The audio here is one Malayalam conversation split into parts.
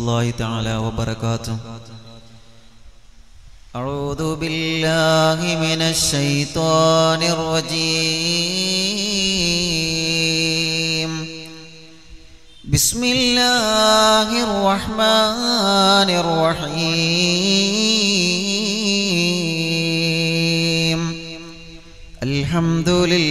الله تعالى وبركاته أعوذ بالله من الشيطان الرجيم بسم الله الرحمن الرحيم الحمد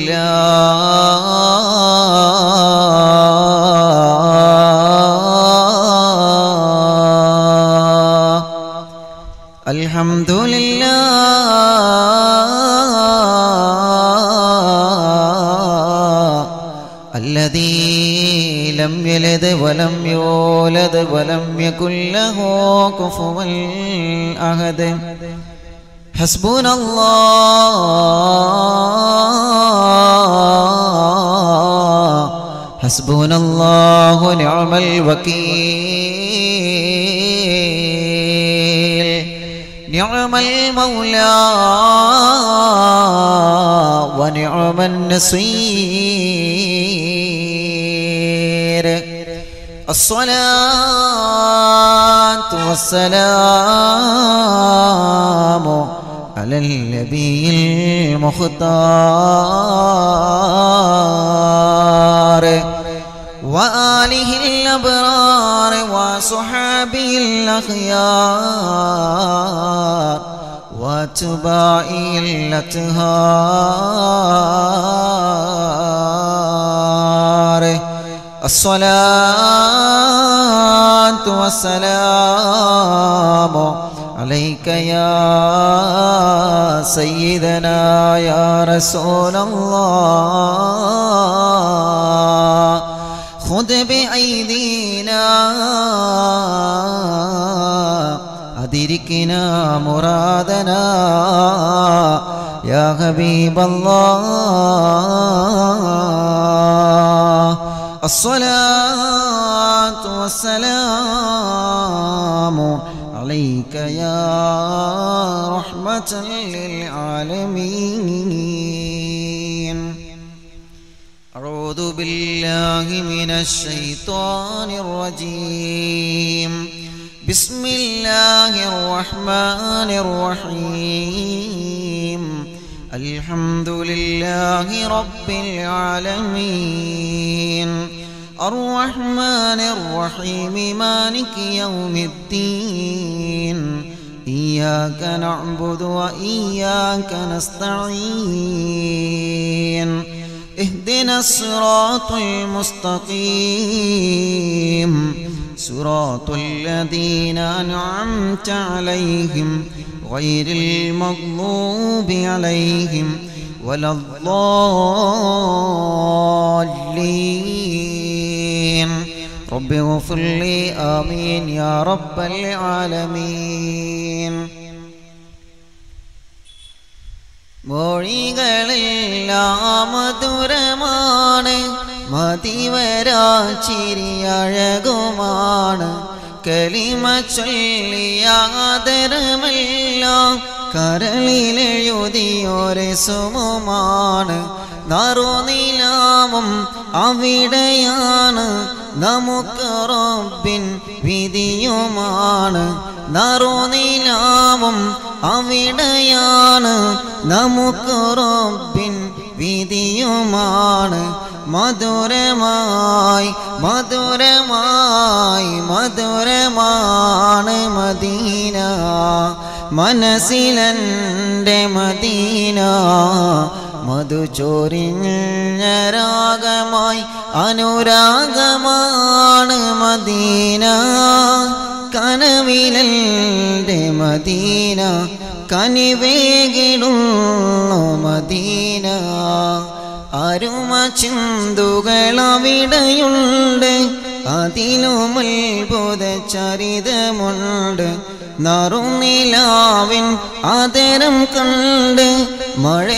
لله الحمد لله الذي لم يلد ولم يولد ولم يكن له كفوا أحد حسبنا الله حسبنا الله ونعم الوكيل نعم المولى ونعم النصير الصلاة والسلام على النبي المختار وآله الأبرار وصحابه الأخيار واتباعه الأطهار الصلاة والسلام عليك يا سيدنا يا رسول الله خذ بأيدينا أدركنا مرادنا يا حبيب الله الصلاة والسلام عليك يا رحمة للعالمين أعوذ بالله من الشيطان الرجيم بسم الله الرحمن الرحيم الحمد لله رب العالمين الرحمن الرحيم مالك يوم الدين إياك نعبد وإياك نستعين اهدنا الصراط المستقيم صراط الذين أنعمت عليهم غير المغضوب عليهم ولا الضالين رب اغفر لي آمين يا رب العالمين മൊഴികളെല്ലാം മധുരമാണ് മതിവരാച്ചിരിയഴകുമാണ് കലിമ ചൊല്ലിയാദരമെല്ലാം കരളിലെഴുതിയൊരു സുമുമാണ് നറുനിലാവും അവിടെയാണ് നമുക്ക് റബ്ബിൻ വിധിയുമാണ് നറുനിലാവും അവിടെയാണ് നമുക്ക് റബ്ബിൻ വിധിയുമാണ് മധുരമായി മധുരമായി മധുരമാണ് മദീന മനസ്സിലെൻ്റെ മദീന മധു ചൊരിഞ്ഞ രാഗമായി അനുരാഗമാണ് മദീന കനവിലെൻ്റെ മദീന കനിവേകിടുന്നു മദീന അരുമ ചിന്തുകൾ അവിടെയുണ്ട് അതിലും അത്ഭുത ചരിതമുണ്ട് നറുനിലാവിൻ ആദരം കണ്ട് മഴ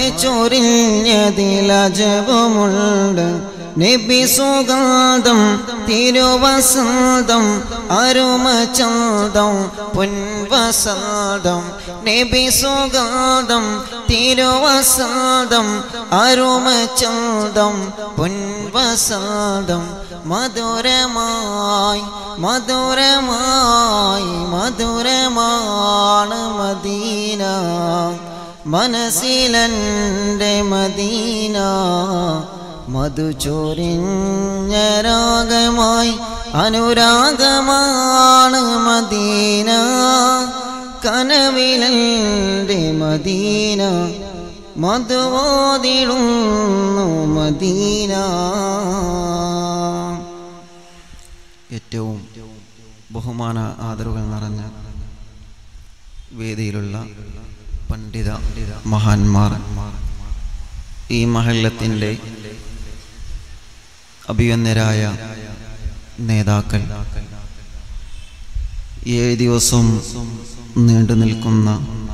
ചൊരിഞ്ഞതിലജവുമുണ്ട് നബി സുഗാന്തം തിരുവസന്തം അരുമചന്തം പൊൻവസന്തം നബി സുഗാന്തം തിരുവസന്തം അരുമചന്തം പൊൻവസന്തം മധുരമായി മധുരമായി മനസ്സിലെൻ്റെ മദീന മധുചൊരിഞ്ഞ രാഗമായി അനുരാഗമാണ് മദീന കനവിലെൻ്റെ മദീന മധുവോതിടുന്നു മദീന ഏറ്റവും ബഹുമാന ആദരവുകൾ നിറഞ്ഞ വേദിയിലുള്ള പണ്ഡിത മഹാന്മാർ ഈ മഹല്ലത്തിൻ്റെ അഭിയന്നരായ നേതാക്കൾ ഏഴ് ദിവസം നീണ്ടു നിൽക്കുന്ന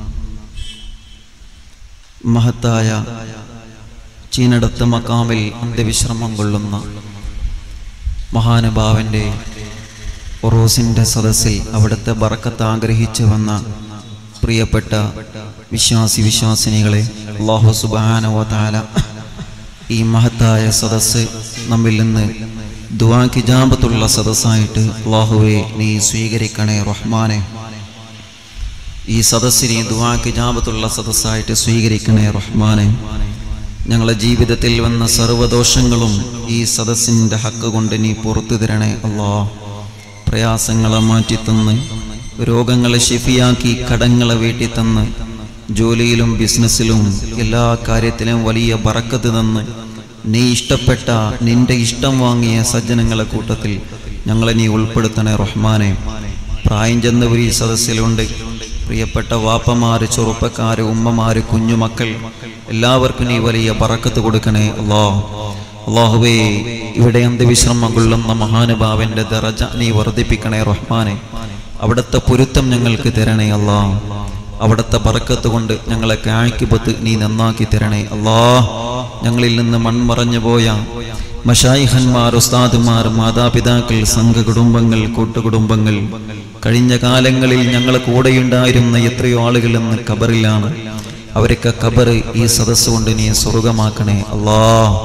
മഹത്തായ ചീനടത്ത് മക്കാമിൽ അന്ത്യവിശ്രമം കൊള്ളുന്ന മഹാനുഭാവൻ്റെ ഒറോസിൻ്റെ സദസ്സിൽ അവിടുത്തെ ബറക്കത്ത് ആഗ്രഹിച്ചു വന്ന പ്രിയപ്പെട്ട വിശ്വാസി വിശ്വാസിനികളെ അള്ളാഹു സുബാനവ താല ഈ മഹത്തായ സദസ്സ് നമ്മിൽ നിന്ന് ദുവാ കിജാബത്തുള്ള സദസ്സായിട്ട് അള്ളാഹുവെ നീ സ്വീകരിക്കണേ റഹ്മാനെ ഈ സദസ്സിനെ ദുവാ കിജാബത്തുള്ള സദസ്സായിട്ട് സ്വീകരിക്കണേ റഹ്മാനെ ഞങ്ങളുടെ ജീവിതത്തിൽ വന്ന സർവ്വദോഷങ്ങളും ഈ സദസ്സിൻ്റെ ഹക്ക് കൊണ്ട് നീ പുറത്തു തരണേ അള്ളാ പ്രയാസങ്ങളെ മാറ്റിത്തന്ന് രോഗങ്ങളെ ഷിഫിയാക്കി കടങ്ങളെ വീട്ടി തന്ന് ജോലിയിലും ബിസിനസ്സിലും എല്ലാ കാര്യത്തിലും വലിയ ബറക്കത്ത് തന്ന് നീ ഇഷ്ടപ്പെട്ട നിന്റെ ഇഷ്ടം വാങ്ങിയ സജ്ജനങ്ങളെ കൂട്ടത്തിൽ ഞങ്ങളെ നീ ഉൾപ്പെടുത്തണേ റഹ്മാനെ പ്രായം ചെന്നവർ ഈ സദസ്സിലുണ്ട് പ്രിയപ്പെട്ട വാപ്പമാര് ചെറുപ്പക്കാര് ഉമ്മമാര് കുഞ്ഞുമക്കൾ എല്ലാവർക്കും നീ വലിയ പറക്കത്ത് കൊടുക്കണേ അള്ളാ അള്ളാഹുവേ ഇവിടെ അന്ത്യവിശ്രമം കൊള്ളുന്ന മഹാനുഭാവന്റെ ദറജ നീ വർദ്ധിപ്പിക്കണേ റഹ്മാനെ അവിടുത്തെ പൊരുത്തം ഞങ്ങൾക്ക് തരണേ അല്ലാ അവിടുത്തെ പറക്കത്ത് കൊണ്ട് ഞങ്ങളെ കാഴ്ക്കിപ്പത്ത് നീ നന്നാക്കി തരണേ അല്ലാ ഞങ്ങളിൽ നിന്ന് മൺമറഞ്ഞു പോയ മഷായിഹന്മാർ ഉസ്താദുമാർ മാതാപിതാക്കൾ സംഘകുടുംബങ്ങൾ കൂട്ടുകുടുംബങ്ങൾ കഴിഞ്ഞ കാലങ്ങളിൽ ഞങ്ങളെ കൂടെയുണ്ടായിരുന്ന എത്രയോ ആളുകൾ ഇന്ന് ഖബറിലാണ് അവരൊക്കെ ഖബർ ഈ സദസ്സ് കൊണ്ട് നീ സ്വർഗമാക്കണേ അല്ലാ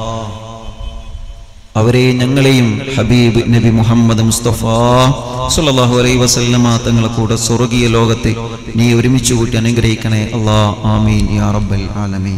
അവരെ ഞങ്ങളെയും ഹബീബ് നബി മുഹമ്മദ് മുസ്തഫ സുല്ലല്ലാഹു അലൈഹി വസല്ലമ തങ്ങളെ കൂടെ സ്വർഗീയ ലോകത്തെ നീ ഒരുമിച്ച് കൂട്ടി അനുഗ്രഹിക്കണേ അല്ലാ ആമീൻ യാ റബ്ബൽ ആലമീൻ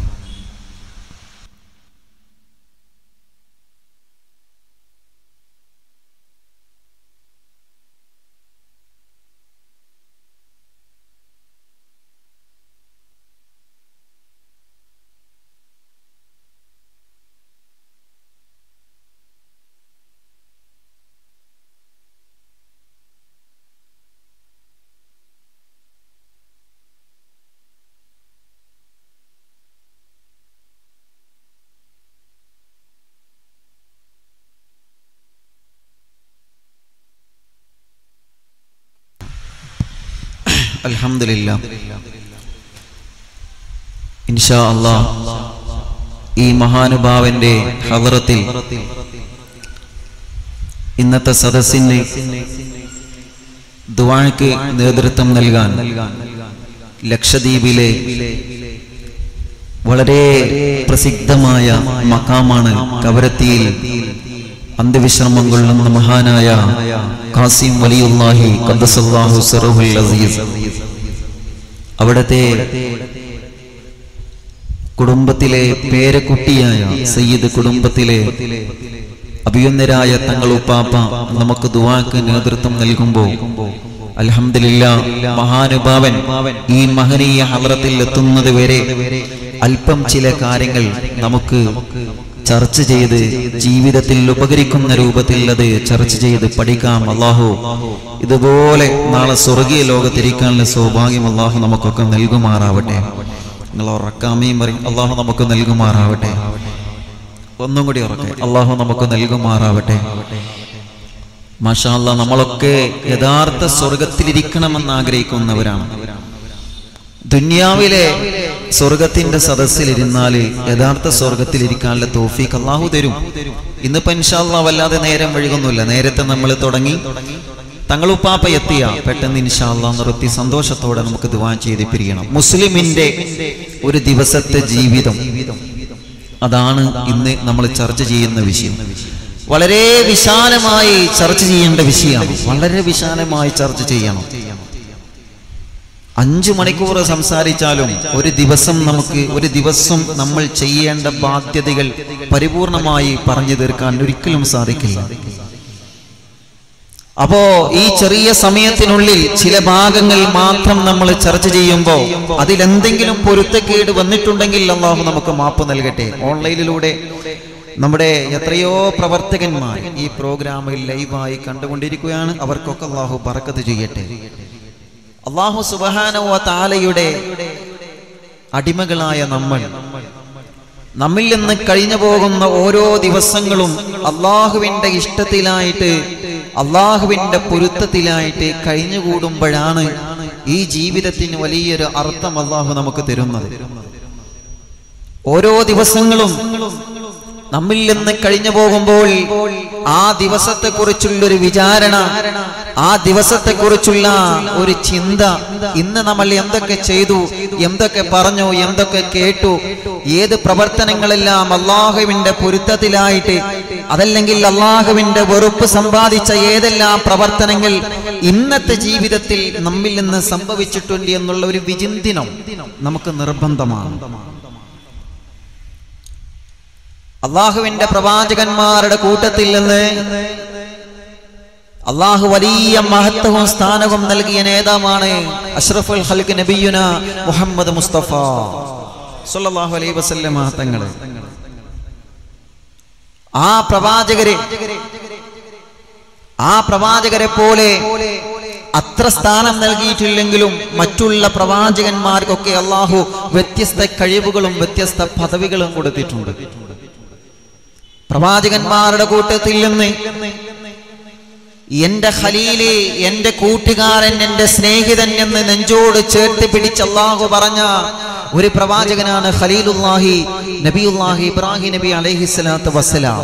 അൽഹംദുലില്ലാ ഇൻഷാ അല്ലാ ഈ മഹാനുഭാവന്റെ ഹദറത്തിൽ ഇന്നത്തെ സദസ്സിന് ദുവാഴക്ക് നേതൃത്വം നൽകാൻ ലക്ഷദ്വീപിലെ വളരെ പ്രസിദ്ധമായ മക്കാമാണ് കവരത്തിയിൽ അന്ത്യവിശ്രമം കൊള്ളുന്ന മഹാനായ ഖാസിം വലിയുല്ലാഹി ഖദ്ദസല്ലാഹു സിറഹുൽ അസീസ് അവിടത്തെ കുടുംബത്തിലെ പേരക്കുട്ടിയായ സയ്യിദ് കുടുംബത്തിലെ അഭിയുന്നരായ തങ്ങളുപ്പാപ്പ നമുക്ക് ദുവാക്ക് നേതൃത്വം നൽകുമ്പോൾ അൽഹംദുലില്ല മഹാനുഭാവൻ ഈ മഹനീയ ഹലറത്തിൽ എത്തുന്നത് വരെ അല്പം ചില കാര്യങ്ങൾ നമുക്ക് ചർച്ച ചെയ്ത് ജീവിതത്തിൽ ഉപകരിക്കുന്ന രൂപത്തിൽ അത് ചർച്ച ചെയ്ത് പഠിക്കാം അള്ളാഹു ഇതുപോലെ നാളെ സ്വർഗീയ ലോകത്തിരിക്കാനുള്ള സൗഭാഗ്യം അള്ളാഹു നമുക്കൊക്കെ നൽകുമാറാവട്ടെ നിങ്ങൾ ഉറക്കാമയും പറയും അള്ളാഹു നമുക്ക് നൽകുമാറാവട്ടെ ഒന്നും കൂടി ഉറക്കെ അള്ളാഹു നമുക്ക് നൽകുമാറാവട്ടെ മാഷാല്ല നമ്മളൊക്കെ യഥാർത്ഥ സ്വർഗത്തിലിരിക്കണമെന്ന് ആഗ്രഹിക്കുന്നവരാണ് ദുന്യാവിലെ സ്വർഗത്തിന്റെ സദസ്സിലിരുന്നാല് യഥാർത്ഥ സ്വർഗത്തിലിരിക്കാനുള്ള തോഫീക്ക് അള്ളാഹു തരും ഇന്നിപ്പോ ഇൻഷാല്ല വല്ലാതെ നേരം വഴുകുന്നില്ല നേരത്തെ നമ്മൾ തുടങ്ങി തങ്ങളുപ്പാപ്പ എത്തിയ പെട്ടെന്ന് ഇൻഷാല്ല നിർത്തി സന്തോഷത്തോടെ നമുക്ക് ദിവാൻ ചെയ്ത് പിരിയണം മുസ്ലിമിന്റെ ഒരു ദിവസത്തെ ജീവിതം അതാണ് ഇന്ന് നമ്മൾ ചർച്ച ചെയ്യുന്ന വിഷയം വളരെ വിശാലമായി ചർച്ച ചെയ്യേണ്ട വിഷയമാണ് വളരെ വിശാലമായി ചർച്ച ചെയ്യണം അഞ്ചു മണിക്കൂർ സംസാരിച്ചാലും ഒരു ദിവസം നമുക്ക് ഒരു ദിവസം നമ്മൾ ചെയ്യേണ്ട ബാധ്യതകൾ പരിപൂർണമായി പറഞ്ഞു തീർക്കാൻ ഒരിക്കലും സാധിക്കില്ല അപ്പോ ഈ ചെറിയ സമയത്തിനുള്ളിൽ ചില ഭാഗങ്ങൾ മാത്രം നമ്മൾ ചർച്ച ചെയ്യുമ്പോൾ അതിലെന്തെങ്കിലും പൊരുത്തക്കേട് വന്നിട്ടുണ്ടെങ്കിൽ അള്ളാഹു നമുക്ക് മാപ്പ് നൽകട്ടെ ഓൺലൈനിലൂടെ നമ്മുടെ എത്രയോ പ്രവർത്തകന്മാർ ഈ പ്രോഗ്രാമിൽ ലൈവായി കണ്ടുകൊണ്ടിരിക്കുകയാണ് അവർക്കൊക്കെ അള്ളാഹു പറക്കത്ത് ചെയ്യട്ടെ അള്ളാഹു സുബാനവ താലയുടെ അടിമകളായ നമ്മൾ നമ്മിൽ നിന്ന് കഴിഞ്ഞു പോകുന്ന ഓരോ ദിവസങ്ങളും അള്ളാഹുവിന്റെ ഇഷ്ടത്തിലായിട്ട് അള്ളാഹുവിന്റെ പൊരുത്തത്തിലായിട്ട് കഴിഞ്ഞുകൂടുമ്പോഴാണ് ഈ ജീവിതത്തിന് വലിയൊരു അർത്ഥം അള്ളാഹു നമുക്ക് തരുന്നത് ഓരോ ദിവസങ്ങളും നമ്മിൽ നിന്ന് കഴിഞ്ഞു പോകുമ്പോൾ ആ ദിവസത്തെ കുറിച്ചുള്ള ഒരു വിചാരണ ആ ദിവസത്തെ കുറിച്ചുള്ള ഒരു ചിന്ത ഇന്ന് നമ്മൾ എന്തൊക്കെ ചെയ്തു എന്തൊക്കെ പറഞ്ഞു എന്തൊക്കെ കേട്ടു ഏത് പ്രവർത്തനങ്ങളെല്ലാം അള്ളാഹുവിന്റെ പൊരുത്തത്തിലായിട്ട് അതല്ലെങ്കിൽ അള്ളാഹുവിന്റെ വെറുപ്പ് സമ്പാദിച്ച ഏതെല്ലാം പ്രവർത്തനങ്ങൾ ഇന്നത്തെ ജീവിതത്തിൽ നമ്മിൽ നിന്ന് സംഭവിച്ചിട്ടുണ്ട് എന്നുള്ള ഒരു വിചിന്തനം നമുക്ക് നിർബന്ധമാണ് അള്ളാഹുവിന്റെ പ്രവാചകന്മാരുടെ കൂട്ടത്തിൽ നിന്ന് അള്ളാഹു വലിയ മഹത്വവും സ്ഥാനവും നൽകിയ നേതാവാണ് അഷ്റഫുൽ ഹൽക്ക് നബിയുന മുഹമ്മദ് മുസ്തഫ സല്ലല്ലാഹു അലൈഹി വസല്ലമ തങ്ങള് ആ പ്രവാചകരെ ആ പ്രവാചകരെ പോലെ അത്ര സ്ഥാനം നൽകിയിട്ടില്ലെങ്കിലും മറ്റുള്ള പ്രവാചകന്മാർക്കൊക്കെ അള്ളാഹു വ്യത്യസ്ത കഴിവുകളും വ്യത്യസ്ത പദവികളും കൊടുത്തിട്ടുണ്ട് പ്രവാചകന്മാരുടെ കൂട്ടത്തിൽ നിന്ന് എന്റെ ഖലീല് എന്റെ കൂട്ടുകാരൻ എന്റെ സ്നേഹിതൻ എന്ന് നെഞ്ചോട് ചേർത്ത് പിടിച്ച് അള്ളാഹു പറഞ്ഞ ഒരു പ്രവാചകനാണ് ഖലീലുല്ലാഹി നബിയുല്ലാഹി ഇബ്രാഹിം നബി അലൈഹിസ്സലാത്തു വസ്സലാം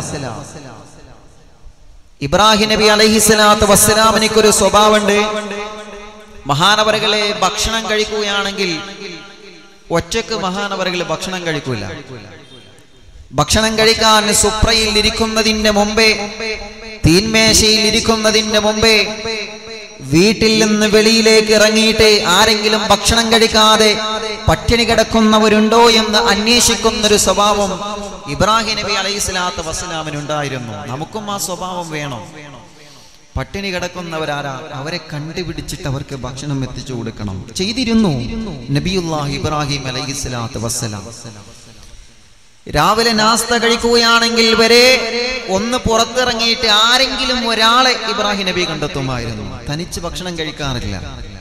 ഇബ്രാഹിം നബി അലൈഹിസ്സലാത്തു വസ്സലാമിനിക്കൊരു സ്വഭാവമുണ്ട് മഹാനവറുകളെ ഭക്ഷണം കഴിക്കുകയാണെങ്കിൽ ഒറ്റക്ക് മഹാനവറുകൾ ഭക്ഷണം കഴിക്കൂല ഭക്ഷണം കഴിക്കാൻ സുപ്രയിൽ ഇരിക്കുന്നതിന്റെ മുമ്പേ തീന്മേശയിൽ ഇരിക്കുന്നതിന്റെ മുമ്പേ വീട്ടിൽ നിന്ന് വെളിയിലേക്ക് ഇറങ്ങിയിട്ട് ആരെങ്കിലും ഭക്ഷണം കഴിക്കാതെ പട്ടിണി കിടക്കുന്നവരുണ്ടോ എന്ന് അന്വേഷിക്കുന്ന ഒരു സ്വഭാവം ഇബ്രാഹിം നബി അലൈഹി സ്വലാത്ത് വസ്സലാമിനുണ്ടായിരുന്നു നമുക്കും ആ സ്വഭാവം വേണം പട്ടിണി കിടക്കുന്നവരാരാ അവരെ കണ്ടുപിടിച്ചിട്ട് അവർക്ക് ഭക്ഷണം എത്തിച്ചു കൊടുക്കണം ചെയ്തിരുന്നു നബിയുല്ലാഹി ഇബ്രാഹിം അലൈഹി സ്വലാത്ത് വസ്സലാം രാവിലെ നാസ്ത കഴിക്കുകയാണെങ്കിൽ വരെ ഒന്ന് പുറത്തിറങ്ങിയിട്ട് ആരെങ്കിലും ഒരാളെ ഇബ്രാഹിം നബി കണ്ടെത്തുമായിരുന്നു തനിച്ച് ഭക്ഷണം കഴിക്കാറില്ല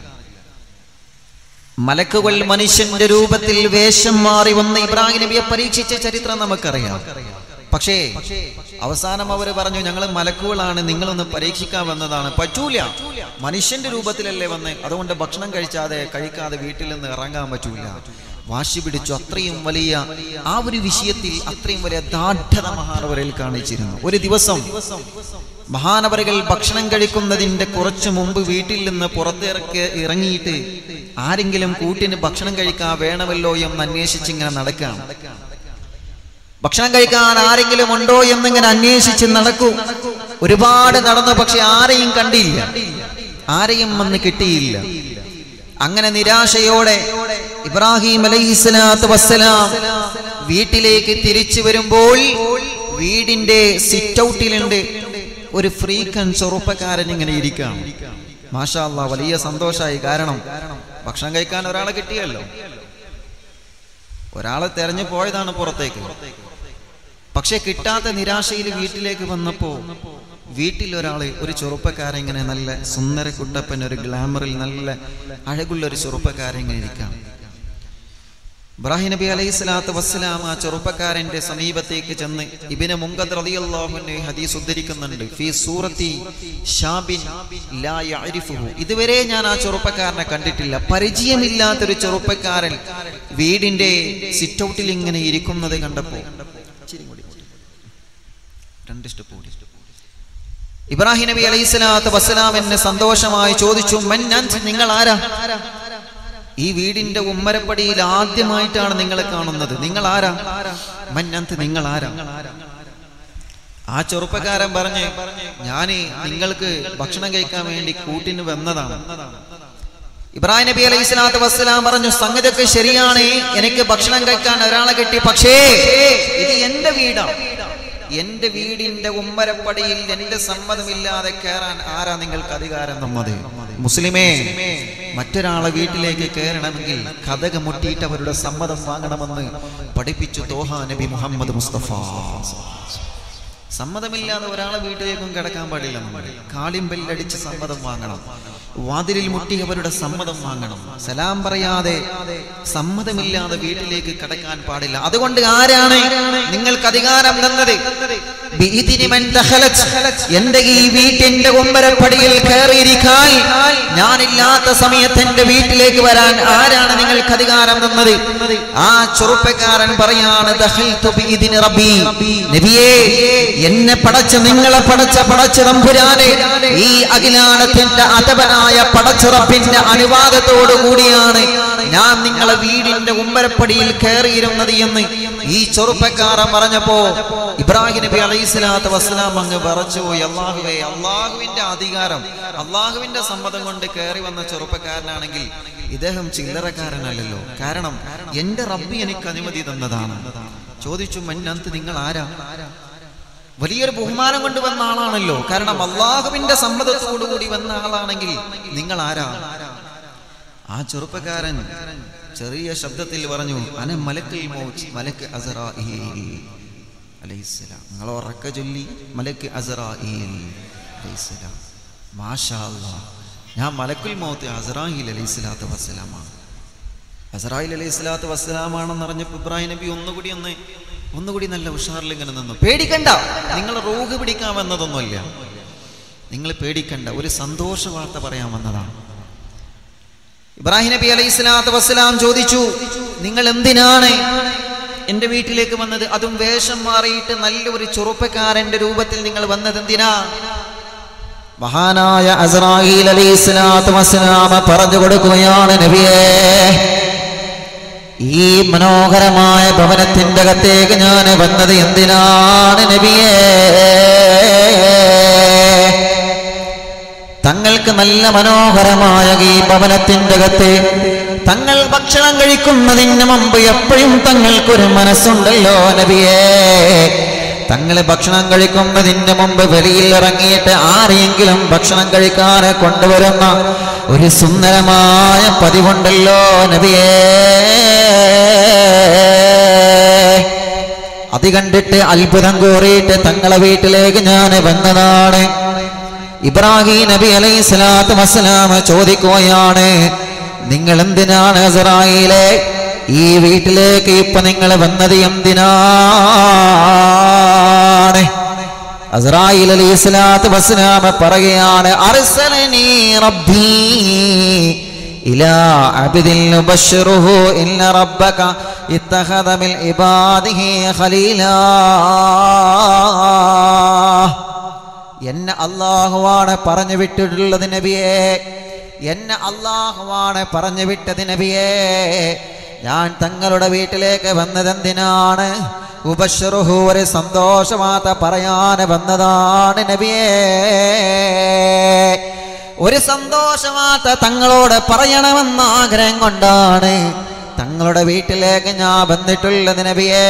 മലക്കുകൾ മനുഷ്യന്റെ രൂപത്തിൽ വേഷം മാറി വന്ന് ഇബ്രാഹിം നബിയെ പരീക്ഷിച്ച ചരിത്രം നമുക്കറിയാം പക്ഷേ അവസാനം അവർ പറഞ്ഞു ഞങ്ങൾ മലക്കുകളാണ് നിങ്ങളൊന്ന് പരീക്ഷിക്കാൻ വന്നതാണ് പറ്റൂല മനുഷ്യന്റെ രൂപത്തിലല്ലേ വന്ന് അതുകൊണ്ട് ഭക്ഷണം കഴിച്ചാതെ കഴിക്കാതെ വീട്ടിൽ നിന്ന് ഇറങ്ങാൻ പറ്റൂല വാശി പിടിച്ചു അത്രയും വലിയ ആ ഒരു വിഷയത്തിൽ അത്രയും വലിയ ദാഢ്യത മഹാനവരിൽ കാണിച്ചിരുന്നു ഒരു ദിവസം മഹാനവറുകൾ ഭക്ഷണം കഴിക്കുന്നതിന്റെ കുറച്ചു മുമ്പ് വീട്ടിൽ നിന്ന് പുറത്തിറക്കി ഇറങ്ങിയിട്ട് ആരെങ്കിലും കൂട്ടിന് ഭക്ഷണം കഴിക്കാൻ വേണമല്ലോ എന്ന് അന്വേഷിച്ച് ഇങ്ങനെ നടക്കാം ഭക്ഷണം കഴിക്കാൻ ആരെങ്കിലും ഉണ്ടോ എന്നിങ്ങനെ അന്വേഷിച്ച് നടക്കൂ ഒരുപാട് നടന്നു പക്ഷെ ആരെയും കണ്ടില്ല ആരെയും വന്ന് കിട്ടിയില്ല അങ്ങനെ നിരാശയോടെ ഇബ്രാഹിം അലൈഹിസ്സലാത്തു വസ്സലാം വീട്ടിലേക്ക് തിരിച്ചു വരുമ്പോൾ വീടിന്റെ സിറ്റ് ഔട്ടിലുണ്ട് ഒരു ഫ്രീക്കൻ ചെറുപ്പക്കാരൻ ഇങ്ങനെ ഇരിക്കുകയാണ് മാഷാ അല്ലാ വലിയ സന്തോഷമായി കാരണം ഭക്ഷണം കഴിക്കാൻ ഒരാളെ കിട്ടിയല്ലോ ഒരാളെ തെരഞ്ഞു പോയതാണ് പുറത്തേക്ക് പക്ഷെ കിട്ടാത്ത നിരാശയിൽ വീട്ടിലേക്ക് വന്നപ്പോ വീട്ടിൽ ഒരാള് ഒരു ചെറുപ്പക്കാരൻ ഇങ്ങനെ നല്ല സുന്ദര കുട്ടപ്പൻ ഒരു ഗ്ലാമറിൽ നല്ല അഴകുള്ള ഒരു ചെറുപ്പക്കാരൻ ഇങ്ങനെ ഇരിക്കാം ഇബ്രാഹിം നബി അലൈഹി സ്വലാത്തു വസ്സലാം ആ ചെറുപ്പക്കാരന്റെ സമീപത്തേക്ക് ചെന്ന് ഇബിന് മുങ്കദ് റളിയല്ലാഹുവിനെ ഹദീസ് ഉദ്ധരിക്കുന്നുണ്ട് ഫീ സൂറത്തി ഷാബിൻ ലാ യഅരിഫുഹു ഇതുവരെ ഞാൻ ആ ചെറുപ്പക്കാരനെ കണ്ടിട്ടില്ല പരിചയമില്ലാത്തൊരു ചെറുപ്പക്കാരൻ വീടിന്റെ സിറ്റ് ഔട്ടിൽ ഇങ്ങനെ ഇരിക്കുന്നത് കണ്ടപ്പോ ഇച്ചിരി കൂടി രണ്ട് സ്റ്റെപ്പ് കൂടി ഇബ്രാഹിം നബി അലൈഹി സ്വലാത്തു വസ്സലാം എന്നെ സന്തോഷമായി ചോദിച്ചു മൻ അൻത്? നിങ്ങൾ ആരാ ഈ വീടിന്റെ ഉമ്മരപ്പടിയിൽ ആദ്യമായിട്ടാണ് നിങ്ങളെ കാണുന്നത് നിങ്ങൾ ആരാ മന്നന്ത് നിങ്ങൾ ആരാ ആ ചെറുപ്പക്കാരൻ പറഞ്ഞ് ഞാന് നിങ്ങൾക്ക് ഭക്ഷണം കഴിക്കാൻ വേണ്ടി കൂട്ടിന് വന്നതാണ് ഇബ്രാഹിം നബി അലൈഹി സ്വലാത്തു വസ്സലാം പറഞ്ഞു സംഗതിയൊക്കെ ശരിയാണ് എനിക്ക് ഭക്ഷണം കഴിക്കാൻ ഒരാളെ കിട്ടി പക്ഷേ ഇത് എന്റെ വീടാണ് എന്റെ വീടിന്റെ ഉമ്മരപ്പടിയിൽ എന്റെ സമ്മതമില്ലാതെ കയറാൻ ആരാ നിങ്ങൾക്ക് അധികാരം തന്നത് മുസ്ലിമേ മറ്റൊരാളെ വീട്ടിലേക്ക് കയറണമെങ്കിൽ കഥക മുട്ടിയിട്ട് അവരുടെ സമ്മതം വാങ്ങണമെന്ന് പഠിപ്പിച്ചു തോഹ നബി മുഹമ്മദ് മുസ്തഫ സമ്മതമില്ലാതെ ഒരാളെ വീട്ടിലേക്കും കിടക്കാൻ പാടില്ല നമ്മൾ കാളിമ്പല്ലടിച്ച് സമ്മതം വാങ്ങണം വാതിലിൽ മുട്ടി അവരുടെ സമ്മതം വാങ്ങണം സലാം പറയാതെ സമ്മതമില്ലാതെ വീട്ടിലേക്ക് കടക്കാൻ പാടില്ല അതുകൊണ്ട് ആരാണ് നിങ്ങൾക്ക് അധികാരം തന്നത് ബിഇദ്നി മൻ ദഖലത്. എന്റെ ഈ വീട്ടിന്റെ ഒമ്പരപ്പടിയിൽ കയറിയിരിക്കാൻ ഞാനില്ലാത്ത സമയത്ത് എന്റെ വീട്ടിലേക്ക് വരാൻ ആരാണ് നിങ്ങൾക്ക് അധികാരം തന്നത് ആ ചെറുപ്പക്കാരൻ പറയാണ് ദഖൽതു ബിഇദ്നി റബ്ബി നബിയേ എന്നെ പടച്ച നിങ്ങളെ പടച്ച പടച്ച തമ്പുരാനെ ഈ അഖിലാനത്തിന്റെ അതപനായ പടച്ചുറപ്പിന്റെ അനുവാദത്തോടു കൂടിയാണ് ഞാൻ നിങ്ങളെ വീടിന്റെ ഉമ്മരപ്പടിയിൽ കയറിയിരുന്നത് എന്ന് ഈ ചെറുപ്പക്കാരൻ പറഞ്ഞപ്പോ ഇബ്രാഹിം നബി അലൈഹി സ്വലാത്തു വസ്സലാം അങ്ങ് പറച്ചുപോയി അള്ളാഹുവേ അള്ളാഹുവിന്റെ അധികാരം അള്ളാഹുവിന്റെ സമ്മതം കൊണ്ട് കയറി വന്ന ചെറുപ്പക്കാരനാണെങ്കിൽ ഇദ്ദേഹം ചില്ലറക്കാരനല്ലല്ലോ കാരണം എന്റെ റബ്ബി എനിക്ക് അനുമതി തന്നതാണ് ചോദിച്ചു മന്നന്ത് നിങ്ങൾ ആരാ വലിയൊരു ബഹുമാനം കൊണ്ട് വന്ന ആളാണല്ലോ കാരണം അള്ളാഹുവിന്റെ സമ്മതത്തോടു കൂടി വന്ന ആളാണെങ്കിൽ നിങ്ങൾ ആരാ ആ ചെറുപ്പക്കാരൻ ചെറിയ ശബ്ദത്തിൽ പറഞ്ഞു അന മലക്കിൽ മൗത്ത് മലക്ക് അസറായിൽ അലൈഹിസ്സലാം നിങ്ങൾ ഉറക്ക ചൊല്ലി മലക്ക് അസറായിൽ അലൈഹിസ്സലാം മാഷാ അല്ലാ ഞാൻ മലക്കുൽ മൗത്ത് അസറായിൽ അലൈഹിസ്സലാത്തു വസ്സലാമാണ് അസറായിൽ അലൈഹി സ്വലാത്തു വസ്സലാമാണെന്ന് അറിഞ്ഞപ്പോൾ ഇബ്രാഹിം നബി ഒന്നുകൂടി ഒന്ന് ഒന്നുകൂടി നല്ല ഉഷാറിൽ ഇങ്ങനെ നിന്നു പേടിക്കണ്ട നിങ്ങൾ റോഗ് പിടിക്കാൻ വന്നതൊന്നുമല്ല നിങ്ങൾ പേടിക്കണ്ട ഒരു സന്തോഷ വാർത്ത പറയാൻ വന്നതാണ് ഇബ്രാഹിം നബി അലൈഹി സ്വലാത്തു വസ്സലാം ചോദിച്ചു നിങ്ങൾ എന്തിനാണ് എന്റെ വീട്ടിലേക്ക് വന്നത് അതും വേഷം മാറിയിട്ട് നല്ല ഒരു ചെറുപ്പക്കാരന്റെ രൂപത്തിൽ നിങ്ങൾ വന്നത് എന്തിനാ മഹാനായ അസ്രാഹീൽ അലൈഹി സ്വലാത്തു വസ്സലാമ പറഞ്ഞു കൊടുക്കുകയാണ് നബിയേ ഈ മനോഹരമായ ഭവനത്തിന്റെ അകത്തേക്ക് ഞാൻ വന്നത് എന്തിനാണ് നബിയേ തങ്ങൾക്ക് നല്ല മനോഹരമായ ഈ ഭവനത്തിന്റെ അകത്ത് തങ്ങൾ ഭക്ഷണം കഴിക്കുന്നതിന് മുമ്പ് എപ്പോഴും തങ്ങൾക്കൊരു മനസ്സുണ്ടല്ലോ നബിയേ തങ്ങൾ ഭക്ഷണം കഴിക്കുന്നതിന് മുമ്പ് വെളിയിൽ ഇറങ്ങിയിട്ട് ആരെയെങ്കിലും ഭക്ഷണം കഴിക്കാനെ കൊണ്ടുവരുന്ന ഒരു സുന്ദരമായ പതിവുണ്ടല്ലോ നബിയേ അത് കണ്ടിട്ട് അത്ഭുതം കോറിയിട്ട് തങ്ങളെ വീട്ടിലേക്ക് ഞാൻ വന്നതാണ് ഇബ്രാഹിം നബി അലൈഹി സ്വലാത്തു വസ്സലാം ചോദിക്കുകയാണ് നിങ്ങൾ എന്തിനാണ് ഇസ്രായേലെ ഈ വീട്ടിലേക്ക് ഇപ്പൊ നിങ്ങൾ വന്നത് എന്തിനാണ് അസ്രായിൽ അലൈഹി സ്വലാത്തു വസ്സലാം പറയുകയാണ് അർസലനി റബ്ബി إلى عبد نبشره إن ربك اتخذ من عباده خليلا എന്നെ അള്ളാഹുവാണ് പറഞ്ഞു വിട്ടിട്ടുള്ളത് നബിയേ എന്നെ അള്ളാഹുവാണ് പറഞ്ഞു വിട്ടത് നബിയേ ഞാൻ തങ്ങളുടെ വീട്ടിലേക്ക് വന്നതെന്തിനാണ് ഉപശ്രുഹു ഒരു സന്തോഷവാർത്ത പറയാൻ വന്നതാണ് നബിയേ ഒരു സന്തോഷവാർത്ത തങ്ങളോട് പറയണമെന്ന ആഗ്രഹം കൊണ്ടാണ് തങ്ങളുടെ വീട്ടിലേക്ക് ഞാൻ വന്നിട്ടുള്ളത് നബിയേ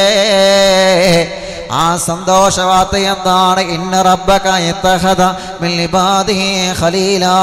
ആ സന്തോഷവാർത്ത എന്താണ് ഇന്ന റബ്ബക യത്തഖദ മിൻ ഇബാദിഹി ഖലീലാ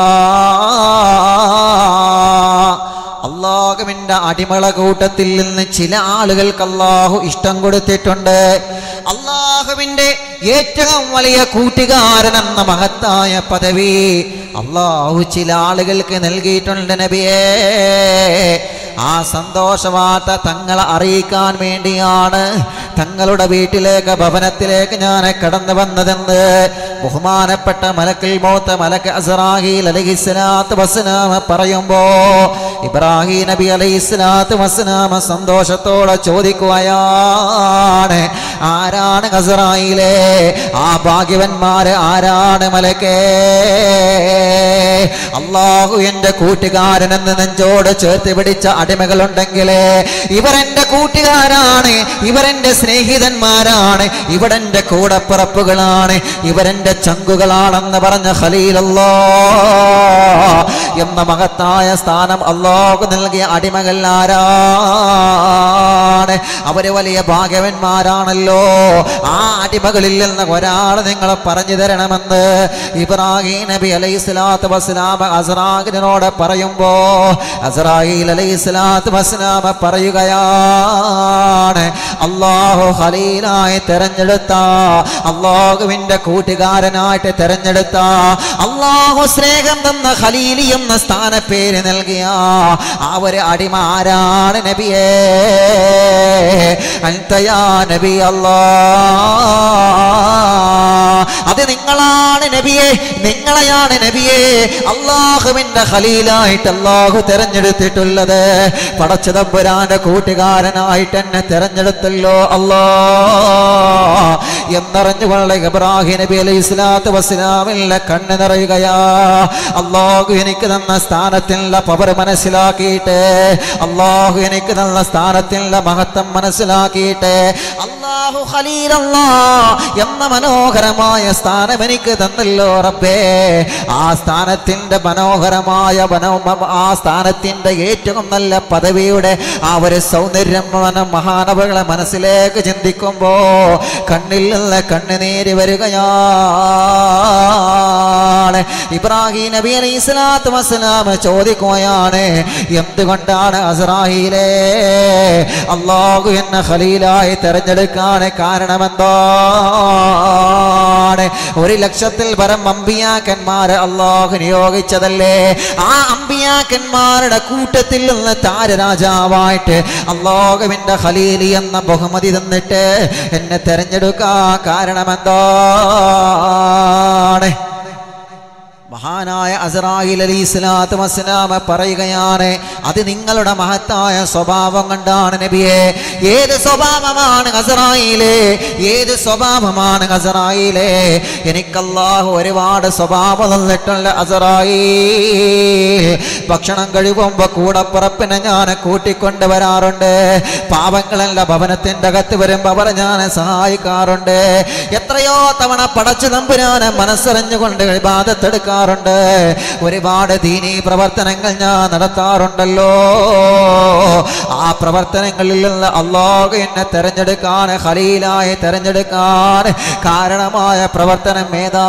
അള്ളാഹുവിൻ്റെ അടിമള കൂട്ടത്തിൽ നിന്ന് ചില ആളുകൾക്ക് അള്ളാഹു ഇഷ്ടം കൊടുത്തിട്ടുണ്ട് അള്ളാഹുവിൻ്റെ ഏറ്റവും വലിയ കൂട്ടുകാരൻ എന്ന മഹത്തായ പദവി അള്ളാഹു ചില ആളുകൾക്ക് നൽകിയിട്ടുണ്ട് നബിയേ ആ സന്തോഷവാർത്ത തങ്ങളെ അറിയിക്കാൻ വേണ്ടിയാണ് തങ്ങളുടെ വീട്ടിലേക്ക് ഭവനത്തിലേക്ക് ഞാൻ കടന്നു വന്നതെന്ന് ബഹുമാനപ്പെട്ട മലക്കിൽ മോത്ത മലക്ക് അസറാഹിൽ അലഹിസ്ലാത്ത് വസ്സലാമ പറയുമ്പോ ഇബ്രാഹിം നബി അലൈഹിസ്ലാത്ത് വസ്സലാമ സന്തോഷത്തോടെ ചോദിക്കുകയാണ് ആരാണ് അസറായിലെ ആ ഭാഗ്യവന്മാര് ആരാണ് മലക്കേ അള്ളാഹു എന്റെ കൂട്ടുകാരനെന്ന് നെഞ്ചോട് ചേർത്ത് പിടിച്ച അടിമകളുണ്ടെങ്കിൽ ഇവരെന്റെ കൂട്ടുകാരാണ് ഇവരെന്റെ സ്നേഹിതന്മാരാണ് ഇവരെന്റെ കൂടപ്പിറപ്പുകളാണ് ഇവരെന്റെ എന്റെ ചങ്കുകളാണെന്ന് പറഞ്ഞ ഖലീലല്ലോ എന്ന മഹത്തായ സ്ഥാനം അള്ളാഹു നൽകിയ അടിമകൾ ആരാണ് അവര് വലിയ ഭാഗ്യവന്മാരാണല്ലോ ആ അടിമകളിൽ നിന്ന് ഒരാൾ നിങ്ങൾ പറഞ്ഞു തരണമെന്ന് ഇബ്രാഹിം നബി അലൈഹി സ്വലാത്തു വസ്സലാം അസറാഖിനോട് പറയുമ്പോ അസറായിൽ അലൈഹി സ്വലാത്തു വസ്സലാം പറയുകയാണ് അള്ളാഹു ഖലീലായി തെരഞ്ഞെടുത്ത അള്ളാഹുവിന്റെ കൂട്ടുകാരനായിട്ട് തെരഞ്ഞെടുത്ത അള്ളാഹു സ്നേഹം തന്ന ഖലീലി എന്ന സ്ഥാനപ്പേര് നൽകിയ ആ ഒരു അടിമ ആരാണ് നബിയേ അൻതയാ നബി അല്ലാ അത് നിങ്ങളാണ് നബിയെ നിങ്ങളെയാണ് നബിയെ അള്ളാഹുവിന്റെ ഖലീലായിട്ട് അള്ളാഹു തെരഞ്ഞെടുത്തിട്ടുള്ളത് പടച്ചതമ്പുരാന്റെ കൂട്ടുകാരനായിട്ട് എന്നെ തെരഞ്ഞെടുത്തല്ലോ അല്ലാ എന്നറിഞ്ഞുകൊള്ള ഇബ്രാഹിം നബി അലൈഹി സ്വലാത്തു വസ്സലാമിലെ കണ്ണ് നിറയുകയാ അള്ളാഹു എനിക്ക് തന്ന സ്ഥാനത്തിലുള്ള പവർ മനസ്സിലാക്കിയിട്ട് അള്ളാഹു എനിക്ക് തന്ന സ്ഥാനത്തിലുള്ള മഹത്വം മനസ്സിലാക്കിയിട്ട് അള്ളാഹു ഖലീലല്ലാ എന്ന മനോഹരമായ സ്ഥാനം എനിക്ക് തന്നല്ലോ റബ്ബേ ആ സ്ഥാനത്തിന്റെ മനോഹരമായ മനോ ആ സ്ഥാനത്തിന്റെ ഏറ്റവും നല്ല പദവിയുടെ ആ ഒരു സൗന്ദര്യം മന- മഹാനവകളെ മനസ്സിലേക്ക് ചിന്തിക്കുമ്പോ കണ്ണിൽ നിന്ന് കണ്ണുനീര് വരികയാണ് ഇബ്രാഹിം നബി അലൈഹി സ്വലാത്തു വസ്സലാം ചോദിക്കുകയാണ് എന്തുകൊണ്ടാണ് അസറാഹിലെ അള്ളാഹു എന്നെ ഖലീലായി തെരഞ്ഞെടുക്കാൻ കാരണമെന്താണ് ഒരു ലക്ഷത്തിൽ പരം അമ്പിയാക്കന്മാരെ അള്ളാഹു നിയോഗിച്ചതല്ലേ ആ അമ്പിയാക്കന്മാരുടെ കൂട്ടത്തിൽ നിന്ന് താരരാജാവായിട്ട് അള്ളാഹുവിന്റെ ഖലീലി എന്ന ബഹുമതി തന്നിട്ട് എന്നെ തെരഞ്ഞെടുക്കാൻ കാരണമെന്താണ് മഹാനായ അസറായിൽ അലി സ്വലാത്തു വസ്സലാമ പറയുകയാണ് അത് നിങ്ങളുടെ മഹത്തായ സ്വഭാവം കണ്ടാണ് നബിയെ ഏത് സ്വഭാവമാണ് അസറായിലെ ഏത് സ്വഭാവമാണ് അസറായിലെ എനിക്കല്ലാഹു ഒരുപാട് സ്വഭാവം തന്നിട്ടുള്ള അസറായി ഭക്ഷണം കഴിയുമ്പോ കൂടപ്പുറപ്പിനെ ഞാൻ കൂട്ടിക്കൊണ്ട് വരാറുണ്ട് പാവങ്ങളല്ല ഭവനത്തിന്റെ അകത്ത് വരുമ്പോ അവർ ഞാൻ സഹായിക്കാറുണ്ട് എത്രയോ തവണ പടച്ചു തമ്പുരാനെ മനസ്സറിഞ്ഞുകൊണ്ട് ബാധത്തെടുക്കാറുണ്ട് ഒരുപാട് ദീനീ പ്രവർത്തനങ്ങൾ ഞാൻ നടത്താറുണ്ടല്ലോ ആ പ്രവർത്തനങ്ങളിൽ നിന്ന് അള്ളാഹു എന്നെ തെരഞ്ഞെടുക്കാൻ ഖലീലായി തെരഞ്ഞെടുക്കാൻ കാരണമായ പ്രവർത്തനം ഏതാ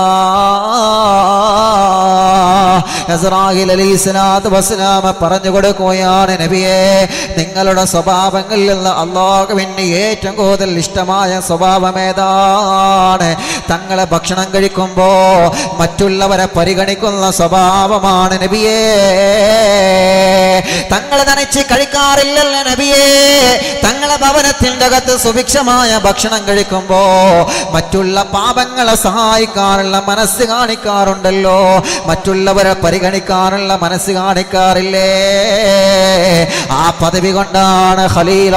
ഇസ്രായേൽ അലി സ്വലാത്ത് വസ്സലാമ പറഞ്ഞു കൊടുക്കുകയാണ് നബിയെ നിങ്ങളുടെ സ്വഭാവങ്ങളിൽ നിന്ന് അള്ളാഹുവിന് ഏറ്റവും കൂടുതൽ ഇഷ്ടമായ സ്വഭാവം ഏതാണ് തങ്ങളെ ഭക്ഷണം കഴിക്കുമ്പോ മറ്റുള്ളവരെ പരിഗണിക്കുന്ന സ്വഭാവമാണ് നബിയേ തങ്ങൾ നനച്ച് കഴിക്കാറില്ലല്ലോ നബിയേ തങ്ങളെ ഭവനത്തിന്റെ അകത്ത് സുഭിക്ഷമായ ഭക്ഷണം കഴിക്കുമ്പോ മറ്റുള്ള പാപങ്ങളെ സഹായിക്കാനുള്ള മനസ്സ് കാണിക്കാറുണ്ടല്ലോ മറ്റുള്ളവരെ പരിഗണിക്കാനുള്ള മനസ്സ് കാണിക്കാറില്ലേ ആ പദവി കൊണ്ടാണ് ഖലീൽ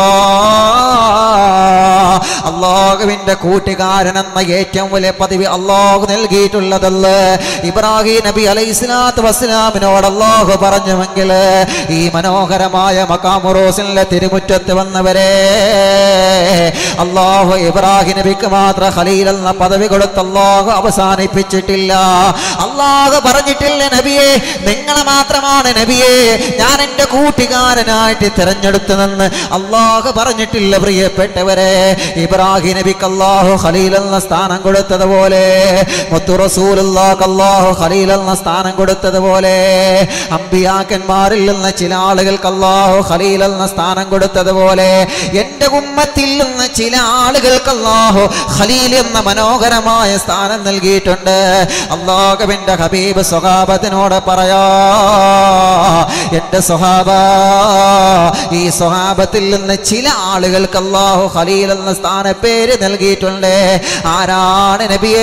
അള്ളാഹുവിന്റെ കൂട്ടുകാരൻ എന്ന ഏറ്റവും വലിയ പദവി അള്ളാഹു നൽകിയിട്ടുള്ളതല്ല ഇബ്രാഹിം നബി അലൈഹി സ്വലാത്തു വസ്സലാമിനോട് അള്ളാഹു പറഞ്ഞുവെങ്കിൽ ഈ മനോഹരമായ മക്കാമുറോസിലെ തിരുമുറ്റത്ത് വന്നവരെ അള്ളാഹു ഇബ്രാഹിം നബിക്ക് മാത്രം ഖലീൽ എന്ന പദവി കൊടുത്ത് അള്ളാഹു അവസാനിപ്പിച്ചിട്ടില്ല അള്ളാഹു പറഞ്ഞിട്ടില്ല നബിയെ നിങ്ങളെ മാത്രമാണ് നബിയെ ഞാൻ എൻ്റെ കൂട്ടുകാരനായിട്ട് തിരഞ്ഞെടുത്തതെന്ന് അള്ളാഹു പറഞ്ഞിട്ടില്ല പ്രിയപ്പെട്ടവരെ ഇബ്രാഹിം നബിക്ക് അള്ളാഹു ഖലീൽ എന്ന സ്ഥാനം കൊടുത്തതുപോലെ മുത്തു റസൂലുള്ളാഹ് അള്ളാഹു ഖലീൽ എന്ന സ്ഥാനം കൊടുത്തതുപോലെ അമ്പിയാക്കന്മാരിൽ നിന്ന് ചില ആളുകൾക്ക് അള്ളാഹു ഖലീൽ എന്ന സ്ഥാനം കൊടുത്തതുപോലെ എൻ്റെ ഉമ്മത്തിൽ നിന്ന് ചില ആളുകൾക്ക് അള്ളാഹു ഖലീൽ എന്ന മനോഹരമായ സ്ഥാനം നൽകിയിട്ടുണ്ട് അള്ളാഹുവിൻ്റെ ഹബീബ് സ്വഹാബത്തിനോട് പറയാ എൻ്റെ സ്വഹാബ ഈ സ്വഹാബത്തിൽ നിന്ന് ചില ആളുകൾക്ക് അള്ളാഹു ഖലീൽ എന്ന സ്ഥാനപ്പേര് നൽകിയിട്ടുണ്ട് ആരാണ് നബിയേ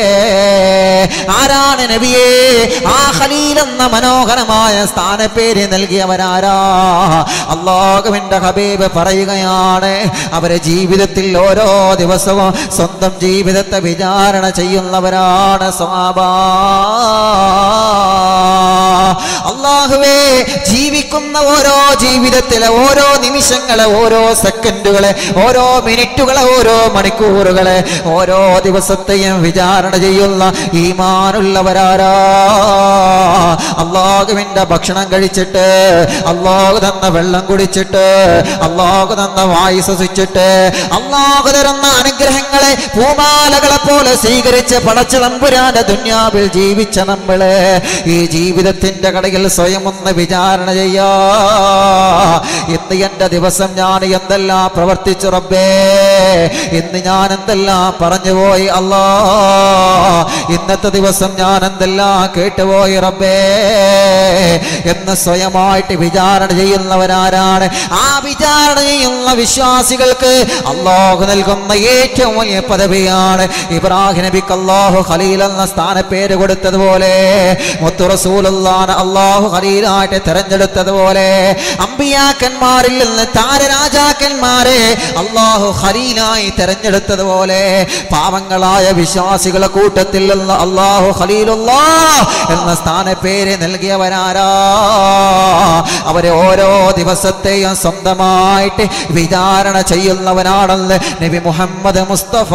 ആരാണ് നബിയേ ആ ഖലീൽ എന്ന മനോഹരമായ സ്ഥാനപ്പേര് നൽകിയവരാരാ അള്ളാഹുവിന്റെ ഹബീബ് പറയുകയാണ് അവരെ ജീവിതത്തിൽ ഓരോ ദിവസവും സ്വന്തം ജീവിതത്തെ വിചാരണ ചെയ്യുന്നവരാണ് സ്വാഭാ അള്ളാഹുവേ ജീവിക്കുന്ന ഓരോ ജീവിതത്തിലെ ഓരോ നിമിഷങ്ങളെ ഓരോ സെക്കൻഡുകളെ ഓരോ മിനിറ്റുകളെ ഓരോ മണിക്കൂറുകളെ ഓരോ ദിവസത്തെയും വിചാരണ ചെയ്യുന്ന ഈമാനുള്ളവരാരാ അള്ളാഹുവിന്റെ ഭക്ഷണം കഴിച്ചിട്ട് അള്ളാഹു തന്ന വെള്ളം കുടിച്ചിട്ട് അള്ളാഹു തന്ന വായു ശ്വസിച്ചിട്ട് അള്ളാഹു തരുന്ന അനുഗ്രഹങ്ങളെ പൂമാലകളെ പോലെ സ്വീകരിച്ച് പടച്ച നമ്പുരാന്റെ ദുന്യാവിൽ ജീവിച്ച നമ്മള് ഈ ജീവിതത്തിന്റെ കടയിൽ സ്വയം ഒന്ന് വിചാരണ ചെയ്യാ ഇന്ന് എന്റെ ദിവസം ഞാൻ എന്തെല്ലാം പ്രവർത്തിച്ചു റബ്ബേ ഇന്ന് ഞാൻ എന്തെല്ലാം പറഞ്ഞു പോയി അല്ലാ ഇന്നത്തെ ദിവസം ഞാൻ എന്തെല്ലാം കേട്ടുപോയി റബ്ബേ എന്ന് സ്വയമായിട്ട് വിചാരണ ചെയ്യുന്നവരാരാണ് ആ വിചാരണ ചെയ്യുന്ന വിശ്വാസികൾക്ക് അള്ളാഹു നൽകുന്ന ഏറ്റവും വലിയ പദവിയാണ് ഇബ്രാഹിം നബിക്ക് അള്ളാഹു ഖലീൽ എന്ന സ്ഥാനപ്പേര് കൊടുത്തതുപോലെ മുത്തു റസൂലുള്ളാനെ അള്ളാഹു ഖലീലായിട്ട് തെരഞ്ഞെടുത്തതുപോലെ അമ്പിയാക്കന്മാരിൽ നിന്ന് താരരാജാക്കന്മാരെ അള്ളാഹു ഖലീലായി തെരഞ്ഞെടുത്തതുപോലെ പാവങ്ങളായ വിശ്വാസികളെ കൂട്ടത്തിൽ നിന്ന് അള്ളാഹു ഖലീലുള്ള എന്ന സ്ഥാനപ്പേര് നൽകിയവരാരാ അവരെ ഓരോ ദിവസത്തെയും സ്വന്തമായിട്ട് വിചാരണ ചെയ്യുന്നവനാണെന്ന് നബി മുഹമ്മദ് മുസ്തഫ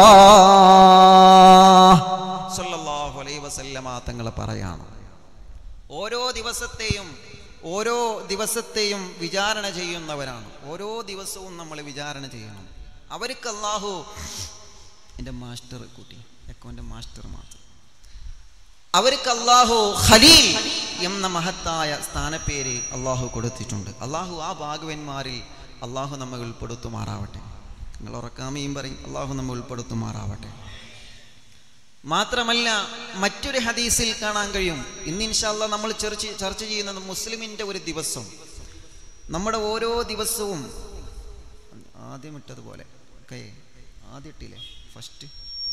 സല്ലല്ലാഹു അലൈഹി വസല്ലമ തങ്ങൾ പറയാണ് ഓരോ ദിവസത്തെയും ഓരോ ദിവസത്തെയും വിചാരണ ചെയ്യുന്നവരാണ് ഓരോ ദിവസവും നമ്മൾ വിചാരണ ചെയ്യണം അവർക്ക് അള്ളാഹു എൻ്റെ മാസ്റ്റർ കൂട്ടി എക്കോൻ്റെ മാസ്റ്റർ മാത്രം അവർക്ക് അള്ളാഹു ഖലീൽ എന്ന മഹത്തായ സ്ഥാനപ്പേര് അള്ളാഹു കൊടുത്തിട്ടുണ്ട് അള്ളാഹു ആ ഭാഗവന്മാരിൽ അള്ളാഹു നമ്മെ ഉൾപ്പെടുത്തുമാറാവട്ടെ നിങ്ങൾ ഉറക്കാമയും പറയും അള്ളാഹു നമ്മെ ഉൾപ്പെടുത്തുമാറാവട്ടെ മാത്രമല്ല മറ്റൊരു ഹദീസിൽ കാണാൻ കഴിയും ഇന്ന് ഇൻഷാല്ല നമ്മൾ ചർച്ച ചർച്ച ചെയ്യുന്നത് മുസ്ലിമിൻ്റെ ഒരു ദിവസം നമ്മുടെ ഓരോ ദിവസവും ആദ്യം ഇട്ടതുപോലെ ഓക്കെ ആദ്യം ഇട്ടില്ലേ ഫസ്റ്റ്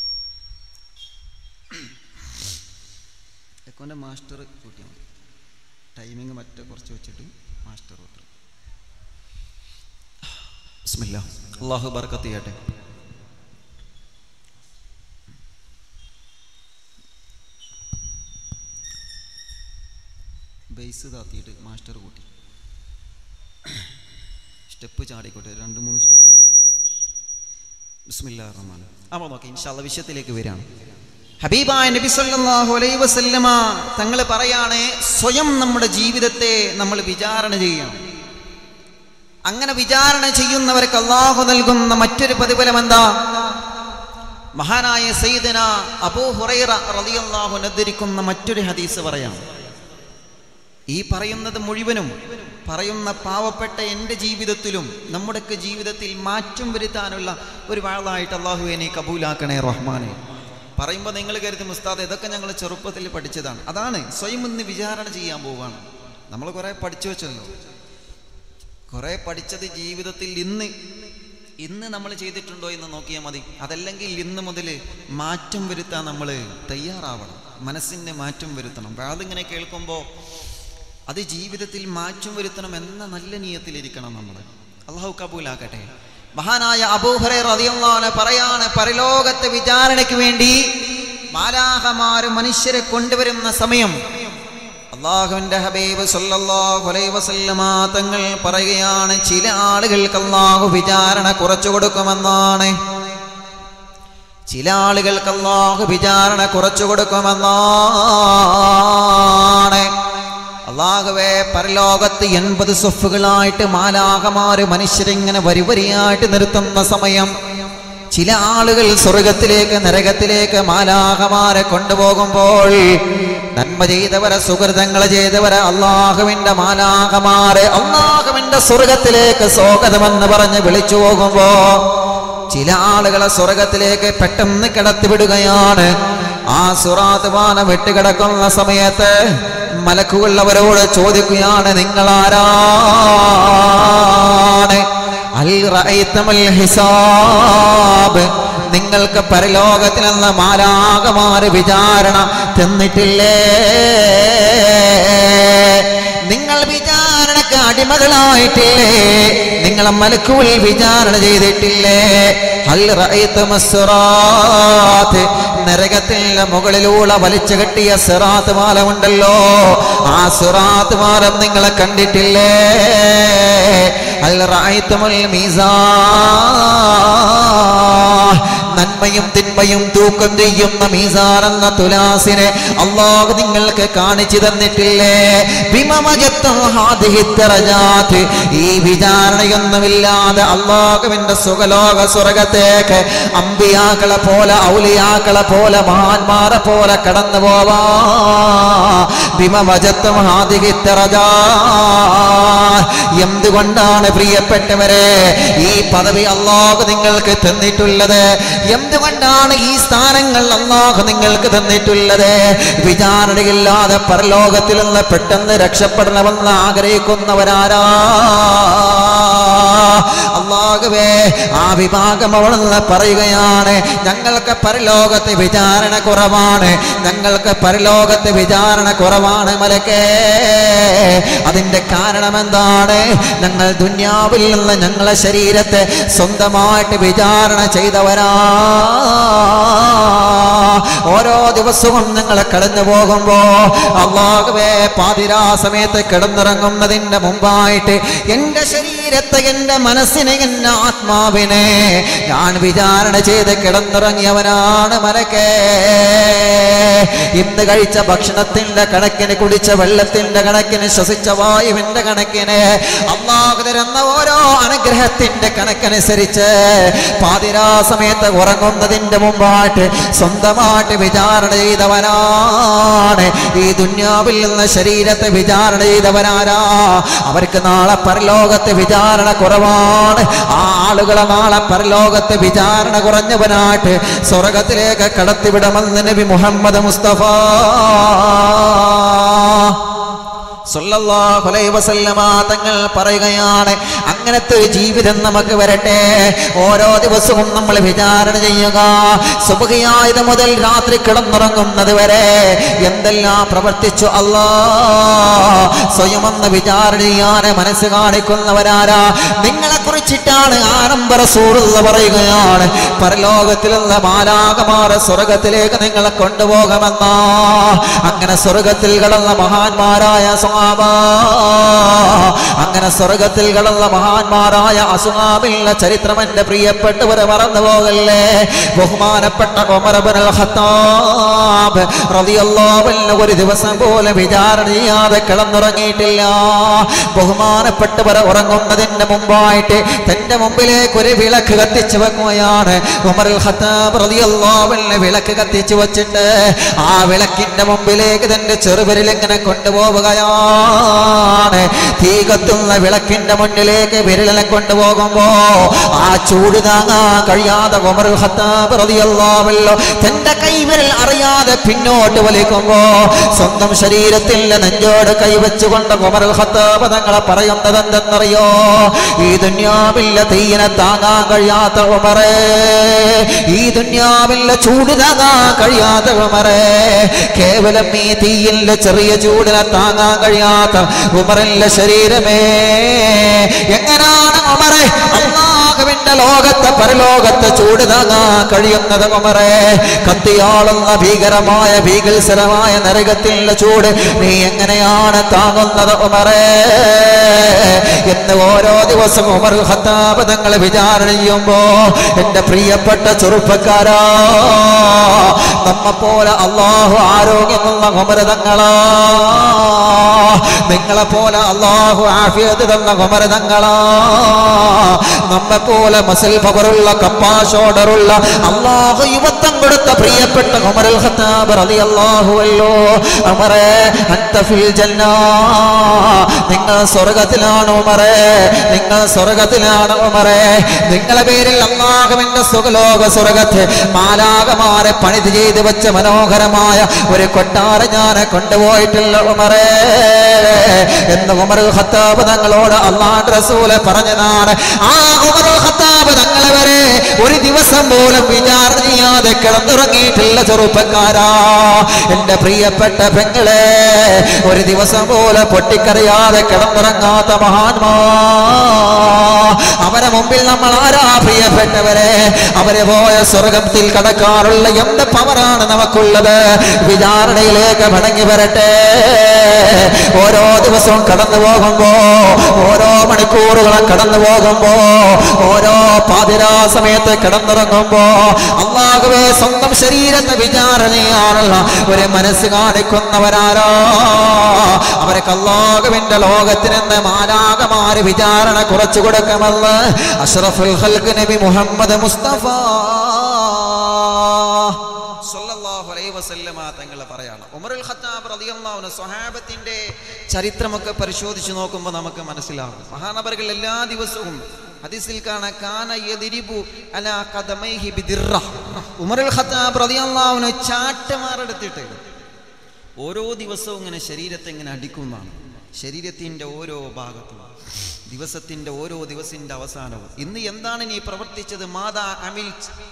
എക്കോൻ്റെ മാസ്റ്റർ കൂട്ടിയാൽ മതി ടൈമിങ് മറ്റേ കുറച്ച് വെച്ചിട്ട് മാസ്റ്റർ മാത്രം ബിസ്മില്ലാ അള്ളാഹു ബർക്കത്ത് ചെയ്യട്ടെ ബേസ് താത്തിയിട്ട് മാസ്റ്റർ കൂട്ടി സ്റ്റെപ്പ് ചാടിക്കോട്ടെ രണ്ട് മൂന്ന് സ്റ്റെപ്പ് ബിസ്മില്ലാ റഹ്മാൻ അപ്പോൾ നോക്കി ഇൻഷാല്ല വിഷയത്തിലേക്ക് വരികയാണ് ഹബീബായ നബി സല്ലല്ലാഹു അലൈഹി വസല്ലമ തങ്ങൾ പറയാണ് സ്വയം നമ്മുടെ ജീവിതത്തെ നമ്മൾ വിചാരണ ചെയ്യണം അങ്ങനെ വിചാരണ ചെയ്യുന്നവർക്ക് അള്ളാഹു നൽകുന്ന മറ്റൊരു പ്രതിഫലം എന്താ മഹാനായ സയ്യിദന അബൂ ഹുറൈറ റളിയല്ലാഹു ഉദ്ധരിക്കുന്ന മറ്റൊരു ഹദീസ് പറയാം ഈ പറയുന്നത് മുഴുവനും പറയുന്ന പാവപ്പെട്ട എൻ്റെ ജീവിതത്തിലും നമ്മുടെയൊക്കെ ജീവിതത്തിൽ മാറ്റം വരുത്താനുള്ള ഒരു വാളായിട്ട് അള്ളാഹു എന്നെ കബൂലാക്കണേ റഹ്മാനെ പറയുമ്പോൾ നിങ്ങൾ കരുതി മുസ്താദ് ഇതൊക്കെ ഞങ്ങൾ ചെറുപ്പത്തിൽ പഠിച്ചതാണ് അതാണ് സ്വയം ഇന്ന് വിചാരണ ചെയ്യാൻ പോവുകയാണ് നമ്മൾ കുറേ പഠിച്ചു വെച്ചല്ലോ കുറേ പഠിച്ചത് ജീവിതത്തിൽ ഇന്ന് ഇന്ന് നമ്മൾ ചെയ്തിട്ടുണ്ടോ എന്ന് നോക്കിയാൽ മതി അതല്ലെങ്കിൽ ഇന്ന് മുതൽ മാറ്റം വരുത്താൻ നമ്മൾ തയ്യാറാവണം മനസ്സിൻ്റെ മാറ്റം വരുത്തണം അതിങ്ങനെ കേൾക്കുമ്പോൾ അത് ജീവിതത്തിൽ മാറ്റം വരുത്തണം എന്ന നല്ല നീയത്തിലിരിക്കണം നമ്മൾ അള്ളാഹു കബൂലാക്കട്ടെ മഹാനായ അബൂഹറെ റതിയല്ലാനെ പറയാണ് പരലോകത്തെ വിചാരണയ്ക്ക് വേണ്ടി മാലാഹമാര് മനുഷ്യരെ കൊണ്ടുവരുന്ന സമയം അള്ളാഹുവിന്റെ ഹബീബ് സല്ലല്ലാഹു അലൈഹി വസല്ലമ തങ്ങൾ പറയുകയാണ് ചില ആളുകൾക്ക് അള്ളാഹു വിചാരണ കുറച്ചു കൊടുക്കുമെന്നാണ് ചില ആളുകൾക്ക് അള്ളാഹു വിചാരണ കുറച്ചു കൊടുക്കുമെന്നാണ് അള്ളാഹുവെ പരലോകത്ത് എൺപത് സ്വഫുകളായിട്ട് മാലാഹമാര് മനുഷ്യരിങ്ങനെ വരിവരിയായിട്ട് നിർത്തുന്ന സമയം ചില ആളുകൾ സ്വർഗത്തിലേക്ക് നരകത്തിലേക്ക് മാലാഹമാരെ കൊണ്ടുപോകുമ്പോൾ നന്മ ചെയ്തവരെ സുഹൃതങ്ങൾ ചെയ്തവരെ അള്ളാഹുവിന്റെ മാലാഹമാരെ അള്ളാഹുവിന്റെ സ്വർഗത്തിലേക്ക് സ്വാഗതമെന്ന് പറഞ്ഞ് വിളിച്ചു പോകുമ്പോ ചില ആളുകളെ സ്വർഗത്തിലേക്ക് പെട്ടെന്ന് കിടത്തിവിടുകയാണ് ആ സുറാത്ത് പാനം വിട്ടുകിടക്കുന്ന സമയത്ത് മലക്കുകൾ അവരോട് ചോദിക്കുകയാണ് നിങ്ങൾ ആരാണ് അൽ റഅയ്തമൽ ഹിസാബ് നിങ്ങൾക്ക് പരലോകത്തിൽ നിന്ന് മാലാകമാര് വിചാരണ തന്നിട്ടില്ലേ നിങ്ങൾ വിചാരണക്ക് അടിമകളായിട്ടില്ലേ നിങ്ങളെ മലക്കുകൾ വിചാരണ ചെയ്തിട്ടില്ലേ ഹൽ റഅയ്തും അസ്റാത്ത് നരകത്തിന്റെ മുകളിലൂടെ വലിച്ചു കെട്ടിയ സിറാത്ത് മാലമുണ്ടല്ലോ ആ സിറാത്ത് മാലം നിങ്ങളെ കണ്ടിട്ടില്ലേ ഹൽ റഅയ്തുമുൽ മീസാൻ നന്മയും തിന്മയും തൂക്കം ചെയ്യുന്ന മീസാൻ എന്ന തുലാസിനെ അള്ളാഹു നിങ്ങൾക്ക് കാണിച്ചു തന്നിട്ടില്ലേ ബിമമജത്തും ഹാദിഹി ദറജാത്ത്. ഈ വിചാരണയൊന്നുമില്ലാതെ അള്ളാഹുവിന്റെ സുഖലോക സ്വർഗത്തേക്ക് അമ്പിയാക്കളെ പോലെ ഔലിയാക്കളെ പോലെ മഹാന്മാരെ പോലെ കടന്നു പോവാ ബിമവജത്തും ഹാദിഹി ദറജാത്ത്. എന്തുകൊണ്ടാണ് പ്രിയപ്പെട്ടവരെ ഈ പദവി അള്ളാഹു നിങ്ങൾക്ക് തന്നിട്ടുള്ളത് എന്തുകൊണ്ടാണ് ഈ സ്ഥാനങ്ങൾ അള്ളാഹു നിങ്ങൾക്ക് തന്നിട്ടുള്ളത് വിചാരണയില്ലാതെ പരലോകത്തിൽ നിന്ന് പെട്ടെന്ന് രക്ഷപ്പെടണമെന്ന് ആഗ്രഹിക്കുന്നവരാരാ അള്ളാഹുവേ ആ വിഭാഗം അവിടെ നിന്ന് പറയുകയാണ് ഞങ്ങൾക്ക് പരലോകത്ത് വിചാരണ കുറവാണ് ഞങ്ങൾക്ക് പരലോകത്ത് വിചാരണ കുറവാണ് മലക്കേ അതിന്റെ കാരണം എന്താണ് ഞങ്ങൾ ദുന്യാവിൽ നിന്ന് ഞങ്ങളെ ശരീരത്തെ സ്വന്തമായിട്ട് വിചാരണ ചെയ്തവരാ ഓരോ ദിവസവും ഞങ്ങൾ കടന്നു പോകുമ്പോ അള്ളാഹുവേ പാതിരാ സമയത്ത് കിടന്നിറങ്ങുന്നതിന്റെ മുമ്പായിട്ട് എന്റെ ശരീരത്തെ എന്റെ മനസ്സിനെ എന്റെ ആത്മാവിനെ ഞാൻ വിചാരണ ചെയ്ത് കിടന്നിറങ്ങിയവനാണ് മലക്കേ ഇന്ന് കഴിച്ച ഭക്ഷണത്തിന്റെ കണക്കിന് കുടിച്ച വെള്ളത്തിന്റെ കണക്കിന് ശ്വസിച്ച വായുവിന്റെ കണക്കിന് അള്ളാഹു തരുന്ന ഓരോ അനുഗ്രഹത്തിന്റെ കണക്കനുസരിച്ച് പാതിരാ സമയത്ത് ഉറങ്ങുന്നതിന്റെ മുമ്പായിട്ട് സ്വന്തമായിട്ട് വിചാരണ ചെയ്തവനാണ് ഈ ദുന്യാവിൽ നിന്ന് ശരീരത്തെ വിചാരണ ചെയ്തവനാരാ അവർക്ക് നാളെ പരലോകത്ത് വിചാരണ കുറവാണ് ആ ആളുകളെ നാളെ പരലോകത്ത് വിചാരണ കുറഞ്ഞവനായിട്ട് സ്വർഗത്തിലേക്ക് കടത്തിവിടമെന്ന് നബി മുഹമ്മദ് മുസ്തഫ സല്ലല്ലാഹു അലൈഹി വസല്ലമ തങ്ങൾ പറയുകയാണ് അങ്ങനത്തെ ഒരു ജീവിതം നമുക്ക് വരട്ടെ ഓരോ ദിവസവും നമ്മൾ വിചാരണ ചെയ്യുക സുബഹിയായത് മുതൽ രാത്രി കിടന്നുറങ്ങുന്നത് വരെ എന്തെല്ലാം പ്രവർത്തിച്ചു അല്ലാ സ്വയമെന്ന് വിചാരണ ചെയ്യാൻ മനസ്സ് കാണിക്കുന്നവരാരാ നിങ്ങളെ കുറിച്ചിട്ടാണ് ആരംഭ റസൂലുള്ള പറയുകയാണ് പരലോകത്തിൽ നിന്ന് മാലാകമാറ സ്വർഗത്തിലേക്ക് നിങ്ങളെ കൊണ്ടുപോകുമെന്നാ അങ്ങനെ സ്വർഗത്തിൽ കടന്ന മഹാന്മാരായ സ്വാബ അങ്ങനെ സ്വർഗത്തിൽ കടന്ന മഹാന്മാരായ അസുഹാബിന്റെ ചരിത്രം എന്റെ പ്രിയപ്പെട്ടവരെ മറന്നു പോകല്ലേ ബഹുമാനപ്പെട്ട ഉമർ ഇബ്നുൽ ഖത്താബ് റളിയല്ലാഹു അൻഹു ഒരു ദിവസം പോലെ വിചാരണ ചെയ്യാതെ കിടന്നുറങ്ങിയിട്ടില്ല ബഹുമാനപ്പെട്ടവരെ ഉറങ്ങുന്നതിന് മുമ്പായിട്ട് തന്റെ മുമ്പിലേക്ക് ഒരു വിളക്ക് കത്തിച്ചു വെക്കുകയാണ് ഉമർ ഇൽ ഖത്താബ് റളിയല്ലാഹു അൻഹു വിളക്ക് കത്തിച്ചു വെച്ചിട്ട് ആ വിളക്കിന്റെ മുമ്പിലേക്ക് തന്റെ ചെറുവിരൽ ഇങ്ങനെ കൊണ്ടുപോവുകയാണ് തീ കത്തുന്ന വിളക്കിന്റെ മുന്നിലേക്ക് വിരലിനെ കൊണ്ടുപോകുമ്പോ ആ ചൂട് താങ്ങാൻ കഴിയാതെ ഉമർ ഇൽ ഖത്താബ് റളിയല്ലാഹു അൻഹു തന്റെ കൈവിരൽ അറിയാതെ പിന്നോട്ട് വലിക്കുമ്പോ സ്വന്തം ശരീരത്തിന്റെ നെഞ്ചോട് കൈവച്ചുകൊണ്ട് ഉമർ ഇൽ ഖത്താബ് തങ്ങളെ പറയുന്നത് എന്തെന്നറിയോ ഈ ദുന്യാവിലെ തീയിനെ താങ്ങാൻ കഴിയാത്ത ഉമറേ ഈ ദുന്യാവിലെ ചൂട് താങ്ങാൻ കഴിയാത്ത ഉമറേ കേവലം ഈ തീയിലെ ചെറിയ ചൂടിനെ താങ്ങാൻ കഴിയാത്ത ഉമറിന്റെ ശരീരമേ എങ്ങനാണ് ഉമറെ അള്ളാഹുവിന്റെ ലോകത്തെ പരലോകത്തെ ചൂട് താങ്ങാൻ കഴിയുന്നത് ഉമറെ കത്തിയാളുന്ന ഭീകരമായ ഭീകത്സരമായ നരകത്തിലുള്ള ചൂട് നീ എങ്ങനെയാണ് താങ്ങുന്നത് ഉമറേ എന്ന് ഓരോ ദിവസം ഉമർ ഖത്താബ് തങ്ങൾ വിചാരണ ചെയ്യുമ്പോ എന്റെ പ്രിയപ്പെട്ട ചെറുപ്പക്കാരാ നമ്മെ പോലെ അള്ളാഹു ആരോഗ്യമുള്ള ഉമർ തങ്ങളാ നിങ്ങളെ പോലെ അള്ളാഹു ആഫിയത്ത് തന്ന ഉമർ തങ്ങളാ നമ്മെ പോലെ മസിൽ പവറുള്ള കപ്പാശോടറുള്ള അള്ളാഹു യുവത്വം കൊടുത്ത പ്രിയപ്പെട്ട ഉമറുൽ ഖത്താബ് റളിയല്ലാഹു അല്ലോ ഉമറേ അൻത ഫിൽ ജന്ന നിങ്ങൾ സ്വർഗത്തിലാണ് ഉമറേ നിങ്ങൾ സ്വർഗത്തിലാണ് ഉമറേ നിങ്ങളെ പേരിൽ അള്ളാഹുവിന്റെ സുഖലോക സ്വർഗത്ത് മാലാകമാരെ പണിത് ചെയ്ത് വെച്ച മനോഹരമായ ഒരു കൊട്ടാര ഞാൻ കൊണ്ടുപോയിട്ടില്ല ഉമറേ എന്ന് ഉമറുൽ ഖത്താബ് തങ്ങളോട് അള്ളാഹ് റസൂല് പറഞ്ഞതാണ് ആ ഉമറുൽ ഖത്താബ് തങ്ങളെ വരെ ഒരു ദിവസം പോലും വിചാരണ ചെയ്യാതെ കിടന്നുറങ്ങിയിട്ടില്ല ചെറുപ്പക്കാരാ എന്റെ പ്രിയപ്പെട്ട പെങ്ങളെ ഒരു ദിവസം പോലെ പൊട്ടിക്കറിയാതെ കിടന്നുറങ്ങാത്ത മഹാന്മാ അവരെ മുമ്പിൽ നമ്മൾ ആരാ പ്രിയപ്പെട്ടവരെ അവരെ പോയ സ്വർഗത്തിൽ കടക്കാറുള്ള എന്ത് പവറാണ് നമുക്കുള്ളത് വിചാരണയിലേക്ക് മടങ്ങി വരട്ടെ ഓരോ ദിവസവും കടന്നു പോകുമ്പോ ഓരോ മണിക്കൂറുകളും കടന്നു പോകുമ്പോ ഓരോ പാതിരാ സമയത്ത് കിടന്നിറങ്ങുമ്പോ അള്ളാഹുവെ സ്വന്തം ശരീരത്തെ വിചാരണയാണുള്ള ഒരു മനസ്സ് കാണിക്കുന്നവരാരോ അവർക്ക് അള്ളാഹുവിന്റെ ലോകത്തിൽ നിന്ന് മാലാകമാര് വിചാരണ കുറച്ചു കൊടുക്കുമെന്ന് അഷ്റഫുൽ ഖൽഖ് നബി മുഹമ്മദ് മുസ്തഫ സല്ലല്ലാഹു അലൈഹി വസല്ലമ തങ്ങൾ പറയാണ് ഉമറുൽ ഖത്താബ് റളിയല്ലാഹു അൻഹു സ്വഹാബത്തിന്റെ ചരിത്രമൊക്കെ പരിശോധിച്ച് നോക്കുമ്പോൾ നമുക്ക് മനസ്സിലാകും മഹാനബറുകൾ എല്ലാ ദിവസവും ഹദീസിൽ കാണാൻ കാന യദിരിബു അലാ ഖദമൈഹി ബിദിറ ഉമറുൽ ഖത്താബ് റളിയല്ലാഹു അൻഹു ചാട്ടമാറെടുത്തിട്ട് ഓരോ ദിവസവും ഇങ്ങനെ ശരീരത്തെ ഇങ്ങനെ അടിക്കുന്നതാണ് ശരീരത്തിൻ്റെ ഓരോ ഭാഗത്തും ദിവസത്തിൻ്റെ ഓരോ ദിവസത്തിൻ്റെ അവസാനവും ഇന്ന് എന്താണ് നീ പ്രവർത്തിച്ചത് മാതാ അമിൽ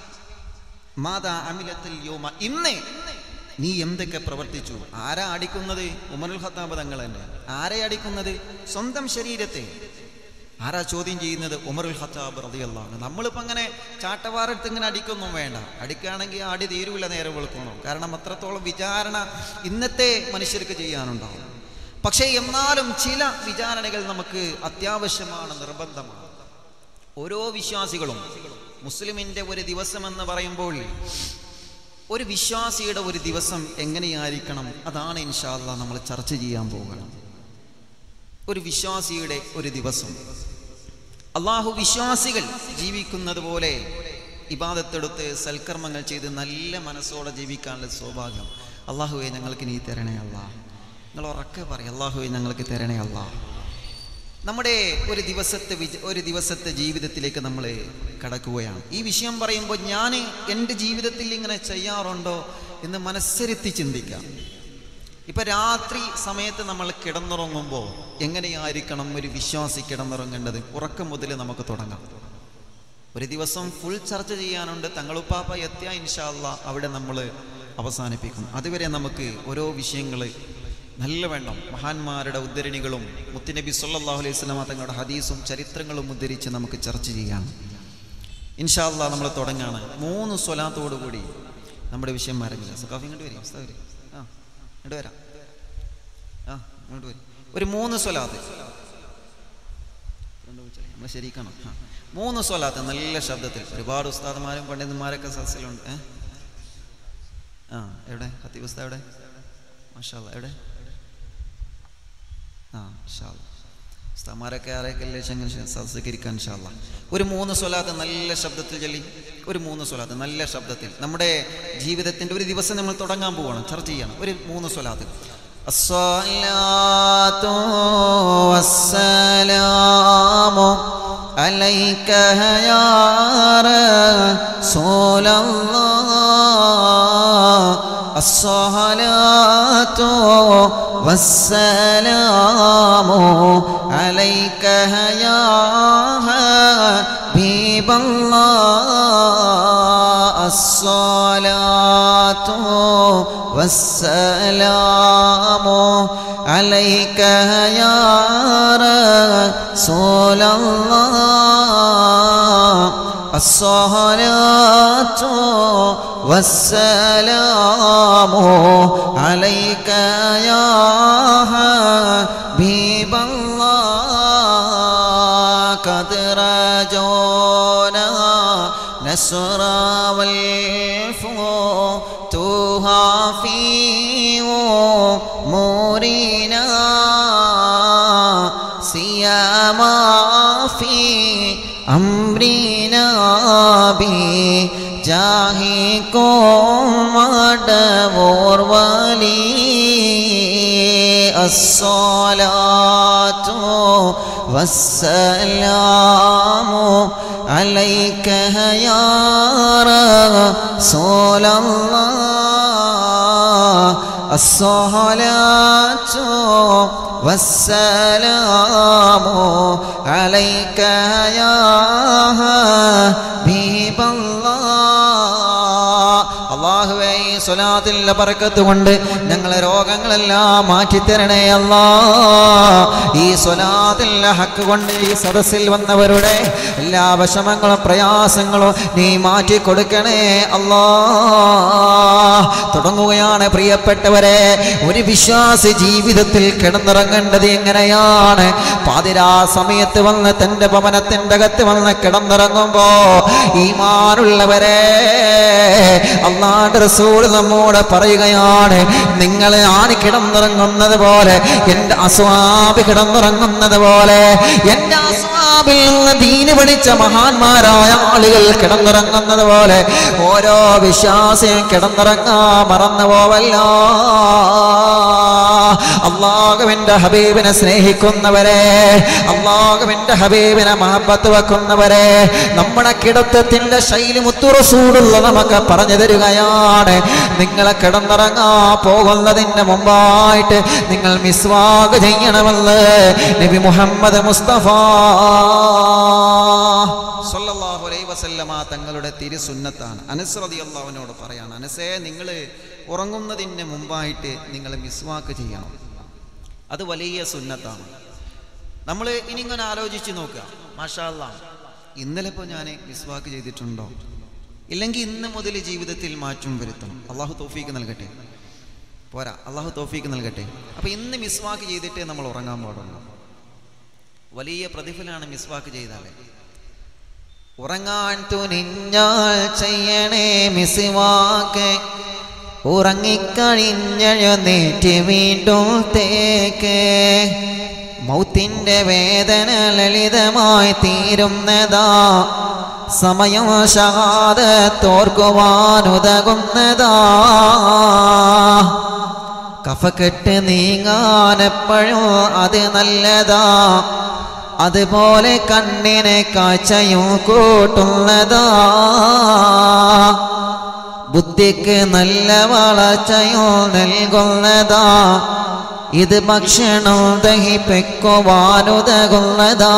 മാതാ അമിലത്തിൽ യോമ ഇന്ന് നീ എന്തൊക്കെ പ്രവർത്തിച്ചു ആരാ അടിക്കുന്നത് ഉമറുൽ ഖത്താബ് തങ്ങൾ തന്നെ ആരെ അടിക്കുന്നത് സ്വന്തം ശരീരത്തെ ആരാ ചോദ്യം ചെയ്യുന്നത് ഉമറുൽ ഖത്താബ് റതിയല്ലാണ് നമ്മളിപ്പോൾ അങ്ങനെ ചാട്ടവാറെടുത്ത് ഇങ്ങനെ അടിക്കൊന്നും വേണ്ട അടിക്കുകയാണെങ്കിൽ ആ അടി തീരൂല നേരെ വെളുക്കണം കാരണം അത്രത്തോളം വിചാരണ ഇന്നത്തെ മനുഷ്യർക്ക് ചെയ്യാനുണ്ടാവും പക്ഷേ എന്നാലും ചില വിചാരണകൾ നമുക്ക് അത്യാവശ്യമാണ് നിർബന്ധമാണ് ഓരോ വിശ്വാസികളും മുസ്ലിമിൻ്റെ ഒരു ദിവസം എന്ന് പറയുമ്പോൾ ഒരു വിശ്വാസിയുടെ ഒരു ദിവസം എങ്ങനെയായിരിക്കണം അതാണ് ഇൻഷാല്ല നമ്മൾ ചർച്ച ചെയ്യാൻ പോകുന്നത് ഒരു വിശ്വാസിയുടെ ഒരു ദിവസം അള്ളാഹു വിശ്വാസികൾ ജീവിക്കുന്നത് പോലെ ഇബാദത്തെടുത്ത് സൽക്കർമ്മങ്ങൾ ചെയ്ത് നല്ല മനസ്സോടെ ജീവിക്കാനുള്ള സൗഭാഗ്യം അള്ളാഹുവെ ഞങ്ങൾക്ക് നീ തരണേ അല്ല നിങ്ങൾ ഉറക്കെ പറയും അള്ളാഹുവെ ഞങ്ങൾക്ക് തരണേ അല്ല നമ്മുടെ ഒരു ദിവസത്തെ വിജ ഒരു ദിവസത്തെ ജീവിതത്തിലേക്ക് നമ്മൾ കടക്കുകയാണ് ഈ വിഷയം പറയുമ്പോൾ ഞാൻ എൻ്റെ ജീവിതത്തിൽ ഇങ്ങനെ ചെയ്യാറുണ്ടോ എന്ന് മനസ്സിരുത്തി ചിന്തിക്കാം ഇപ്പം രാത്രി സമയത്ത് നമ്മൾ കിടന്നുറങ്ങുമ്പോൾ എങ്ങനെയായിരിക്കണം ഒരു വിശ്വാസി കിടന്നുറങ്ങേണ്ടത് ഉറക്കം മുതൽ നമുക്ക് തുടങ്ങാം ഒരു ദിവസം ഫുൾ ചർച്ച ചെയ്യാനുണ്ട് തങ്ങളുപ്പാപ്പ എത്തിയ ഇൻഷാല്ല അവിടെ നമ്മൾ അവസാനിപ്പിക്കും അതുവരെ നമുക്ക് ഓരോ വിഷയങ്ങൾ നല്ല വേണം മഹാന്മാരുടെ ഉദ്ധരണികളും മുത്തുനബി സല്ലല്ലാഹു അലൈഹി വസല്ലമ തങ്ങളുടെ ഹദീസും ചരിത്രങ്ങളും ഉദ്ധരിച്ച് നമുക്ക് ചർച്ച ചെയ്യാം ഇൻഷാല്ല നമ്മൾ തുടങ്ങാണ് മൂന്ന് സ്വലാത്തോടു കൂടി നമ്മുടെ വിഷയം ആരംഭിക്കാം സഖാഫി ഇങ്ങോട്ട് വരും ഉസ്താദ് വരും ആ ഇങ്ങോട്ട് വരാം ആ ഇങ്ങോട്ട് വരും ഒരു മൂന്ന് സ്വലാത്ത് നമ്മൾ ശരിക്കണം ആ മൂന്ന് സ്വലാത്ത് നല്ല ശബ്ദത്തിൽ ഒരുപാട് ഉസ്താദന്മാരും പണ്ഡിതന്മാരൊക്കെ സദസ്സിലുണ്ട് ഏ ആ എവിടെ ഹത്തീബ് ഉസ്താദ് എവിടെ മാഷാല്ല എവിടെ ആ ഷാല്ല ഉസ്താമാരൊക്കെ ആരെയൊക്കെ ലക്ഷ്യം സദസ്സീകരിക്കാൻ ഷാല്ല ഒരു മൂന്ന് സ്വലാത്ത് നല്ല ശബ്ദത്തിൽ ചൊല്ലി ഒരു മൂന്ന് സ്വലാത്ത് നല്ല ശബ്ദത്തിൽ നമ്മുടെ ജീവിതത്തിൻ്റെ ഒരു ദിവസം നമ്മൾ തുടങ്ങാൻ പോവാണ് ചർച്ച ചെയ്യണം ഒരു മൂന്ന് സ്വലാത്ത് الصلاة والسلام عليك يا رسول الله الصلاة والسلام عليك يا حبيب الله الصلاة والسلام عليك يا رسول الله الصلاة والسلام عليك يا حبيب الله قد رجونا نصر والفتوها في أمورنا سيما في أمرنا بجاهكم ودور ولي الصلاة والسلام عليك يا رسول الله الصلاة والسلام عليك يا حبيب الله അള്ളാഹുവേ ഈ സ്വലാത്തിന്റെ പറക്കത്ത് കൊണ്ട് ഞങ്ങളെ രോഗങ്ങളെല്ലാം മാറ്റിത്തരണേ അല്ലാ ഈ സ്വലാത്തിന്റെ ഹക്ക് കൊണ്ട് ഈ സദസ്സിൽ വന്നവരുടെ എല്ലാ വിഷമങ്ങളും പ്രയാസങ്ങളും നീ മാറ്റി കൊടുക്കണേ അല്ലാ തുടങ്ങുകയാണ് പ്രിയപ്പെട്ടവരെ ഒരു വിശ്വാസി ജീവിതത്തിൽ കിടന്നിറങ്ങേണ്ടത് എങ്ങനെയാണ് പാതിരാ സമയത്ത് വന്ന് തൻ്റെ ഭവനത്തിൻ്റെ അകത്ത് വന്ന് കിടന്നിറങ്ങുമ്പോ ഈമാനുള്ളവരെ അള്ളാന്റെ റസൂൽ നമ്മോട് പറയുകയാണ് നിങ്ങൾ ആണി കിടന്നിറങ്ങുന്നത് പോലെ എൻ്റെ അസ്വാബി കിടന്നിറങ്ങുന്നത് പോലെ എൻ്റെ അസ്വാബിൽ നിന്ന് ദീന് പഠിച്ച മഹാന്മാരായ ആളുകൾ കിടന്നിറങ്ങുന്നത് പോലെ ഓരോ വിശ്വാസിയും കിടന്നിറങ്ങാ മറന്നു പോവല്ല അള്ളാഹുവിൻ്റെ ഹബീബിനെ സ്നേഹിക്കുന്നവരെ അള്ളാഹുവിൻ്റെ ഹബീബിനെ മഹബത്ത് വെക്കുന്നവരെ നമ്മുടെ കിടത്തത്തിൻ്റെ ശൈലി മുത്തുറസൂടുള്ള നമുക്ക് പറഞ്ഞു തരികയാണ് നിങ്ങളെ കിടന്നിറങ്ങാ പോകുന്നതിന് മുമ്പായിട്ട് നിങ്ങൾ മിസ്വാഗ് ചെയ്യണമെന്ന് നബി മുഹമ്മദ് മുസ്തഫ സല്ലല്ലാഹു അലൈഹി വസല്ലമ തങ്ങളുടെ തിരുസുന്നത്താണ് അനസ് റളിയല്ലാഹുവിനോട് പറയാണ് അനസേ നിങ്ങൾ ഉറങ്ങുന്നതിന് മുമ്പായിട്ട് നിങ്ങൾ മിസ്വാക്ക് ചെയ്യണം അത് വലിയ സുന്നത്താണ് നമ്മൾ ഇനി ഇങ്ങനെ ആലോചിച്ച് നോക്കുക മാഷാ അല്ലാ ഇന്നലെ ഇപ്പോൾ ഞാൻ മിസ്വാക്ക് ചെയ്തിട്ടുണ്ടോ ഇല്ലെങ്കിൽ ഇന്ന് മുതൽ ജീവിതത്തിൽ മാറ്റം വരുത്തണം അള്ളാഹു തോഫീക്ക് നൽകട്ടെ പോരാ അള്ളാഹു തോഫീക്ക് നൽകട്ടെ അപ്പോൾ ഇന്ന് മിസ്വാക്ക് ചെയ്തിട്ടേ നമ്മൾ ഉറങ്ങാൻ പാടുള്ളൂ വലിയ പ്രതിഫലമാണ് മിസ്വാക്ക് ചെയ്താലേ ഉറങ്ങാൻ തുനിഞ്ഞാൽ ചെയ്യണേ മിസ്വാക്ക് ഉറങ്ങിക്കഴിഞ്ഞെഴുന്നേറ്റ് വീണ്ടും തേക്ക് മൗത്തിൻ്റെ വേദന ലളിതമായി തീരുന്നതാ സമയം ശഹാദത്തോർക്കുവാനുതകുന്നതാ കഫക്കെട്ട് നീങ്ങാനെപ്പോഴും അത് നല്ലതാ അതുപോലെ കണ്ണിനെ കാഴ്ചയും കൂട്ടുന്നതാ ബുദ്ധിക്ക് നല്ല വളർച്ചയോ നൽകുന്നതാ ഇത് ഭക്ഷണം ദഹിപ്പിക്കുവാനുതകുന്നതാ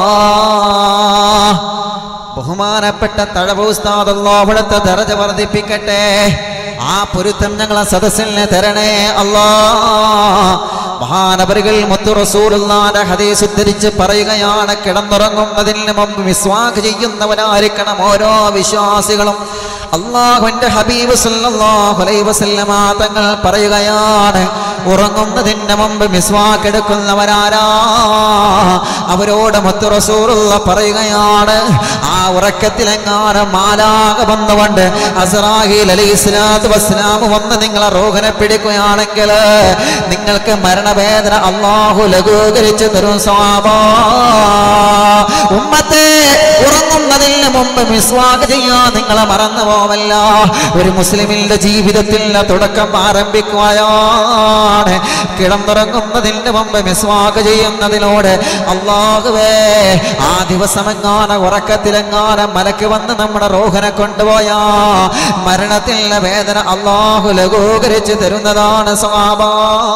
ബഹുമാനപ്പെട്ട തഴവൂസ്താദല്ലോ അവിടുത്തെ ദറജ വർദ്ധിപ്പിക്കട്ടെ ആ പൊരുത്തം ഞങ്ങളെ സദസ്സിന് തരണേ അല്ലാ മഹാനവരുകൾ മുത്തു റസൂലുള്ളാന്റെ ഹദീസ് ഉദ്ധരിച്ച് പറയുകയാണ് കിടന്നുറങ്ങുന്നതിന് മുമ്പ് മിസ്വാക്ക് ചെയ്യുന്നവനായിരിക്കണം ഓരോ വിശ്വാസികളും അള്ളാഹുവിന്റെ ഹബീബ് സല്ലല്ലാഹു അലൈഹി വസല്ലമ തങ്ങൾ പറയുകയാണ് ഉറങ്ങുന്നതിന് മുമ്പ് മിസ്വാക്ക് എടുക്കുന്നവരാരാ അവരോട് മുത്തു റസൂലുള്ള പറയുകയാണ് ആ ഉറക്കത്തിലെങ്ങാനും മാലാക വന്നുകൊണ്ട് അസറാഹിൽ അലൈഹി സ്വലാത്തു വസ്സലാം വന്ന് നിങ്ങളെ റോഹനെ പിടിക്കുകയാണെങ്കിൽ നിങ്ങൾക്ക് മരണവേദന അള്ളാഹു ലഘൂകരിച്ച് തരും സ്വാഭാ ഉമ്മത്തെ ഉറങ്ങുന്നതിന് മുമ്പ് മിസ്വാഗ് ചെയ്യാൻ നിങ്ങളെ മറന്നു പോവല്ല ഒരു മുസ്ലിമിന്റെ ജീവിതത്തിൽ തുടക്കം ആരംഭിക്കുകയാണ് കിടന്നുറങ്ങുന്നതിന് മുമ്പ് മിസ്വാഗ് ചെയ്യുന്നതിലൂടെ അള്ളാഹുവേ ആ ദിവസമെങ്ങാനും ഉറക്കത്തിലെങ്ങാനും മലക്ക് വന്ന് നമ്മുടെ റോഹനെ കൊണ്ടുപോയാ മരണത്തിലെ വേദന അള്ളാഹു ലഘൂകരിച്ച് തരുന്നതാണ് സ്വാഭാ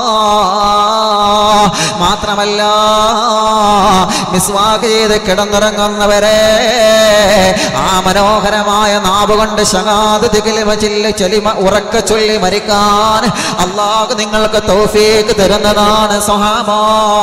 മാത്രമല്ല മിസ്വാക്ക് ചെയ്ത് കിടന്നുറങ്ങുന്നവരെ ആ മനോഹരമായ നാവ് കൊണ്ട് ശകാദ് കിളിമ ചില്ല ചെലിമ ഉറക്ക ചൊല്ലി മരിക്കാൻ അള്ളാഹു നിങ്ങൾക്ക് തൗഫീക്ക് തരുന്നതാണ് സ്വഹാബാ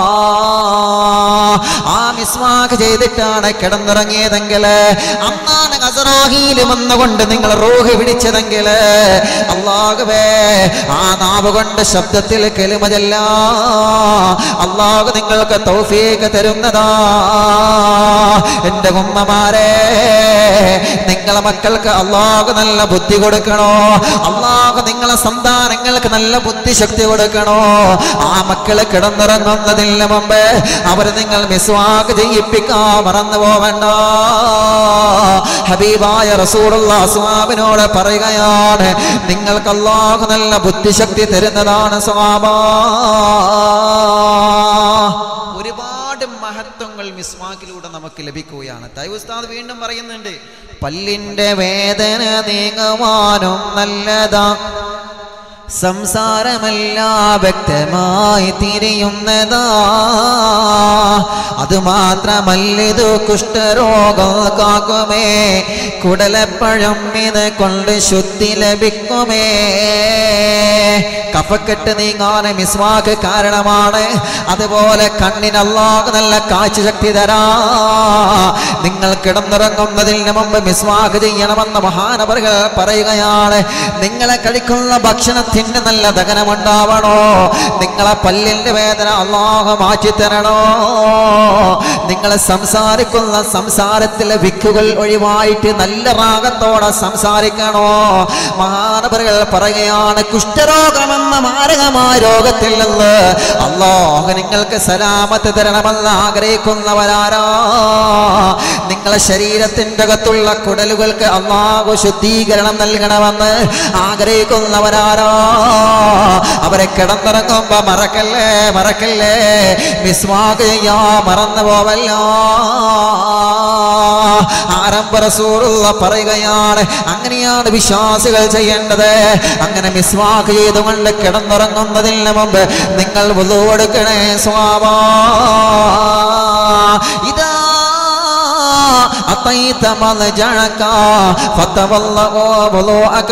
ആ മിസ്വാക്ക് ചെയ്തിട്ടാണ് കിടന്നുറങ്ങിയതെങ്കിൽ അന്നാണ് ഹസറാഹിയിൽ വന്നുകൊണ്ട് നിങ്ങൾ റൂഹ് പിടിച്ചതെങ്കിൽ അള്ളാഹുവേ ആ നാവ് കൊണ്ട് ശബ്ദത്തിൽ കെലുമതല്ല അള്ളാഹു നിങ്ങൾക്ക് തൗഫീക്ക് തരുന്നതാ എൻ്റെ ഉമ്മമാരെ നിങ്ങളെ മക്കൾക്ക് അള്ളാഹു നല്ല ബുദ്ധി കൊടുക്കണോ അള്ളാഹു നിങ്ങളെ സന്താനങ്ങൾക്ക് നല്ല ബുദ്ധിശക്തി കൊടുക്കണോ ആ മക്കള് കിടന്നിറങ്ങുന്നതിന് മുമ്പ് അവർ നിങ്ങൾ മിസ്വാക്ക് ചെയ്യിപ്പിക്കാ മറന്നു പോവണ്ട ഹബീബായ റസൂലുള്ള സ്വാമിനോട് പറയുകയാണ് നിങ്ങൾക്ക് അള്ളാഹു നല്ല ബുദ്ധിശക്തി തരുന്നതാണ് സ്വാഭാ ഒരുപാട് മഹത്വങ്ങൾ മിസ്വാക്കിലൂടെ നമുക്ക് ലഭിക്കുകയാണ് തൈവുസ്താദ് വീണ്ടും പറയുന്നുണ്ട് പല്ലിന്റെ വേദന നീങ്ങുവാനും നല്ലതാ സംസാരമല്ല വ്യക്തമായി തിരിയുന്നതാ അത് മാത്രമല്ലിതു കുഷ്ഠരോഗം കാക്കുമേ കുടലപ്പഴം ഇത് കൊണ്ട് ശുദ്ധി ലഭിക്കുമേ കഫക്കെട്ട് നീങ്ങാൻ മിസ്വാക്ക് കാരണമാണ് അതുപോലെ കണ്ണിനല്ലാതെ നല്ല കാഴ്ചശക്തി തരാ നിങ്ങൾ കിടന്നിറങ്ങുന്നതിന് മുമ്പ് മിസ്വാക്ക് ചെയ്യണമെന്ന് മഹാനവറുകൾ പറയുകയാണ് നിങ്ങളെ കഴിക്കുന്ന ഭക്ഷണത്തിന് നല്ല ദഹനമുണ്ടാവണോ നിങ്ങളെ പല്ലിന്റെ വേദന അള്ളാഹു മാറ്റിത്തരണോ നിങ്ങൾ സംസാരിക്കുന്ന സംസാരത്തിലെ വിക്കുകൾ ഒഴിവായിട്ട് നല്ല റാഗത്തോടെ സംസാരിക്കണോ മഹാനവറുകൾ പറയുകയാണ് കുഷ്ഠരോഗമെന്ന മാരകമായ രോഗത്തിൽ നിന്ന് അള്ളാഹു നിങ്ങൾക്ക് സലാമത്ത് തരണമെന്ന് ആഗ്രഹിക്കുന്നവരാരാ നിങ്ങളെ ശരീരത്തിൻ്റെ അകത്തുള്ള കുടലുകൾക്ക് അള്ളാഹു ശുദ്ധീകരണം നൽകണമെന്ന് ആഗ്രഹിക്കുന്നവരാരാ അവരെ കിടന്നിറങ്ങുമ്പോ മറക്കല്ലേ മറക്കല്ലേ മിസ്വാഗ് ചെയ്യാ മറന്നു പോവല്ല ആരംഭ റസൂലുള്ള പറയുകയാണ് അങ്ങനെയാണ് വിശ്വാസികൾ ചെയ്യേണ്ടത് അങ്ങനെ മിസ്വാക്ക് ചെയ്തുകൊണ്ട് കിടന്നുറങ്ങുന്നതിന് മുമ്പ് നിങ്ങൾ വധുവെടുക്കണേ സ്വാഭാ ഇതാ أطيت مضجعك فتولغ وضوءك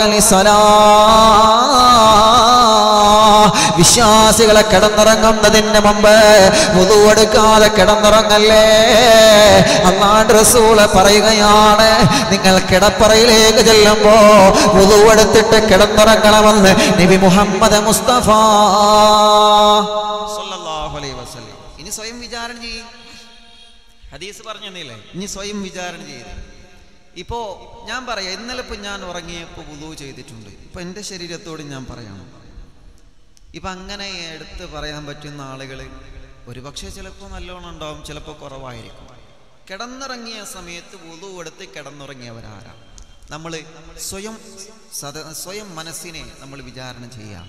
للصلاة വിശ്വാസികളെ കിടന്നിറങ്ങുന്നതിന് മുമ്പ് മുതുവെടുക്കാതെ കിടന്നിറങ്ങല്ലേ അന്നാണ്ട് റസൂള് പറയുകയാണ് നിങ്ങൾ കിടപ്പറയിലേക്ക് ചെല്ലുമ്പോ മുതുവെടുത്തിട്ട് കിടന്നിറങ്ങണമെന്ന് നബി മുഹമ്മദ് മുസ്തഫ സല്ലല്ലാഹു അലൈഹി വസല്ലം ഇനി സ്വയം വിചാരണ ചെയ്യും ഹദീസ് പറഞ്ഞു തന്നില്ലേ ഇനി സ്വയം വിചാരണ ചെയ്ത് ഇപ്പോ ഞാൻ പറയാം ഇന്നലെ ഇപ്പൊ ഞാൻ ഉറങ്ങിയപ്പോൾ വുളു ചെയ്തിട്ടുണ്ട് ഇപ്പൊ എൻ്റെ ശരീരത്തോട് ഞാൻ പറയണം ഇപ്പൊ അങ്ങനെ എടുത്ത് പറയാൻ പറ്റുന്ന ആളുകൾ ഒരുപക്ഷെ ചിലപ്പോൾ നല്ലോണം ഉണ്ടാവും ചിലപ്പോൾ കുറവായിരിക്കും കിടന്നിറങ്ങിയ സമയത്ത് വുളു എടുത്ത് കിടന്നുറങ്ങിയവരാരാ നമ്മൾ സ്വയം സദ സ്വയം മനസ്സിനെ നമ്മൾ വിചാരണ ചെയ്യാം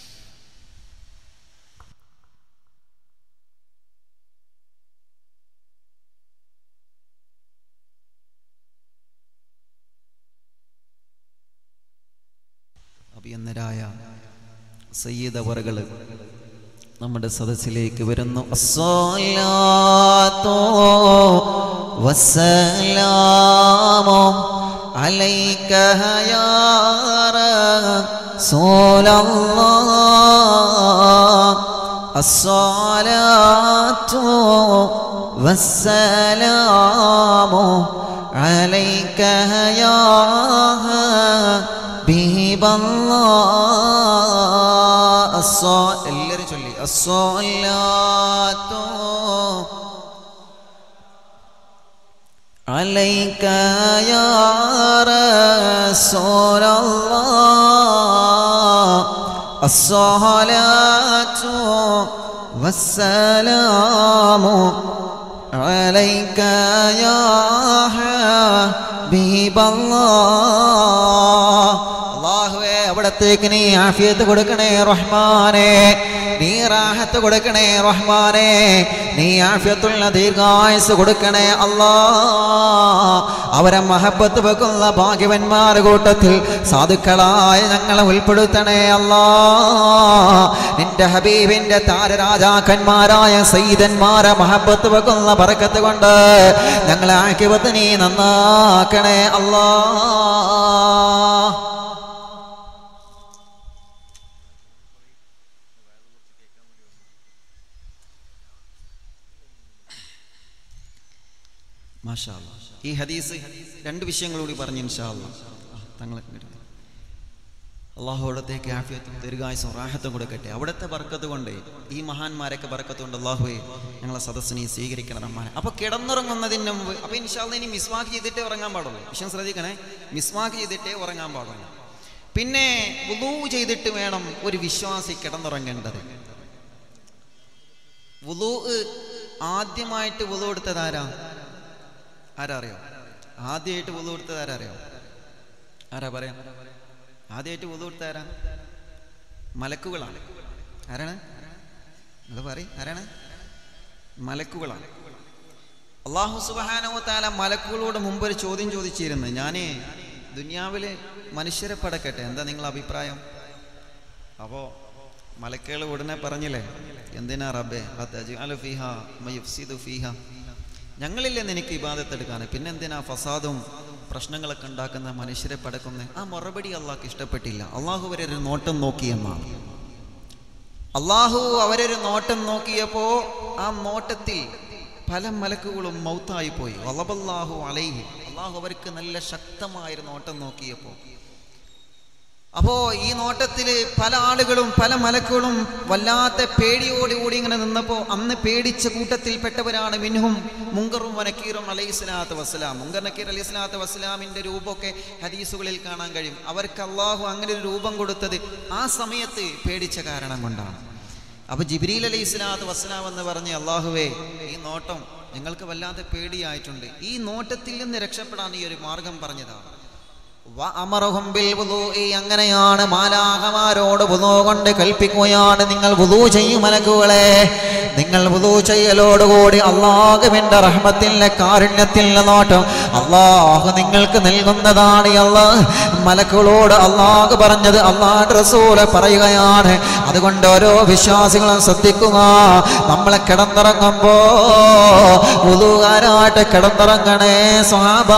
അഭിയന്നരായ സയ്യിദ് അവറുകൾ നമ്മുടെ സദസ്സിലേക്ക് വരുന്നു الصلاة والسلام عليك يا رسول الله الصلاة والسلام عليك يا حبيب الله الصلاة എല്ലാവരും ചൊല്ലി الصلاة عليك يا رسول الله الصلاة والسلام عليك يا حبيب الله അള്ളാഹുവേ അവിടത്തേക്ക് നീ ആഫിയത്ത് കൊടുക്കണേ റഹ്മാനെ നീ റാഹത്ത് കൊടുക്കണേ റഹ്മാനെ നീ ആഫിയത്തുള്ള ദീർഘായുസ് കൊടുക്കണേ അല്ലാ അവരെ മഹബത്ത് വെക്കുന്ന ഭാഗ്യവന്മാരുടെ കൂട്ടത്തിൽ സാധുക്കളായ ഞങ്ങളെ ഉൾപ്പെടുത്തണേ അല്ലാ നിന്റെ ഹബീബിന്റെ താരരാജാക്കന്മാരായ സയ്യിദന്മാരെ മഹബത്ത് വെക്കുന്ന പറക്കത്ത് കൊണ്ട് ഞങ്ങളെ ആക്കിവത്ത് നീ നന്നാക്കണേ അല്ലാ മാഷാ അല്ലാ. ഈ ഹദീസ് രണ്ട് വിഷയങ്ങളൂടി പറഞ്ഞു ഇൻഷാ അല്ലാ. ആ, തങ്ങളെ ഇങ്ങോട്ട് വരൂ. അള്ളാഹു അവിടത്തേക്ക് ആഫിയത്തും ദീർഘായുസും റാഹത്തും കൊടുക്കട്ടെ അവിടുത്തെ ബർക്കത്ത് കൊണ്ട് ഈ മഹാന്മാരൊക്കെ ബർക്കത്ത് കൊണ്ട് അള്ളാഹുവെ ഞങ്ങളെ സദസ്സിനെ സ്വീകരിക്കണം റഹ്മാനെ അപ്പൊ കിടന്നുറങ്ങുന്നതിന് മുമ്പ് അപ്പൊ ഇൻഷാല്ല ഇനി മിസ്വാക്ക് ചെയ്തിട്ടേ ഉറങ്ങാൻ പാടുള്ളൂ വിഷയം ശ്രദ്ധിക്കണേ മിസ്വാക്ക് ചെയ്തിട്ടേ ഉറങ്ങാൻ പാടുള്ളൂ പിന്നെ വുളൂ ചെയ്തിട്ട് വേണം ഒരു വിശ്വാസി കിടന്നുറങ്ങേണ്ടത് വുളൂ ആദ്യമായിട്ട് വുളൂ എടുത്തത് ആരാ ആരാ അറിയോ ആദ്യമായിട്ട് വുളൂ എടുത്തത് ആരാ അറിയോ ആരാ പറയാം ആദ്യമായിട്ട് വുളൂ എടുത്തത് ആരാ മലക്കുകളാണ് ആരാണ് നിങ്ങൾ പറയും ആരാണ് മലക്കുകളാണ് അള്ളാഹു സുബാനോ താല മലക്കുകളോട് മുമ്പ് ഒരു ചോദ്യം ചോദിച്ചിരുന്നു ഞാൻ ദുനിയാവിൽ മനുഷ്യരെ പടക്കട്ടെ എന്താ നിങ്ങളെ അഭിപ്രായം അപ്പോൾ മലക്കുകൾ ഉടനെ പറഞ്ഞില്ലേ എന്തിനാ റബ്ബേ അതജ്അലു ഫീഹ മയുഫ്സിദു ഫീഹ ഞങ്ങളില്ലേ നിനക്ക് ഇബാദത്തെടുക്കാൻ പിന്നെ എന്തിനാ ഫസാദും പ്രശ്നങ്ങളൊക്കെ ഉണ്ടാക്കുന്ന മനുഷ്യരെ പടക്കുന്ന ആ മറുപടി അള്ളാഹ്ക്ക് ഇഷ്ടപ്പെട്ടില്ല അള്ളാഹു വരെ ഒരു നോട്ടം നോക്കിയെന്നാണ് അള്ളാഹു അവരൊരു നോട്ടം നോക്കിയപ്പോ ആ നോട്ടത്തിൽ പല മലക്കുകളും മൗത്തായി പോയി വലബല്ലാഹു അലൈഹി അള്ളാഹു അവർക്ക് നല്ല ശക്തമായൊരു നോട്ടം നോക്കിയപ്പോ അപ്പോ ഈ നോട്ടത്തില് പല ആളുകളും പല മലക്കുകളും വല്ലാത്ത പേടിയോടുകൂടി ഇങ്ങനെ നിന്നപ്പോ അന്ന് പേടിച്ച കൂട്ടത്തിൽപ്പെട്ടവരാണ് മിൻഹും മുങ്കറും വനക്കീറും അലൈഹി സ്വലാത്ത് വസ്സലാം മുങ്കർ നക്കീർ അലൈഹി സ്വലാത്ത് വസ്സലാമിന്റെ രൂപമൊക്കെ ഹദീസുകളിൽ കാണാൻ കഴിയും അവർക്ക് അള്ളാഹു അങ്ങനെ ഒരു രൂപം കൊടുത്തത് ആ സമയത്ത് പേടിച്ച കാരണം കൊണ്ടാണ് അപ്പൊ ജിബ്രീൽ അലൈഹി സ്വലാത്ത് വസ്സലാം എന്ന് പറഞ്ഞ് അള്ളാഹുവേ ഈ നോട്ടം ഞങ്ങൾക്ക് വല്ലാതെ പേടിയായിട്ടുണ്ട് ഈ നോട്ടത്തിൽ നിന്ന് രക്ഷപ്പെടാൻ ഈ ഒരു മാർഗം പറഞ്ഞതാണ് വഅമറഹും ബിൽ വുദൂഇ അങ്ങനെയാണ് മാലാഹമാരോട് വുദൂ കൊണ്ട് കൽപ്പിക്കുകയാണ് നിങ്ങൾ വുദൂ ചെയ്യും മലക്കുകളെ നിങ്ങൾ വുദൂ ചെയ്യലോടുകൂടി അള്ളാഹുവിന്റെ റഹ്മത്തിന്റെ കാരുണ്യത്തിന്റെ നോട്ടം അള്ളാഹു നിങ്ങൾക്ക് നൽകുന്നതാണ് അള്ളാഹ് മലക്കുകളോട് അള്ളാഹു പറഞ്ഞത് അള്ളാഹ് റസൂല് പറയുകയാണ് അതുകൊണ്ട് ഓരോ വിശ്വാസികളും ശ്രദ്ധിക്കുക നമ്മളെ കിടന്നിറങ്ങുമ്പോ വുദൂകാരായിട്ട് കിടന്നിറങ്ങണേ സ്വാഭാ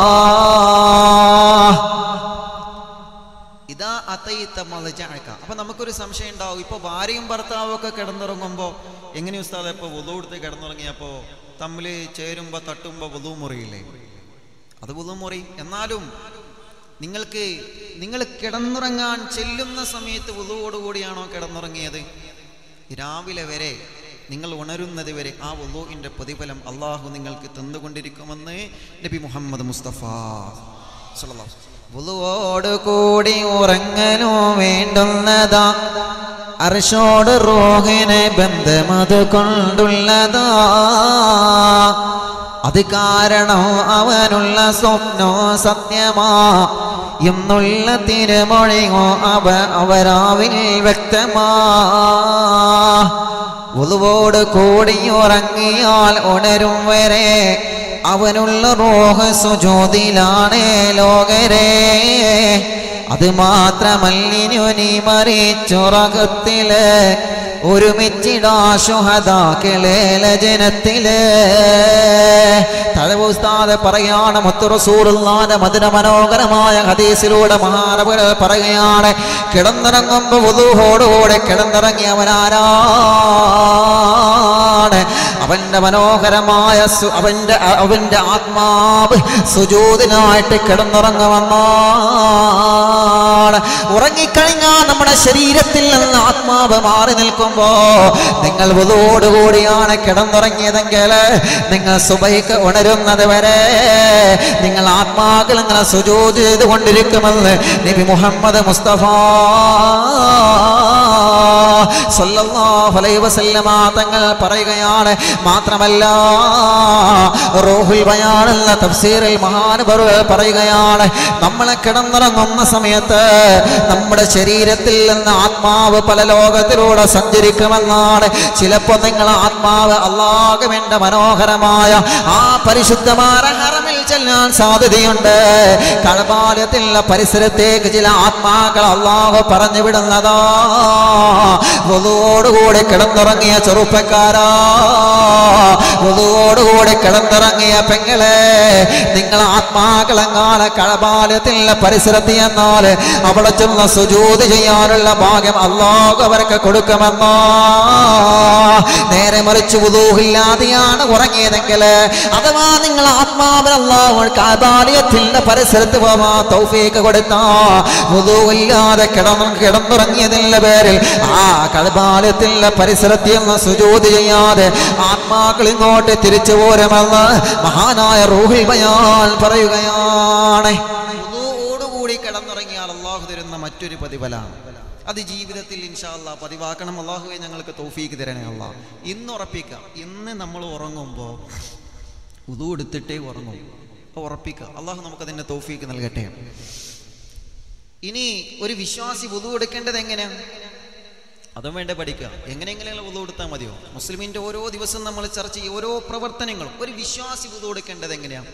ഇതാ അതയിത്ത മലജാക്ക അപ്പൊ നമുക്കൊരു സംശയം ഉണ്ടാവും ഇപ്പൊ ഭാര്യയും ഭർത്താവും ഒക്കെ കിടന്നുറങ്ങുമ്പോ എങ്ങനെ ഉസ്താദ് ഇപ്പൊ വുളു എടുത്ത് കിടന്നുറങ്ങിയപ്പോ തമ്മിൽ ചേരുമ്പോ തട്ടുമ്പോ വുളു മുറിയില്ലേ അത് വുളു മുറി എന്നാലും നിങ്ങൾക്ക് നിങ്ങൾ കിടന്നുറങ്ങാൻ ചെല്ലുന്ന സമയത്ത് വുളുവോടുകൂടിയാണോ കിടന്നുറങ്ങിയത് രാവിലെ വരെ നിങ്ങൾ ഉണരുന്നത് വരെ ആ വുളുവിൻ്റെ പ്രതിഫലം അള്ളാഹു നിങ്ങൾക്ക് തന്നുകൊണ്ടിരിക്കുമെന്ന് നബി മുഹമ്മദ് മുസ്തഫ സല്ലല്ലാഹു അലൈഹി വസല്ലം. വുളുവോട് കൂടി ഉറങ്ങനോ വേണ്ടുന്നതാ അർഷോട് റോഹിനെ ബന്ധമത് കൊണ്ടുള്ളതാ അത് കാരണം അവനുള്ള സ്വപ്നോ സത്യമാ എന്നുള്ള തിരുമൊഴിയോ അവ അവരാവിൽ വ്യക്തമാ ഉളുവോട് കൂടി ഉറങ്ങിയാൽ ഉണരും വരെ അവനുള്ള റോഹ സുജോതിലാണ് ലോകരെ അത് മാത്രമല്ലിനു നീ മറിച്ചുറകത്തില് ഒരുമിച്ചിടാ ശുഹദാക്കളെ ലജനത്തില് തലവുസ്താദ് പറയാണ് മുത്തുറസൂറുള്ളാന്റെ മധുര മനോഹരമായ ഹദീസിലൂടെ മഹാനവകൾ പറയുകയാണ് കിടന്നിറങ്ങുമ്പോ വധുവോടുകൂടെ കിടന്നിറങ്ങിയവനാരാണ് അവന്റെ മനോഹരമായ സു- അവന്റെ അവന്റെ ആത്മാവ് സുജൂതിനായിട്ട് കിടന്നുറങ്ങുമെന്നാണ് ഉറങ്ങിക്കഴിഞ്ഞാൽ നമ്മുടെ ശരീരത്തിൽ നിന്ന് ആത്മാവ് മാറി നിൽക്കുമ്പോ നിങ്ങൾ വധുവോടുകൂടിയാണ് കിടന്നുറങ്ങിയതെങ്കിൽ നിങ്ങൾ സുബൈക്ക് ഉണരുന്നത് വരെ നിങ്ങൾ ആത്മാക്കൾ ഇങ്ങനെ സുജൂത് ചെയ്തുകൊണ്ടിരിക്കുമെന്ന് നബി മുഹമ്മദ് മുസ്തഫ സല്ലല്ലാഹു അലൈഹി വസല്ലമ തങ്ങൾ പറയുകയാണ് മാത്രമല്ല റൂഹുൽ ബയാൻ എന്ന തഫ്സീറിൽ മഹാനുഭവ പറയുകയാണ് നമ്മളെ കിടന്നിറങ്ങുന്ന സമയത്ത് നമ്മുടെ ശരീരത്തിൽ നിന്ന് ആത്മാവ് പല ലോകത്തിലൂടെ സഞ്ചരിക്കുമെന്നാണ് ചിലപ്പോൾ നിങ്ങൾ ആത്മാവ് അള്ളാഹുവിന്റെ മനോഹരമായ ആ പരിശുദ്ധമായ ഹറമിൽ ചെല്ലാൻ സാധ്യതയുണ്ട് കടപാലത്തിലുള്ള പരിസരത്തേക്ക് ചില ആത്മാക്കൾ അള്ളാഹു പറഞ്ഞു വിടുന്നതാ വധുവോടുകൂടി കിടന്നുറങ്ങിയ ചെറുപ്പക്കാരാ വധുവോടുകൂടി കിടന്നിറങ്ങിയ പെങ്ങളെ നിങ്ങൾ ആത്മാക്കളെങ്ങാലെ കടപാലത്തിലുള്ള പരിസരത്ത് എന്നാൽ അവിടെ ചെന്ന് സുജൂത് ചെയ്യാനുള്ള ഭാഗ്യം അള്ളാഹു അവർക്ക് കൊടുക്കുമെന്നോ നേരെ മറിച്ച് വുദൂഹില്ലാതെയാണ് ഉറങ്ങിയതെങ്കിൽ അഥവാ നിങ്ങൾ ആത്മാവിൽ അള്ളാഹു കാതാലയത്തിന്റെ പരിസരത്ത് പോവാ തൗഫീക്ക് കൊടുത്താ വുദൂഹില്ലാതെ കിടന്നു കിടന്നുറങ്ങിയതിന്റെ പേരിൽ ആ കടപാലയത്തിന്റെ പരിസരത്തിൽ നിന്ന് സുജൂത് ചെയ്യാതെ ആത്മാക്കൾ ഇങ്ങോട്ട് തിരിച്ചു പോരുമെന്ന് മഹാനായ റൂഹിൽ ബയാൻ പറയുകയാണ് വുളുവോടുകൂടി കിടന്നുറങ്ങിയാൽ അള്ളാഹു തരുന്ന മറ്റൊരു പ്രതിഫലമാണ് അത് ജീവിതത്തിൽ ഇൻഷാ അല്ലാ പതിവാക്കണം അള്ളാഹുവെ ഞങ്ങൾക്ക് തൗഫീക്ക് തരണേ അള്ളാഹ് ഇന്ന് ഉറപ്പിക്കാം ഇന്ന് നമ്മൾ ഉറങ്ങുമ്പോൾ ഉതു എടുത്തിട്ടേ ഉറങ്ങും അപ്പോൾ ഉറപ്പിക്കുക അള്ളാഹു നമുക്കതിൻ്റെ തൗഫീക്ക് നൽകട്ടെ ഇനി ഒരു വിശ്വാസി വുതു എടുക്കേണ്ടത് എങ്ങനെയാണ് അതും വേണ്ട പഠിക്കുക എങ്ങനെയെങ്കിലും വുതു എടുത്താൽ മതിയോ മുസ്ലിമിൻ്റെ ഓരോ ദിവസം നമ്മൾ ചർച്ച ചെയ്യും ഓരോ പ്രവർത്തനങ്ങളും ഒരു വിശ്വാസി വുതു എടുക്കേണ്ടത് എങ്ങനെയാണ്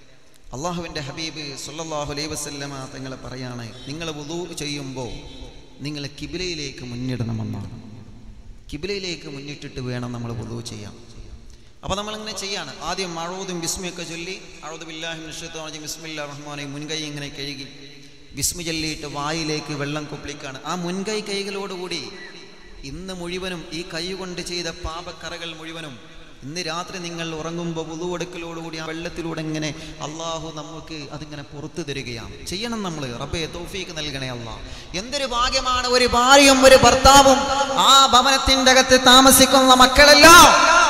അള്ളാഹുവിൻ്റെ ഹബീബ് സല്ലല്ലാഹു അലൈഹി വസല്ലമ തങ്ങൾ പറയാണ് നിങ്ങൾ വുതു ചെയ്യുമ്പോൾ നിങ്ങൾ കിബിലയിലേക്ക് മുന്നിടണമെന്നാണ് കിബിലയിലേക്ക് മുന്നിട്ടിട്ട് വേണം നമ്മൾ പൊതുവ് ചെയ്യാൻ അപ്പോൾ നമ്മളിങ്ങനെ ചെയ്യാണ് ആദ്യം അഴൂതും ബിസ്മിയൊക്കെ ചൊല്ലി അഴൂദ് ബില്ലാഹി മിഷത്തോളം ബിസ്മില്ല റഹ്മാനെ മുൻകൈ ഇങ്ങനെ കഴുകി ബിസ്മി ചൊല്ലിയിട്ട് വായിലേക്ക് വെള്ളം കുപ്പിളിക്കാണ് ആ മുൻകൈ കൈകളോടുകൂടി ഇന്ന് മുഴുവനും ഈ കൈ കൊണ്ട് ചെയ്ത പാപക്കറകൾ മുഴുവനും ഇന്ന് രാത്രി നിങ്ങൾ ഉറങ്ങുമ്പോൾ പുതുവെടുക്കലോടുകൂടി ആ വെള്ളത്തിലൂടെ ഇങ്ങനെ അള്ളാഹു നമുക്ക് അതിങ്ങനെ പുറത്തു തരികയാണ് ചെയ്യണം നമ്മൾ റബ്ബെ തൗഫീക്ക് നൽകണേ അല്ലാ എന്തൊരു ഭാഗ്യമാണ് ഒരു ഭാര്യയും ഒരു ഭർത്താവും ആ ഭവനത്തിൻ്റെ അകത്ത് താമസിക്കുന്ന മക്കളെല്ലാം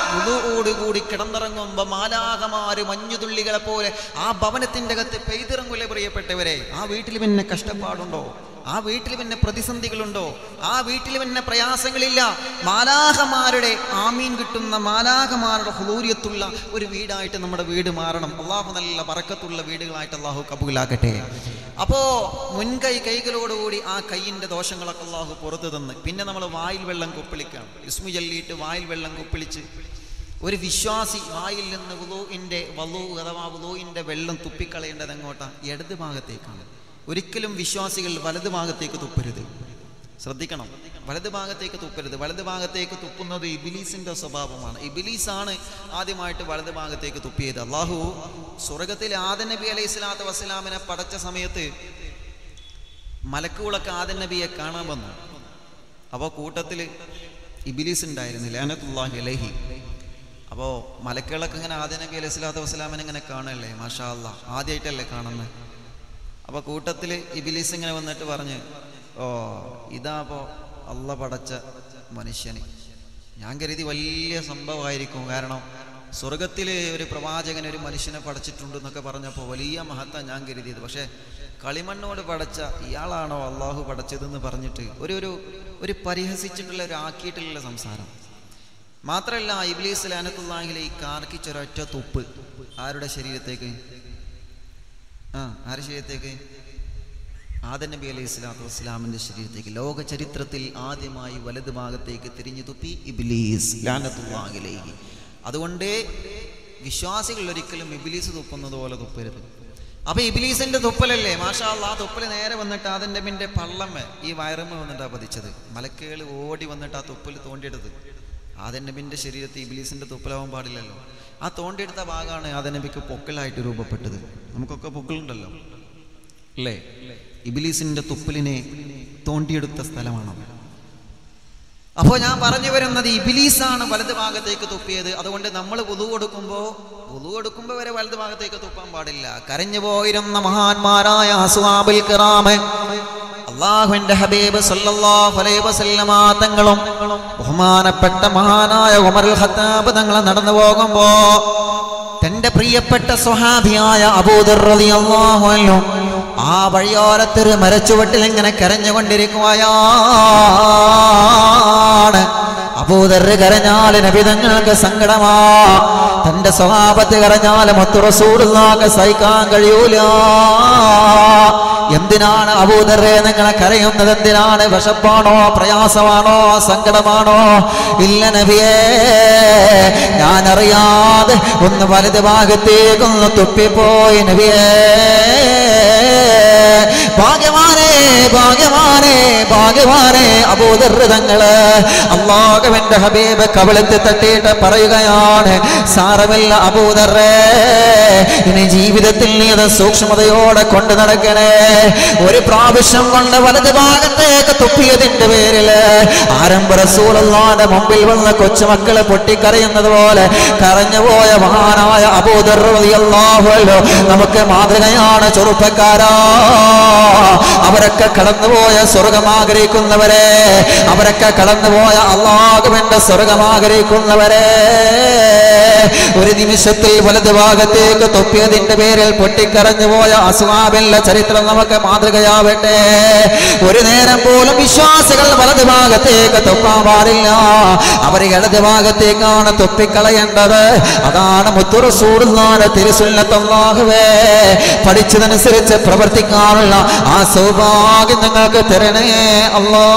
കൂടി കിടന്നിറങ്ങുമ്പോ മാലാകമാര് മഞ്ഞുതുള്ളികളെ പോലെ ആ ഭവനത്തിന്റെ അകത്ത് പെയ്തിറങ്ങൂലെ പ്രിയപ്പെട്ടവരെ ആ വീട്ടിൽ പിന്നെ കഷ്ടപ്പാടുണ്ടോ ആ വീട്ടിൽ പിന്നെ പ്രതിസന്ധികളുണ്ടോ ആ വീട്ടിൽ പിന്നെ പ്രയാസങ്ങളില്ല മാലാഹമാരുടെ ആമീൻ കിട്ടുന്ന മാലാഹമാരുടെ ഹുലൂര്യത്തുള്ള ഒരു വീടായിട്ട് നമ്മുടെ വീട് മാറണം അള്ളാഹു നല്ല പറക്കത്തുള്ള വീടുകളായിട്ട് അള്ളാഹു കബൂലാക്കട്ടെ അപ്പോ മുൻകൈ കൈകളോടുകൂടി ആ കൈയിന്റെ ദോഷങ്ങളൊക്കെ അള്ളാഹു പുറത്തു തന്ന് പിന്നെ നമ്മൾ വായിൽ വെള്ളം കുപ്പിളിക്കണം ഇസ്മു ചൊല്ലിയിട്ട് വായിൽ വെള്ളം കുപ്പിളിച്ച് ഒരു വിശ്വാസി വായിൽ നിന്ന് വുളൂഇൻ്റെ വലു അഥവാ വുളൂഇൻ്റെ വെള്ളം തുപ്പിക്കളയേണ്ടത് എങ്ങോട്ടാ ഇടത് ഭാഗത്തേക്കാണ് ഒരിക്കലും വിശ്വാസികൾ വലത് ഭാഗത്തേക്ക് തുപ്പരുത് ശ്രദ്ധിക്കണം വലത് ഭാഗത്തേക്ക് തുപ്പരുത് വലത് ഭാഗത്തേക്ക് തുപ്പുന്നത് ഇബിലീസിന്റെ സ്വഭാവമാണ് ഇബിലീസാണ് ആദ്യമായിട്ട് വലത് ഭാഗത്തേക്ക് തുപ്പിയത് അള്ളാഹു സ്വർഗത്തിൽ ആദൻ നബി അലൈഹി സ്വലാത്തു വസ്സലാമിനെ പടച്ച സമയത്ത് മലക്കുകളൊക്കെ ആദൻ നബിയെ കാണാൻ വന്നു അപ്പോൾ കൂട്ടത്തിൽ ഇബിലീസ് ഉണ്ടായിരുന്നു ലാനത്തുല്ലാഹി അലഹി അപ്പോൾ മലക്കുകളൊക്കെ ഇങ്ങനെ ആദ്യ നബി അലൈഹി സ്വലാത്തു വസ്സലാമിനെ ഇങ്ങനെ കാണല്ലേ മാഷാ അല്ലാ ആദ്യമായിട്ടല്ലേ കാണുന്നത് അപ്പോൾ കൂട്ടത്തിൽ ഇബിലീസ് ഇങ്ങനെ വന്നിട്ട് പറഞ്ഞ് ഓ ഇതാ അപ്പോൾ അള്ള പടച്ച മനുഷ്യന് ഞാൻ കരുതി വലിയ സംഭവമായിരിക്കും കാരണം സ്വർഗത്തിൽ ഒരു പ്രവാചകൻ ഒരു മനുഷ്യനെ പടച്ചിട്ടുണ്ട് എന്നൊക്കെ പറഞ്ഞപ്പോൾ വലിയ മഹത്വം ഞാൻ കരുതിയത് പക്ഷേ കളിമണ്ണോട് പടച്ച ഇയാളാണോ അള്ളാഹു പടച്ചതെന്ന് പറഞ്ഞിട്ട് ഒരു ഒരു ഒരു പരിഹസിച്ചിട്ടുള്ള ഒരു ആക്കിയിട്ടുള്ള സംസാരം മാത്രമല്ല ഇബ്ലീസ് ലാനത്തുള്ളാഹിലെ ഈ കാർക്കിച്ചൊരൊറ്റ തുപ്പ് ആരുടെ ശരീരത്തേക്ക് ആ ആരുടെ ശരീരത്തേക്ക് ആദൻ നബി അലൈഹി സ്വലാത്തു വസ്സലാമിന്റെ ശരീരത്തേക്ക് ലോക ചരിത്രത്തിൽ ആദ്യമായി വലത് ഭാഗത്തേക്ക് തിരിഞ്ഞു തുപ്പി ഇബ്ലീസ് ലാനത്തുള്ളാഹിലേക്ക് അതുകൊണ്ട് വിശ്വാസികൾ ഒരിക്കലും ഇബിലീസ് തുപ്പുന്നത് പോലെ തുപ്പരുത് അപ്പൊ ഇബിലീസിന്റെ തുപ്പലല്ലേ മാഷാ ആ തുപ്പല് നേരെ വന്നിട്ട് അതിൻ്റെ പിന്നെ പള്ളമ്മ ഈ വയറമ്മ വന്നിട്ടാ പതിച്ചത് മലക്കുകൾ ഓടി വന്നിട്ട് ആ തുപ്പൽ തോണ്ടിയെടുത്ത് ആദനബിന്റെ ശരീരത്തിൽ ഇബിലീസിന്റെ തുപ്പലാവാൻ പാടില്ലല്ലോ ആ തോണ്ടിയെടുത്ത ഭാഗമാണ് ആദനബിക്ക് പൊക്കലായിട്ട് രൂപപ്പെട്ടത് നമുക്കൊക്കെ പൊക്കളുണ്ടല്ലോ അല്ലേ ഇബിലീസിന്റെ തുപ്പലിനെ തോണ്ടിയെടുത്ത സ്ഥലമാണ് അപ്പോൾ ഞാൻ പറഞ്ഞു വരുന്നത് ഇബിലീസാണ് വലത് ഭാഗത്തേക്ക് തുപ്പിയത് അതുകൊണ്ട് നമ്മൾ പുതു കൊടുക്കുമ്പോൾ പുതു കൊടുക്കുമ്പോൾ വരെ വലത് ഭാഗത്തേക്ക് തുപ്പാൻ പാടില്ല കരഞ്ഞു പോയിരുന്ന മഹാന്മാരായ അസ്വാബുൽ കിറാമ് അള്ളാഹുവിന്റെ ഹബീബ് സല്ലല്ലാഹു അലൈഹി വസല്ലമ തങ്ങളും ബഹുമാനപ്പെട്ട മഹാനായ ഉമറുൽ ഖത്താബ് തങ്ങൾ നടന്നു പോകുമ്പോ തന്റെ പ്രിയപ്പെട്ട സ്വഹാബിയായ അബൂദർ റളിയല്ലാഹു അൻഹു ആ വഴിയോരത്തൊരു മരച്ചുവട്ടിൽ ഇങ്ങനെ കരഞ്ഞുകൊണ്ടിരിക്കുകയാണ് അബൂദർ കരഞ്ഞാൽ നബിതങ്ങൾക്ക് സങ്കടമാ തന്റെ സ്വഭാവത്ത് കരഞ്ഞാൽ മൊത്ത റസൂലുള്ളാക്ക് സഹിക്കാൻ കഴിയൂല എന്തിനാണ് അബൂദറെ നിങ്ങളെ കരയുന്നത് എന്തിനാണ് വിശപ്പാണോ പ്രയാസമാണോ സങ്കടമാണോ ഇല്ല നബിയേ ഞാൻ അറിയാതെ ഒന്ന് വലത് ഭാഗത്തേക്കൊന്ന് തുപ്പിപ്പോയി നബിയേ ഭാഗ്യമാനേ ഭാഗ്യമാനേ ഭാഗ്യമാനേ അബൂദർതങ്ങള് അള്ളാഹുവിന്റെ ഹബീബ് കവിളത്ത് തട്ടിയിട്ട് പറയുകയാണ് സാരമില്ല അബൂദറേ ഇനി ജീവിതത്തിൽ നീ അത് സൂക്ഷ്മതയോടെ കൊണ്ടു നടക്കണേ ഒരു പ്രാവശ്യം കൊണ്ട് വലത് ഭാഗത്തേക്ക് തുപ്പിയതിന്റെ പേരില് ആരംഭ റസൂലുള്ളാന്റെ മുമ്പിൽ വന്ന കൊച്ചുമക്കള് പൊട്ടിക്കരയുന്നത് പോലെ കരഞ്ഞുപോയ മഹാനായ അബൂദർ റളിയല്ലാഹു അൻഹു നമുക്ക് മാതൃകയാണ് ചെറുപ്പക്കാരാ അവരൊക്കെ കടന്നുപോയ സ്വർഗം ആഗ്രഹിക്കുന്നവരെ അവരൊക്കെ കടന്നുപോയ അള്ളാഹുവിന്റെ സ്വർഗം ആഗ്രഹിക്കുന്നവരെ ഒരു നിമിഷത്തിൽ വലത് ഭാഗത്തേക്ക് തൊപ്പിയതിന്റെ പേരിൽ പൊട്ടിക്കരഞ്ഞു പോയ അസ്വാബിന്റെ ചരിത്രം നമുക്ക് മാതൃകയാവട്ടെ ഒരു നേരം പോലും വിശ്വാസികൾ വലത് ഭാഗത്തേക്ക് തൊപ്പാൻ പാടില്ല അവർ ഇടത് ഭാഗത്തേക്കാണ് തൊപ്പിക്കളയേണ്ടത് അതാണ് മുത്തുറസൂടുന്നാണ് തിരുസുല്ലത്തല്ലാഹുവേ പഠിച്ചതനുസരിച്ച് പ്രവർത്തിക്കാനുള്ള ആ സൗഭാഗ്യം നിങ്ങൾക്ക് തരണേ അല്ലാ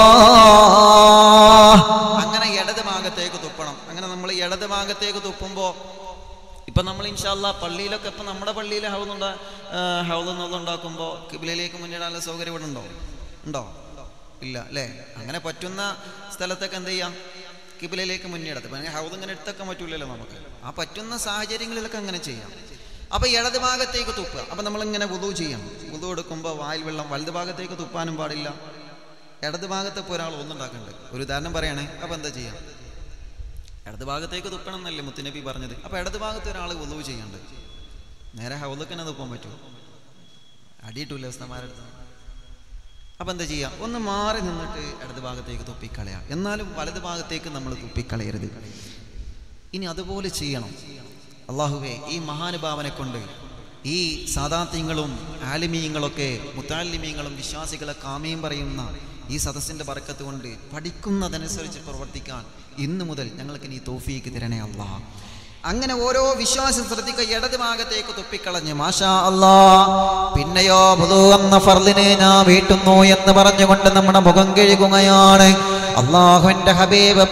അങ്ങനെ ഇടത് ഭാഗത്തേക്ക് തുപ്പണം അങ്ങനെ നമ്മൾ ഇടത് ഭാഗത്തേക്ക് തുപ്പുമ്പോൾ ഇപ്പം നമ്മൾ ഇൻഷാല്ല പള്ളിയിലൊക്കെ ഇപ്പം നമ്മുടെ പള്ളിയിൽ ഹൗന്നുണ്ട ഹൗദെന്നുള്ള ഉണ്ടാക്കുമ്പോൾ കിബിലയിലേക്ക് മുന്നിടാനുള്ള സൗകര്യം ഇവിടെ ഉണ്ടോ ഉണ്ടോ ഇല്ല അല്ലേ അങ്ങനെ പറ്റുന്ന സ്ഥലത്തൊക്കെ എന്ത് ചെയ്യാം കിബിലയിലേക്ക് മുന്നിടത്ത് ഇപ്പം അങ്ങനെ ഹൗദ് ഇങ്ങനെ എടുത്തൊക്കെ പറ്റൂലല്ലോ നമുക്ക് ആ പറ്റുന്ന സാഹചര്യങ്ങളിലൊക്കെ അങ്ങനെ ചെയ്യാം അപ്പോൾ ഇടത് ഭാഗത്തേക്ക് തുപ്പുക അപ്പം നമ്മളിങ്ങനെ വുതു ചെയ്യണം വുതു എടുക്കുമ്പോൾ വായിൽ വെള്ളം വലത് ഭാഗത്തേക്ക് തുപ്പാനും പാടില്ല ഇടത് ഭാഗത്ത് ഇപ്പോൾ ഒരാൾ ഒന്നുണ്ടാക്കുന്നുണ്ട് ഒരു ഉദാഹരണം പറയണേ അപ്പോൾ എന്താ ചെയ്യാം ഇടത് ഭാഗത്തേക്ക് തുപ്പണം എന്നല്ലേ മുത്തുനബി പറഞ്ഞത് അപ്പോൾ ഇടത് ഭാഗത്ത് ഒരാൾ വുതു ചെയ്യണ്ട് നേരെ ഹൗദൊക്കെ തന്നെ തുപ്പാൻ പറ്റുമോ അടിയിട്ടില്ല ഉസ്തമാരടുത്ത് അപ്പം എന്താ ചെയ്യുക ഒന്ന് മാറി നിന്നിട്ട് ഇടത് ഭാഗത്തേക്ക് തുപ്പിക്കളയാം എന്നാലും വലത് ഭാഗത്തേക്ക് നമ്മൾ തുപ്പിക്കളയരുത് ഇനി അതുപോലെ ചെയ്യണം അള്ളാഹുവേ ഈ മഹാനുഭാവനെ കൊണ്ട് ഈ സാദാത്യങ്ങളും ആലിമീയങ്ങളൊക്കെ മുത്താലിമീങ്ങളും വിശ്വാസികളെ കാമയും പറയുന്ന ഈ സദസ്സിൻ്റെ ബറക്കത്ത് കൊണ്ട് പഠിക്കുന്നതനുസരിച്ച് പ്രവർത്തിക്കാൻ ഇന്നു മുതൽ ഞങ്ങൾക്ക് നീ തോഫീക്ക് തരണേ അള്ളാഹ് അങ്ങനെ ഓരോ വിശ്വാസം ശ്രദ്ധിക്കുക ഇടത് ഭാഗത്തേക്ക് തുപ്പിക്കളഞ്ഞ് മാഷാ അല്ലാ പിന്നെയോ ബുധു എന്ന ഫർദിനെ ഞാൻ വീട്ടുന്നു എന്ന് പറഞ്ഞുകൊണ്ട് നമ്മുടെ മുഖം കഴുകുകയാണ് അള്ളാഹുവിന്റെ ഹബീബ്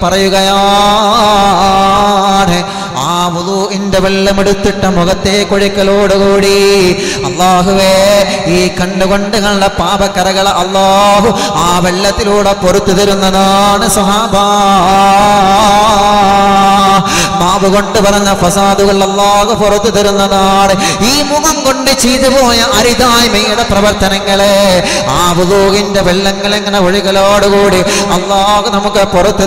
പറയുകയാണ് ആ വുളുവിന്റെ വെള്ളമെടുത്തിട്ട മുഖത്തെ കൊഴിക്കലോടുകൂടി അള്ളാഹുവേ ഈ കണ്ണുകൊണ്ട് കണ്ട പാപക്കറകൾ അള്ളാഹു ആ വെള്ളത്തിലൂടെ പൊറത്തു തരുന്നതാണ് സഹാബാ മാവ് കൊണ്ട് പറഞ്ഞ ഫസാദുകൾ അള്ളാഹു പുറത്തു തരുന്നതാണ് ഈ മുഖം കൊണ്ട് ചെയ്തു പോയ അരിതായ്മയുടെ പ്രവർത്തനങ്ങളെ ആ വുദൂഹിന്റെ വെള്ളങ്ങൾ എങ്ങനെ ഒഴുകലോടുകൂടി അള്ളാഹു നമുക്ക് പുറത്തു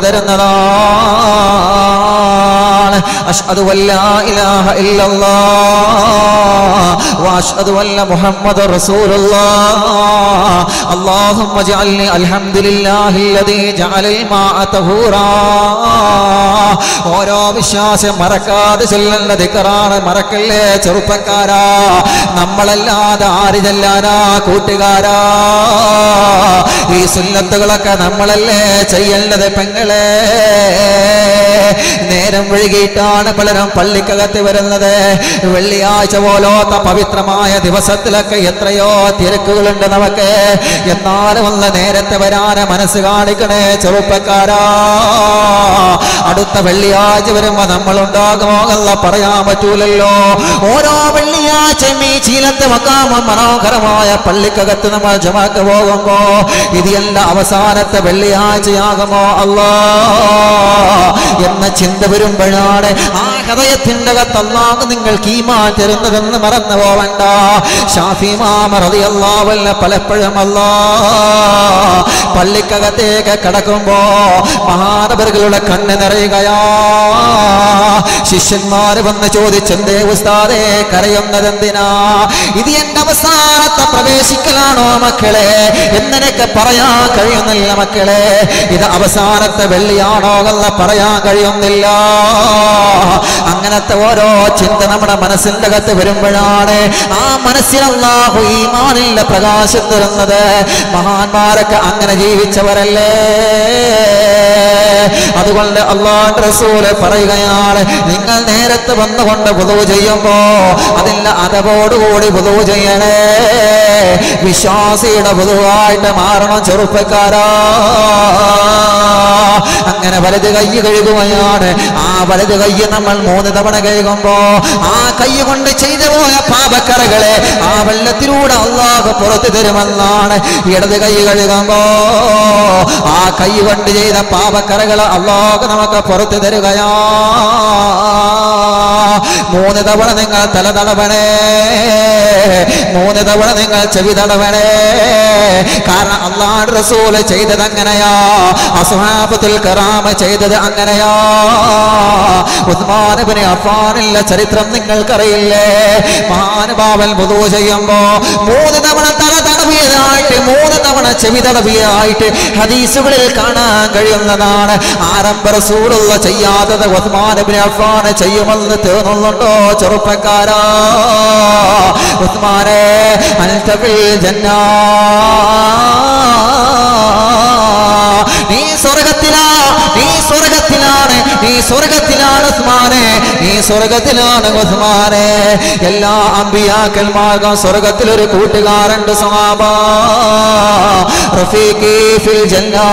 തരുന്നതാണ് അഷ്ഹദു അല്ലാ ഇലാഹ ഇല്ലല്ലാഹ് വഅഷ്ഹദു അന്ന മുഹമ്മദ് റസൂലുള്ളാഹ് اللهم اجعلني الحمد لله الذي جعل الماء طهورا ഓരോ വിശ്വാസം മറക്കാതെ ചൊല്ലേണ്ട ദിക്കറാണ് മറക്കല്ലേ ചെറുപ്പക്കാരാ നമ്മളല്ലാതെ ആര് ചെല്ലാനാ കൂട്ടുകാരാ ഈ സുന്നത്തുകളൊക്കെ നമ്മളല്ലേ ചെയ്യേണ്ടത് പെങ്ങളെ നേരം വഴുകിയിട്ടാണ് പലരും പള്ളിക്കകത്ത് വരുന്നത് വെള്ളിയാഴ്ച പോലോത്ത പവിത്രമായ ദിവസത്തിലൊക്കെ എത്രയോ തിരക്കുകളുണ്ട് നമുക്ക് എന്നാലും ഒന്ന് നേരത്തെ വരാന് മനസ്സ് കാണിക്കണേ ചെറുപ്പക്കാരാ അടുത്ത വെള്ളിയാഴ്ച വരുമ്പോ നമ്മൾ ഉണ്ടാകുമോ എന്ന് പറയാൻ പറ്റൂലല്ലോ ഓരോ വെള്ളിയാഴ്ചയും ഈ ചീലത്തെ മക്കാമ മനോഹരമായ പള്ളിക്കകത്ത് നമ്മൾ ജമാക്ക് പോകുമ്പോ ഇത് എന്റെ അവസാനത്തെ വെള്ളിയാഴ്ചയാകുമോ അല്ലാ എന്ന ചിന്ത വരുമ്പോഴാണ് ആ ഹൃദയത്തിന്റെ അകത്ത് അല്ലാഹ് നിങ്ങൾക്ക് ഈമാൻ തരുന്നതെന്ന് മറന്നു പോവണ്ട ഷാഫി മാമറതി അല്ലാവല്ല പലപ്പോഴും അല്ലാ പള്ളിക്കകത്തേക്ക് കടക്കുമ്പോ മഹാനവറുകളുടെ കണ്ണ് നിറയുകയാ ശിഷ്യന്മാര് വന്ന് ചോദിച്ചെന്തേ ഉസ്താദേ കരയുന്നതെന്തിനാ ഇത് എന്റെ അവസാനത്തെ പ്രവേശിക്കലാണോ മക്കളെ എന്നെനിക്ക് പറയാൻ കഴിയുന്നില്ല മക്കളെ ഇത് അവസാനത്തെ വെള്ളിയാണോ എന്ന് പറയാൻ കഴിയുന്നില്ല അങ്ങനത്തെ ഓരോ ചിന്ത നമ്മുടെ മനസ്സിന്റെ അകത്ത് വരുമ്പോഴാണ് ആ മനസ്സിലല്ലാഹു ഈമാനിന്റെ പ്രകാശം തരുന്നത് മഹാന്മാരൊക്കെ അങ്ങനെ ജീവിച്ചവരല്ലേ അതുകൊണ്ട് അള്ളാഹ് റസൂല് പറയുകയാണ് നിങ്ങൾ നേരത്തെ വന്നുകൊണ്ട് പുതു ചെയ്യുമ്പോ അതിന്റെ അതവോടുകൂടി പുതു ചെയ്യണേ വിശ്വാസിയുടെ പുതുവായിട്ട് മാറണം ചെറുപ്പക്കാരാ അങ്ങനെ വലത് കൈ കഴുകുകയാണ് ആ വലത് കൈ നമ്മൾ മൂന്ന് തവണ കഴുകുമ്പോ ആ കൈ കൊണ്ട് ചെയ്തു പോയ പാപക്കറകളെ ആ വെള്ളത്തിലൂടെ അള്ളാഹ് പുറത്തു തരുമെന്നാണ് ഇടത് കൈ കഴുകുമ്പോ ആ കൈ കൊണ്ട് ചെയ്ത പാപക്കറകളെ അള്ളാഹ് നമുക്ക് പുറത്തു തരുകയാ മൂന്ന് തവണ നിങ്ങൾ തല തടവണേ മൂന്ന് തവണ നിങ്ങൾ ചെവി തടവണേ കാരണം അള്ളാഹ് റസൂല് ചെയ്തത് അങ്ങനെയാ അസ്ഹാബത്തുൽ കറാമ ചെയ്തത് അങ്ങനെയാ ഉസ്മാനബിന് അഫാനില്ല ചരിത്രം നിങ്ങൾക്കറിയില്ലേ മഹാനുഭാവൻ മുതു ചെയ്യുമ്പോ മൂന്ന് തവണ തല തടവിയതായിട്ട് മൂന്ന് തവണ ചെവി തടവിയതായിട്ട് ഹദീസുകളിൽ കാണാൻ കഴിയുന്നതാണ് ആരംഭ റസൂലുള്ള ചെയ്യാത്തത് ഉസ്മാനബിന് അഫാൻ ചെയ്യുമെന്ന് തീർന്നുണ്ടോ ചെറുപ്പക്കാരാ ഉസ്മാനെ അൻതബിൽ ജന്നാ നീ സ്വർഗത്തിലാ നീ സ്വർഗത്തിലാണ് നീ സ്വർഗത്തിലാണ് ഉസ്മാനെ നീ സ്വർഗത്തിലാണ് ഉസ്മാനെ എല്ലാ അമ്പിയാക്കന്മാർക്കും സ്വർഗത്തിൽ ഒരു കൂട്ടുകാരുണ്ട് സഹാബ റഫീഖി ഫിൽ ജന്നാ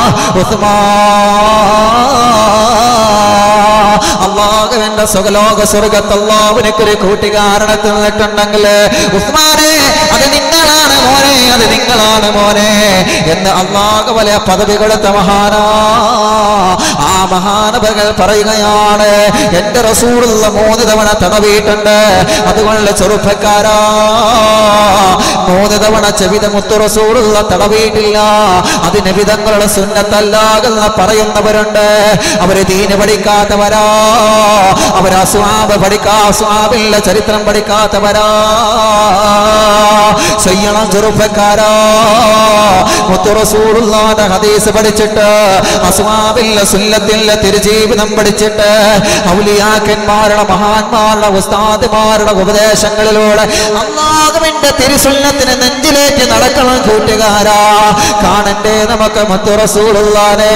ഉസ്മാൻ അള്ളാഹുവിന്റെ സുഖലോക സ്വർഗത്ത് അള്ളാഹുവിനൊക്കെ ഒരു കൂട്ടുകാരനെ തിന്നിട്ടുണ്ടെങ്കിൽ ഉസ്മാനെ അത് നിങ്ങളാണ് മോനെ അത് നിങ്ങളാണ് മോനെ എന്ന് അള്ളാഹ് വലിയ പദവി കൊടുത്ത മഹാനാ ആ മഹാനവകൾ പറയുകയാണ് എന്റെ റസൂലുള്ള മൂന്ന് തവണ തടവിയിട്ടുണ്ട് അതുകൊണ്ട് ചെറുപ്പക്കാരാ മൂന്ന് തവണ ചെവിത മുത്തു റസൂലുള്ള തടവിയിട്ടില്ല അതിന് വിധങ്ങളുടെ സുന്നത്തല്ലാകുന്ന പറയുന്നവരുണ്ട് അവര് ദീന് പഠിക്കാത്തവരാ അവര് അസ്വാബ് പഠിക്കാ അസ്വാബില്ല ചരിത്രം പഠിക്കാത്തവരാ ചെയ്യണം ചെറുപ്പക്കാരാ മുത്തു റസൂലുള്ളാന്റെ ഹദീസ് പഠിച്ചിട്ട് അസ്വാബില്ല സുല്ലത്തില്ല തിരുജീവിതം പഠിച്ചിട്ട് ഔലിയാക്കന്മാരുടെ മഹാന്മാരുടെ ഉസ്താദുമാരുടെ ഉപദേശങ്ങളിലൂടെ അള്ളാഹുവിന്റെ തിരുസുല്ലത്തിന് നെഞ്ചിലേക്ക് നടക്കണം കൂട്ടുകാരാ കാണണ്ടേ നമുക്ക് മുത്തു റസൂലുള്ളാനെ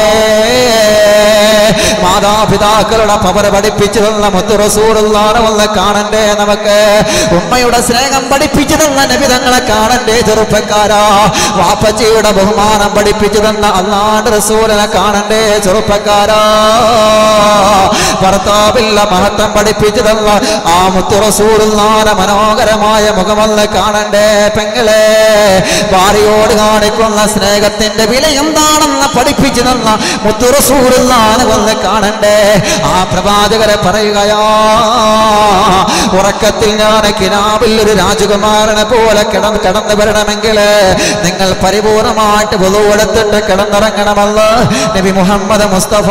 മാതാപിതാക്കളുടെ പവർ പഠിപ്പിച്ചു തന്ന മുത്തു റസൂലുള്ളാനെ ഒന്ന് കാണണ്ടേ നമുക്ക് ഉമ്മയുടെ സ്നേഹം പഠിപ്പിച്ചു തന്ന നബിതങ്ങളെ കാണണ്ടേ ചെറുപ്പക്കാരാ വാപ്പച്ചിയുടെ ബഹുമാനം പഠിപ്പിച്ചു തന്ന അള്ളാണ്ട് റസൂലിനെ കാണണ്ടേ ചെറുപ്പക്കാരാ ഭർത്താവില്ല മഹത്വം പഠിപ്പിച്ചു തന്ന ആ മുത്തു റസൂലുള്ളാനെ മനോഹരമായ മുഖമൊന്ന് കാണണ്ടേ പെങ്ങളെ ഭാര്യയോട് കാണിക്കുന്ന സ്നേഹത്തിന്റെ വില എന്താണെന്ന് പഠിപ്പിച്ചു തന്ന മുത്തു റസൂലുള്ളാനെ ഒന്ന് കാണണ്ടേ ആ പ്രവാചകരെ പറയുകയാ ഉറക്കത്തിൽ ഞാൻ കിനാവിൽ ഒരു രാജകുമാരനെ പോലെ കിടന്ന് കിടന്നു വരണമെങ്കിൽ നിങ്ങൾ പരിപൂർണമായിട്ട് വധുവെടുത്തിട്ട് കിടന്നിറങ്ങണമെന്ന് നബി മുഹമ്മദ് മുസ്തഫ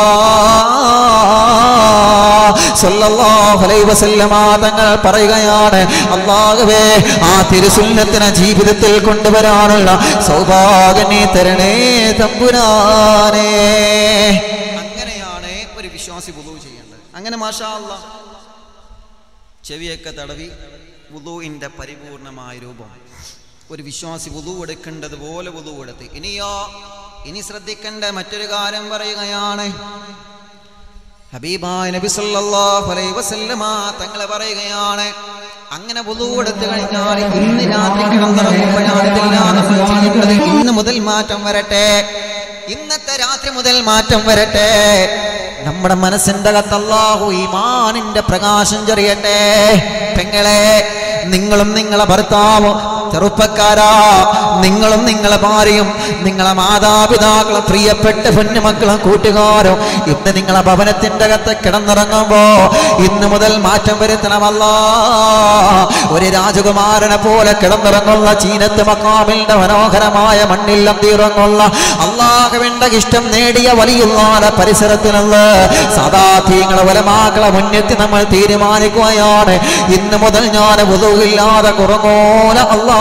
സല്ലല്ലാഹു അലൈഹി വസല്ലമ തങ്ങൾ പറയുകയാണ് അള്ളാഹുവേ ആ തിരുസുന്നത്തിനെ ജീവിതത്തിൽ കൊണ്ടുവരാനുള്ള സൗഭാഗ്യം നീ തരണേ തമ്പുരാനേ അങ്ങനെയാണ് ഒരു വിശ്വാസി വുളു ചെയ്യേണ്ടത് അങ്ങനെ മാഷാ അല്ലാ ചെവിയൊക്കെ തടവി വുളുവിൻ്റെ പരിപൂർണമായ രൂപം ഒരു വിശ്വാസി വുളു എടുക്കേണ്ടത് പോലെ വുളു എടുത്ത് ഇനിയോ ഇനി ശ്രദ്ധിക്കേണ്ട മറ്റൊരു കാര്യം പറയുകയാണ് ഹബീബായ നബി സല്ലല്ലാഹു അലൈഹി വസല്ലമ തങ്ങളെ പറയുകയാണ് അങ്ങനെ വുളു എടുത്തു കഴിഞ്ഞാൽ ഇന്ന് രാത്രി കിടന്നിറങ്ങുമ്പോഴാണ് നമ്മൾ ചെയ്യേണ്ടത് ഇന്ന് മുതൽ മാറ്റം വരട്ടെ ഇന്നത്തെ രാത്രി മുതൽ മാറ്റം വരട്ടെ നമ്മുടെ മനസ്സിന്റെ അകത്ത് അല്ലാഹു ഈമാനിന്റെ പ്രകാശം ചെറിയട്ടെ പെങ്ങളെ നിങ്ങളും നിങ്ങളെ ഭർത്താവും ചെറുപ്പക്കാരാ നിങ്ങളും നിങ്ങളെ ഭാര്യയും നിങ്ങളെ മാതാപിതാക്കളും പ്രിയപ്പെട്ട പൊന്നുമക്കളും കൂട്ടുകാരും ഇന്ന് നിങ്ങളെ ഭവനത്തിന്റെ അകത്ത് കിടന്നിറങ്ങുമ്പോ ഇന്ന് മുതൽ മാറ്റം വരുത്തണമല്ല ഒരു രാജകുമാരനെ പോലെ കിടന്നിറങ്ങുന്ന ചീനത്ത് മക്കാമിന്റെ മനോഹരമായ മണ്ണിൽ അന്തിറങ്ങുള്ള അള്ളാഹുവിന്റെ ഇഷ്ടം നേടിയ വലിയുള്ള പരിസരത്തിൽ നിന്ന് സദാധീങ്ങളെ വലമാക്കളെ മുന്നെത്തി നമ്മൾ തീരുമാനിക്കുകയാണ് ഇന്ന് മുതൽ ഞാൻ വുതുവില്ലാതെ കുറങ്ങോല അല്ലാ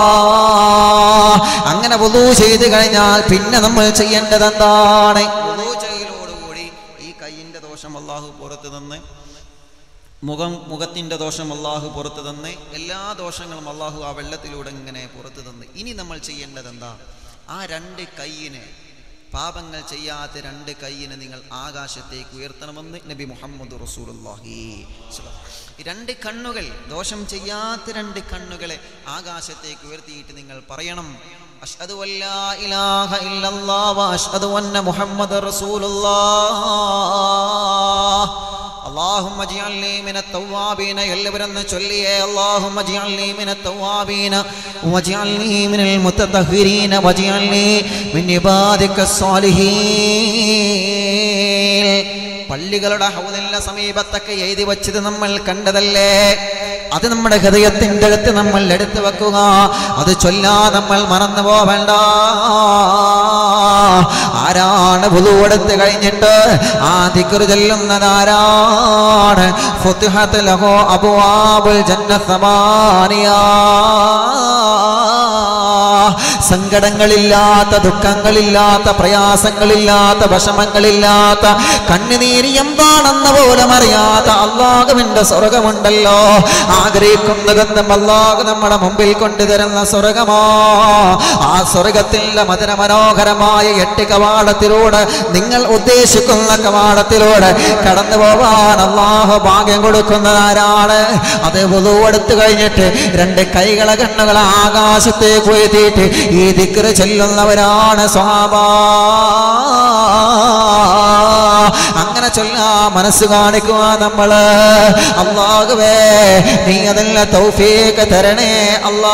അങ്ങനെ വുതു ചെയ്ത് കഴിഞ്ഞാൽ പിന്നെ നമ്മൾ ചെയ്യേണ്ടത് എന്താണ് വുളു ചെയ്യലോടുകൂടി ഈ കൈയിന്റെ ദോഷം അള്ളാഹു പുറത്തു നിന്ന് മുഖം മുഖത്തിൻ്റെ ദോഷം അള്ളാഹു പുറത്തു തന്ന് എല്ലാ ദോഷങ്ങളും അള്ളാഹു ആ വെള്ളത്തിലൂടെ ഇങ്ങനെ പുറത്തു തന്ന് ഇനി നമ്മൾ ചെയ്യേണ്ടത് എന്താ ആ രണ്ട് കൈയിനെ പാപങ്ങൾ ചെയ്യാത്ത രണ്ട് കൈയിനെ നിങ്ങൾ ആകാശത്തേക്ക് ഉയർത്തണമെന്ന് നബി മുഹമ്മദ് റസൂലുള്ളാഹി സ്വല്ലല്ലാഹു അലൈഹി വസല്ലം. ഈ രണ്ട് കണ്ണുകൾ ദോഷം ചെയ്യാത്ത രണ്ട് കണ്ണുകളെ ആകാശത്തേക്ക് ഉയർത്തിയിട്ട് നിങ്ങൾ പറയണം അഷ്ഹദു അല്ലാ ഇലാഹ ഇല്ലല്ലാഹ് വ അഷ്ഹദു അന്ന മുഹമ്മദ് റസൂലുള്ളാഹ് اللهم اجعلني من التوابين എല്ലാവരും ചൊല്ലിയേ اللهم اجعلني من التوابين واجعلني من المتطهرين واجعلني من عبادك الصالحين പള്ളികളുടെ ഹൗദിന്റെ സമീപത്തൊക്കെ എഴുതി വച്ചത് നമ്മൾ കണ്ടതല്ലേ അത് നമ്മുടെ ഹൃദയത്തിൻ്റെ അകത്ത് നമ്മൾ എടുത്തു വെക്കുക അത് ചൊല്ലാ നമ്മൾ മറന്നു പോവേണ്ട ആരാണ് പുതുവെടുത്ത് കഴിഞ്ഞിട്ട് ആ ദിക്കറ് ചൊല്ലുന്നത് ആരാണ് ഫുത്തിഹത്ത് ലഹോ അബുവാബുൽ ജന്നസമാനിയ സങ്കടങ്ങളില്ലാത്ത ദുഃഖങ്ങളില്ലാത്ത പ്രയാസങ്ങളില്ലാത്ത വിഷമങ്ങളില്ലാത്ത കണ്ണുനീര് എന്താണെന്ന് പോലും അറിയാത്ത അള്ളാഹുവിന്റെ സ്വർഗമുണ്ടല്ലോ ആഗ്രഹിക്കുന്നതെന്നും അള്ളാഹു നമ്മുടെ മുമ്പിൽ കൊണ്ടുതരുന്ന സ്വർഗമോ ആ സ്വർഗത്തിന്റെ മധുര മനോഹരമായ എട്ട് കവാടത്തിലൂടെ നിങ്ങൾ ഉദ്ദേശിക്കുന്ന കവാടത്തിലൂടെ കടന്നു പോവാൻ അള്ളാഹു ഭാഗ്യം കൊടുക്കുന്നത് ആരാണ് അത് എടുത്തു കഴിഞ്ഞിട്ട് രണ്ട് കൈകളെ കണ്ണുകളെ ആകാശത്തേക്ക് ഉയർത്തിയിട്ട് ഈ ദിക്റ് ചെല്ലുന്നവരാണ് സ്വാഭാ അങ്ങനെ ചൊല്ലാ മനസ്സ് കാണിക്കുക നമ്മള് അള്ളാഹുവേ നീ അതല്ല തൗഫീഖ് തരണേ അല്ലാ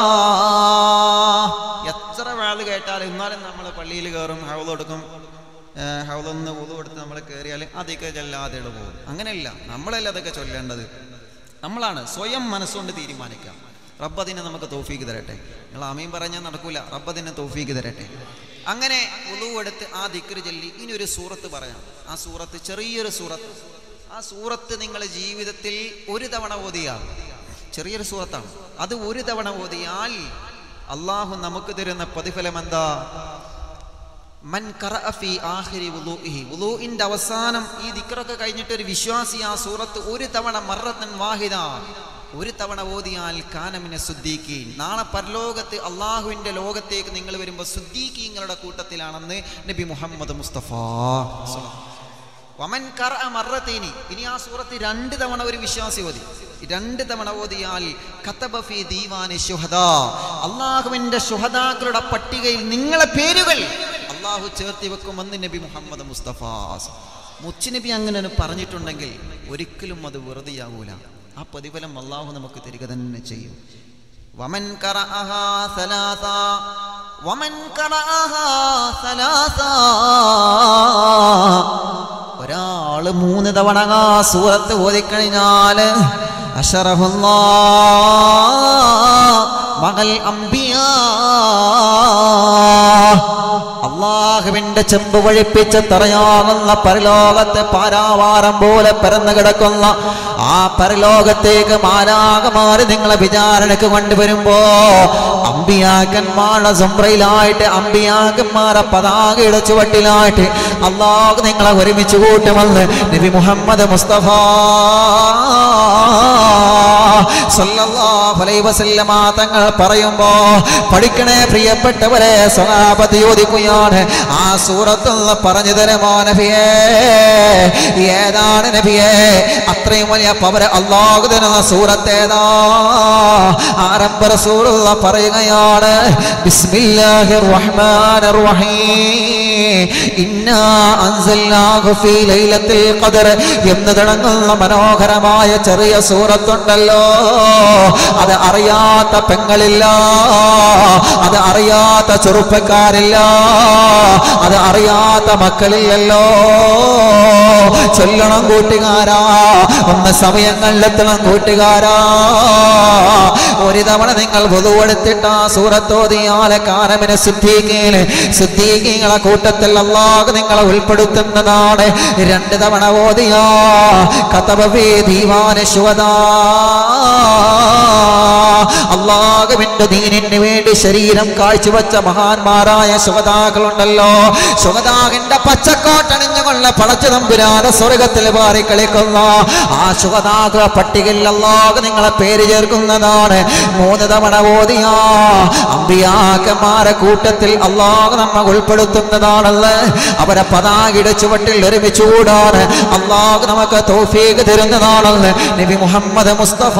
എത്ര വേള് കേട്ടാലും എന്നാലും നമ്മൾ പള്ളിയിൽ കയറും ഹൗള് കൊടുക്കും ഹൗളൊന്ന് ഉതു കൊടുത്ത് നമ്മൾ കയറിയാൽ അതൊക്കെ ചെല്ലാതെ പോകും അങ്ങനെയല്ല നമ്മളല്ല അതൊക്കെ ചൊല്ലേണ്ടത് നമ്മളാണ് സ്വയം മനസ്സുകൊണ്ട് തീരുമാനിക്കാം റബ്ബതിനെ നമുക്ക് തോഫീക്ക് തരട്ടെ നിങ്ങൾ അമീൻ പറഞ്ഞാൽ നടക്കൂല റബ്ബതിനെ തോഫീക്ക് തരട്ടെ അങ്ങനെ ഉതു എടുത്ത് ആ ദിക്റ് ചൊല്ലി ഇനി ഒരു സൂറത്ത് പറയാം ആ സൂറത്ത് ചെറിയൊരു സൂറത്ത് ആ സൂറത്ത് നിങ്ങൾ ജീവിതത്തിൽ ഒരു തവണ ഓതിയാൽ ചെറിയൊരു സൂറത്താണ് അത് ഒരു തവണ ഓതിയാൽ അള്ളാഹു നമുക്ക് തരുന്ന പ്രതിഫലം എന്താ മൻ ഖറഅ ഫീ ആഖിരി വുളൂഇഹി വുളൂഇന്റെ അവസാനം ഈ ദിക്റൊക്കെ കഴിഞ്ഞിട്ട് ഒരു വിശ്വാസി ആ സൂറത്ത് ഒരു തവണ മറത്തൻ വാഹിദ ഒരു തവണ ഓതിയാൽ കാനമിനെ സുദ്ദീഖീൻ നാളെ പരലോകത്ത് അള്ളാഹുവിന്റെ ലോകത്തേക്ക് നിങ്ങൾ വരുമ്പോൾ സുദ്ദീഖീങ്ങളുടെ കൂട്ടത്തിലാണെന്ന് നബി മുഹമ്മദ് മുസ്തഫ സ്വല്ലല്ലാഹു വമൻ ഖറഅ മറത്തൈനി ഇനി ആ സൂറത്ത് രണ്ട് തവണ ഒരു വിശ്വാസി ഓതി രണ്ട് തവണ ഓതിയാൽ കതബ ഫീ ദീവാനി ശുഹദാ അള്ളാഹുവിന്റെ ശുഹദാക്കളുടെ പട്ടികയിൽ നിങ്ങളെ പേരുകൾ അള്ളാഹു ചേർത്തി വെക്കുമെന്ന് നബി മുഹമ്മദ് മുസ്തഫ മുച്ചുനബി അങ്ങനെ പറഞ്ഞിട്ടുണ്ടെങ്കിൽ ഒരിക്കലും അത് വെറുതെയാകൂല ആ പ്രതിഫലം അള്ളാഹു നമുക്ക് തരിക തന്നെ ചെയ്യും വമൻ ഖറഅഹാ സലാസ വമൻ ഖറഅഹാ സലാസ ഒരാള് മൂന്ന് തവണ ആ സൂറത്ത് ഓതിക്കഴിഞ്ഞാല് അഷറഹുല്ലാ മകൾ അംബിയ അള്ളാഹുവിന്റെ ചെമ്പ് വഴിപ്പിച്ച് തറയാകുന്ന പരലോകത്തെ പാരാവാരം പോലെ പരന്നു കിടക്കുന്ന ആ പരലോകത്തേക്ക് മാലാകമാറി നിങ്ങളെ വിചാരണക്ക് കൊണ്ടുവരുമ്പോ അമ്പിയാക്കന്മാരുടെ സുംറയിലായിട്ട് അമ്പിയാക്കന്മാരെ പതാകയുടെ ചുവട്ടിലായിട്ട് അള്ളാഹു നിങ്ങളെ ഒരുമിച്ച് കൂട്ടുമെന്ന് നബി മുഹമ്മദ് മുസ്തഫ സല്ലല്ലാഹു അലൈഹി വസല്ലമ തങ്ങൾ പറയുമ്പോ പഠിക്കണേ പ്രിയപ്പെട്ടവരെ സ്വഹാബത്ത് ചോദിക്കുകയാണ് ആ സൂറത്തുള്ള പറഞ്ഞു തരുമോ നബിയേ ഏതാണ് നബിയേ അത്രയും വലിയ പവർ അള്ളാഹു തരുന്ന സൂറത്ത് ഏതാ ആരംഭ റസൂലുള്ള പറയുകയാണ് ബിസ്മില്ലാഹിർ റഹ്മാനിർ റഹീം ഇന്നാ അൻസൽനാഹു ഫീ ലൈലത്തിൽ ഖദർ എന്ന് തുടങ്ങുന്ന മനോഹരമായ ചെറിയ സൂറത്തുണ്ടല്ലോ അത് അറിയാത്ത പെങ്ങളില്ല അത് അറിയാത്ത ചെറുപ്പക്കാരില്ല അത് അറിയാത്ത മക്കളില്ലല്ലോ ചൊല്ലണം കൂട്ടുകാരാ ഒന്ന് സമയങ്ങളിലെത്തണം കൂട്ടുകാരാ ഒരു തവണ നിങ്ങൾ പൊതുവെടുത്തിട്ട് ആ സൂറത്തോതിയാലെ കാരമിനെ സിദ്ധീകേല് സിദ്ധീകങ്ങളെ കൂട്ടത്തിൽ അല്ലാതെ നിങ്ങളെ ഉൾപ്പെടുത്തുന്നതാണ് രണ്ട് തവണ ഓതിയാ കഥവേ ദീവാന ശുവതാ അള്ളാഹുവിന്റെ ദീനിന് വേണ്ടി ശരീരം കാഴ്ചവെച്ച മഹാന്മാരായ ശുഹതാക്കളുണ്ടല്ലോ ശുഹതാകിന്റെ പച്ചക്കോട്ടണിഞ്ഞുകൊള്ള പടച്ചു തമ്പുരാതെ സ്വർഗത്തിൽ പാറി കളിക്കുന്ന ആ ശുഹതാക്കള പട്ടികയിൽ അള്ളാഹ് നിങ്ങളെ പേര് ചേർക്കുന്നതാണ് മൂന്ന് തവണ ഓതിയാ അമ്പിയാക്കന്മാരെ കൂട്ടത്തിൽ അള്ളാഹ് നമ്മ ഉൾപ്പെടുത്തുന്നതാണല്ലേ അവരെ പതാകിട ചുവട്ടിൽ ഒരുമിച്ച് കൂടാണ് അള്ളാഹ് നമുക്ക് തോഫീക്ക് തരുന്നതാണല്ലേ നബി മുഹമ്മദ് മുസ്തഫ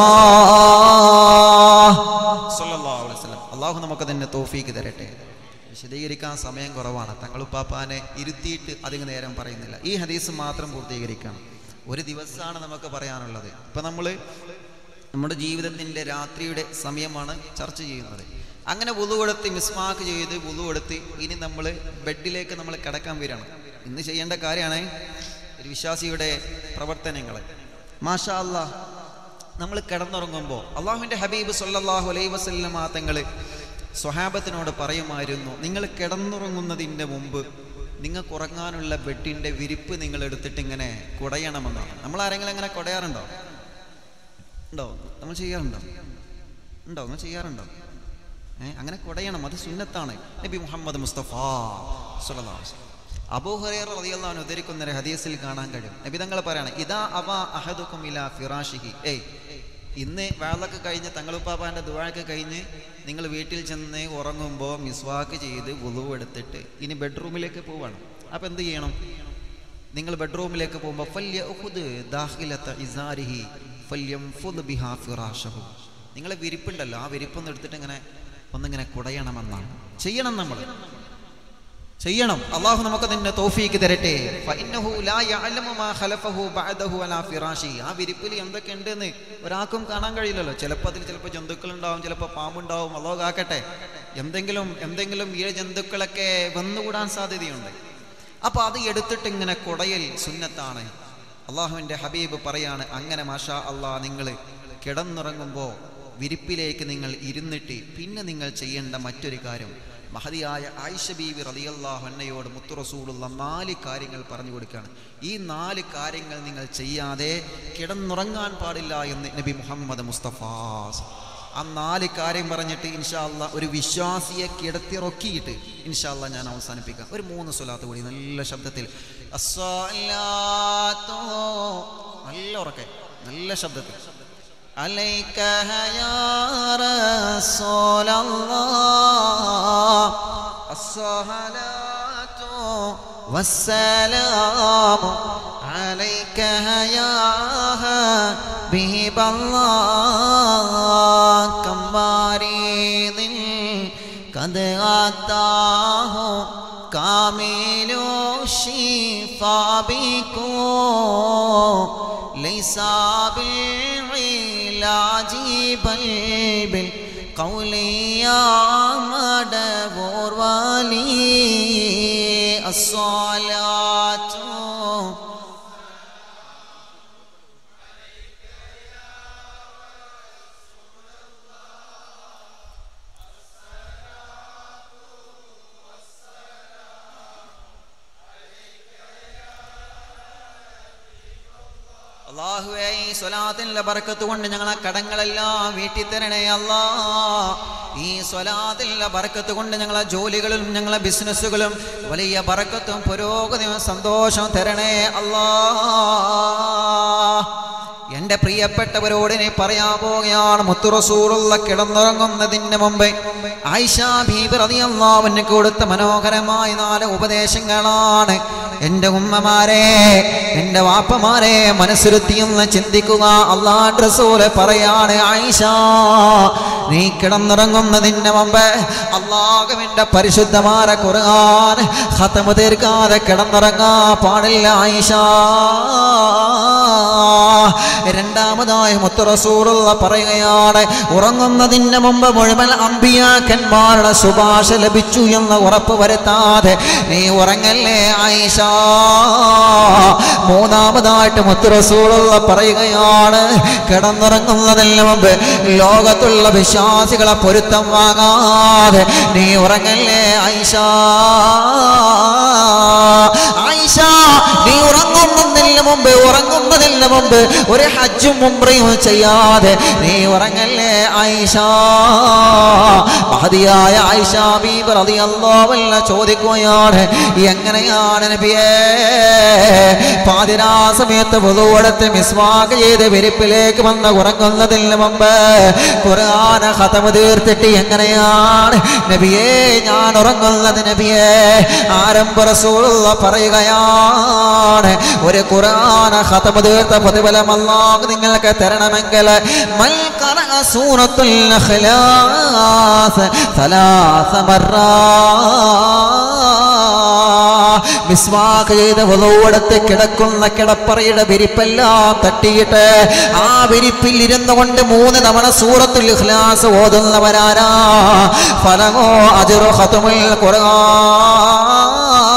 സല്ലല്ലാഹു അലൈഹി വസല്ലം. അള്ളാഹു നമുക്ക് തന്നെ തോഫീക്ക് തരട്ടെ വിശദീകരിക്കാൻ സമയം കുറവാണ് തങ്ങളുപ്പാപ്പാനെ ഇരുത്തിയിട്ട് അധിക നേരം പറയുന്നില്ല ഈ ഹദീസ് മാത്രം പൂർത്തീകരിക്കണം ഒരു ദിവസമാണ് നമുക്ക് പറയാനുള്ളത് ഇപ്പം നമ്മൾ നമ്മുടെ ജീവിതത്തിൻ്റെ രാത്രിയുടെ സമയമാണ് ചർച്ച ചെയ്യുന്നത് അങ്ങനെ വുളു കൊടുത്ത് മിസ്മാക്ക് ചെയ്ത് വുളു കൊടുത്ത് ഇനി നമ്മൾ ബെഡിലേക്ക് നമ്മൾ കിടക്കാൻ വരികയാണ് ഇന്ന് ചെയ്യേണ്ട കാര്യമാണ് ഒരു വിശ്വാസിയുടെ പ്രവർത്തനങ്ങൾ മാഷാ അല്ലാഹ് നമ്മൾ കിടന്നുറങ്ങുമ്പോൾ അള്ളാഹുവിൻ്റെ ഹബീബ് സല്ലല്ലാഹു അലൈഹി വസല്ലമ തങ്ങൾ സ്വഹാബത്തിനോട് പറയുമായിരുന്നു നിങ്ങൾ കിടന്നുറങ്ങുന്നതിൻ്റെ മുമ്പ് നിങ്ങൾക്ക് ഉറങ്ങാനുള്ള ബെഡിൻ്റെ വിരിപ്പ് നിങ്ങൾ എടുത്തിട്ട് ഇങ്ങനെ കുടയണമെന്നാണ് നമ്മൾ ആരെങ്കിലും അങ്ങനെ കുടയാറുണ്ടോ ഉണ്ടോ നമ്മൾ ചെയ്യാറുണ്ടോ ഉണ്ടോ നിങ്ങൾ ചെയ്യാറുണ്ടോ ഏ അങ്ങനെ കുടയണം അത് സുന്നത്താണ് നബി മുഹമ്മദ് മുസ്തഫ സല്ലല്ലാഹു അലൈഹി വസല്ലം. അബൂ ഹുറൈറ റളിയല്ലാഹു അൻഹു ഉദ്ധരിക്കുന്ന ഒരു ഹദീസിൽ കാണാൻ കഴിയും നബി തങ്ങൾ പറയാണ് ഇദാ അവ അഹദുക്കും ഇലാ ഫിറാഷിഹി ഏയ് ഇന്ന് വേളൊക്കെ കഴിഞ്ഞ് തങ്ങളുപ്പാപ്പാൻ്റെ ദുവാഴൊക്കെ കഴിഞ്ഞ് നിങ്ങൾ വീട്ടിൽ ചെന്ന് ഉറങ്ങുമ്പോൾ മിസ്വാക്ക് ചെയ്ത് വുളു എടുത്തിട്ട് ഇനി ബെഡ്റൂമിലേക്ക് പോവാണ് അപ്പോൾ എന്ത് ചെയ്യണം നിങ്ങൾ ബെഡ്റൂമിലേക്ക് പോകുമ്പോൾ ഫല്യ ഉഖുദ് ദാഖിലത ഇസാരിഹി ഫല്യം ഫുദ് ബിഹാ ഫിറാഷഹു നിങ്ങളെ വിരിപ്പുണ്ടല്ലോ ആ വിരിപ്പൊന്ന് എടുത്തിട്ട് ഇങ്ങനെ ഒന്നിങ്ങനെ കുടയണമെന്നാണ് ചെയ്യണം നമ്മൾ ചെയ്യണം അള്ളാഹു നമുക്ക് നിന്നെ തോഫീക്ക് തരട്ടെ ഫഇന്നഹു ലാ യഅലമു മാ ഖലഫഹു ബഅദഹു അലാ ഫിറാശി ആ വിരിപ്പിൽ എന്തൊക്കെ ഉണ്ടെന്ന് ഒരാൾക്കും കാണാൻ കഴിയില്ലല്ലോ ചിലപ്പോൾ അതിൽ ചിലപ്പോൾ ജന്തുക്കൾ ഉണ്ടാവും ചിലപ്പോൾ പാമ്പുണ്ടാവും അള്ളാഹു കാക്കട്ടെ എന്തെങ്കിലും എന്തെങ്കിലും ഈ ജന്തുക്കളൊക്കെ വന്നുകൂടാൻ സാധ്യതയുണ്ട് അപ്പോൾ അത് എടുത്തിട്ട് ഇങ്ങനെ കുടയൽ സുന്നത്താണ് അള്ളാഹുവിൻ്റെ ഹബീബ് പറയാണ് അങ്ങനെ മാഷാ അള്ളാഹ് നിങ്ങൾ കിടന്നുറങ്ങുമ്പോൾ വിരിപ്പിലേക്ക് നിങ്ങൾ ഇരുന്നിട്ട് പിന്നെ നിങ്ങൾ ചെയ്യേണ്ട മറ്റൊരു കാര്യം മഹതിയായ ആയിഷ ബീവി റളിയല്ലാഹു അന്നയോട് മുത്തു റസൂലുള്ള നാല് കാര്യങ്ങൾ പറഞ്ഞു കൊടുക്കുകയാണ് ഈ നാല് കാര്യങ്ങൾ നിങ്ങൾ ചെയ്യാതെ കിടന്നുറങ്ങാൻ പാടില്ല എന്ന് നബി മുഹമ്മദ് മുസ്തഫ ആ നാല് കാര്യം പറഞ്ഞിട്ട് ഇൻഷാല്ല ഒരു വിശ്വാസിയെ കിടത്തിറക്കിയിട്ട് ഇൻഷാല്ല ഞാൻ അവസാനിപ്പിക്കാം ഒരു മൂന്ന് സ്വലാത്ത് കൂടി നല്ല ശബ്ദത്തിൽ അസ്സലാത്തു നല്ല ഉറക്കെ നല്ല ശബ്ദത്തിൽ عليك يا رسول الله الصلاة والسلام عليك يا حبيب الله كم مريض قد أتاه كامل الشفاء بكم ليس بالعلاج بل بالقول يا مدبور ولي الصلاة അള്ളാഹുവേ ഈ സ്വലാത്തിൻ്റെ ബർക്കത്ത് കൊണ്ട് ഞങ്ങളെ കടങ്ങളെല്ലാം വീട്ടി തരണേ അല്ലാ ഈ സ്വലാത്തിൻ്റെ ബർക്കത്ത് കൊണ്ട് ഞങ്ങളെ ജോലികളും ഞങ്ങളെ ബിസിനസ്സുകളും വലിയ ബർക്കത്തും പുരോഗതിയും സന്തോഷം തരണേ അല്ലാ എൻ്റെ പ്രിയപ്പെട്ടവരോട് ഇനി പറയാൻ പോവുകയാണ് മുത്തുറസൂറുള്ള കിടന്നുറങ്ങുന്നതിന് മുമ്പ് ആയിഷ ബീബി റളിയല്ലാഹുവിന് കൊടുത്ത മനോഹരമായ നാല് ഉപദേശങ്ങളാണ് എൻ്റെ ഉമ്മമാരെ എൻ്റെ വാപ്പമാരെ മനസ്സിരുത്തിയെന്ന് ചിന്തിക്കുക അള്ളാഹ് റസൂല് പറയാണ് ആയിഷ നീ കിടന്നുറങ്ങുന്നതിന് മുമ്പ് അള്ളാഹുവിൻ്റെ പരിശുദ്ധമായ ഖുർആൻ ഖതമ് തീർക്കാതെ കിടന്നുറങ്ങാ പാടില്ല ആയിഷ രണ്ടാമതായി മുത്തറസൂറുള്ള പറയുകയാണ് ഉറങ്ങുന്നതിന് മുമ്പ് മുഴുവൻ അമ്പിയാക്കന്മാരുടെ ശുപാർശ ലഭിച്ചു എന്ന് ഉറപ്പ് വരുത്താതെ നീ ഉറങ്ങല്ലേ ആയിഷ മൂന്നാമതായിട്ട് മുത്തറസൂറുള്ള പറയുകയാണ് കിടന്നുറങ്ങുന്നതിന് മുമ്പ് ലോകത്തുള്ള വിശ്വാസികളെ പൊരുത്തം വാങ്ങാതെ നീ ഉറങ്ങല്ലേ ആയിഷ ആയിഷ നീ ഉറങ്ങുന്നതിന് മുമ്പ് ഉറങ്ങുന്നതിന് മുമ്പ് ഒരു ഹജ്ജും മുംബ്രയും ചെയ്യാതെ നീ ഉറങ്ങല്ലേ ആയിഷ മഹതിയായ ആയിഷ ബീബർ റളിയല്ലാഹുവല്ല ചോദിക്കുകയാണ് എങ്ങനെയാണ് നബിയേ പാതിരാ സമയത്ത് വുളുവെടുത്ത് മിസ്വാക്ക് ചെയ്ത് വിരിപ്പിലേക്ക് വന്ന് ഉറങ്ങുന്നതിന് മുമ്പ് ഖുർആന ഖതമ് തീർത്തിട്ട് എങ്ങനെയാണ് നബിയേ ഞാൻ ഉറങ്ങുന്നത് നബിയേ ആരംഭ റസൂലുള്ള പറയുകയാണ് ഒരു ഖുർആന ഖതമ് തീർത്ത പ്രതിഫലം അല്ലാഹു നിങ്ങൾക്ക് തരണമെങ്കിൽ മൽ ഖറഅ സൂറത്തുൽ ഇഖ്ലാസ് സലാസ മർറാ മിസ്വാക്ക് ചെയ്ത് വധുവെടുത്ത് കിടക്കുന്ന കിടപ്പറയുടെ വിരിപ്പെല്ലാം തട്ടിയിട്ട് ആ വിരിപ്പിൽ ഇരുന്നു കൊണ്ട് മൂന്ന് തവണ സൂറത്തുൽ ഇഖ്ലാസ് ഓതുന്നവരാരാ ഫലമോ അജറു ഖത്മുൽ ഖുർആൻ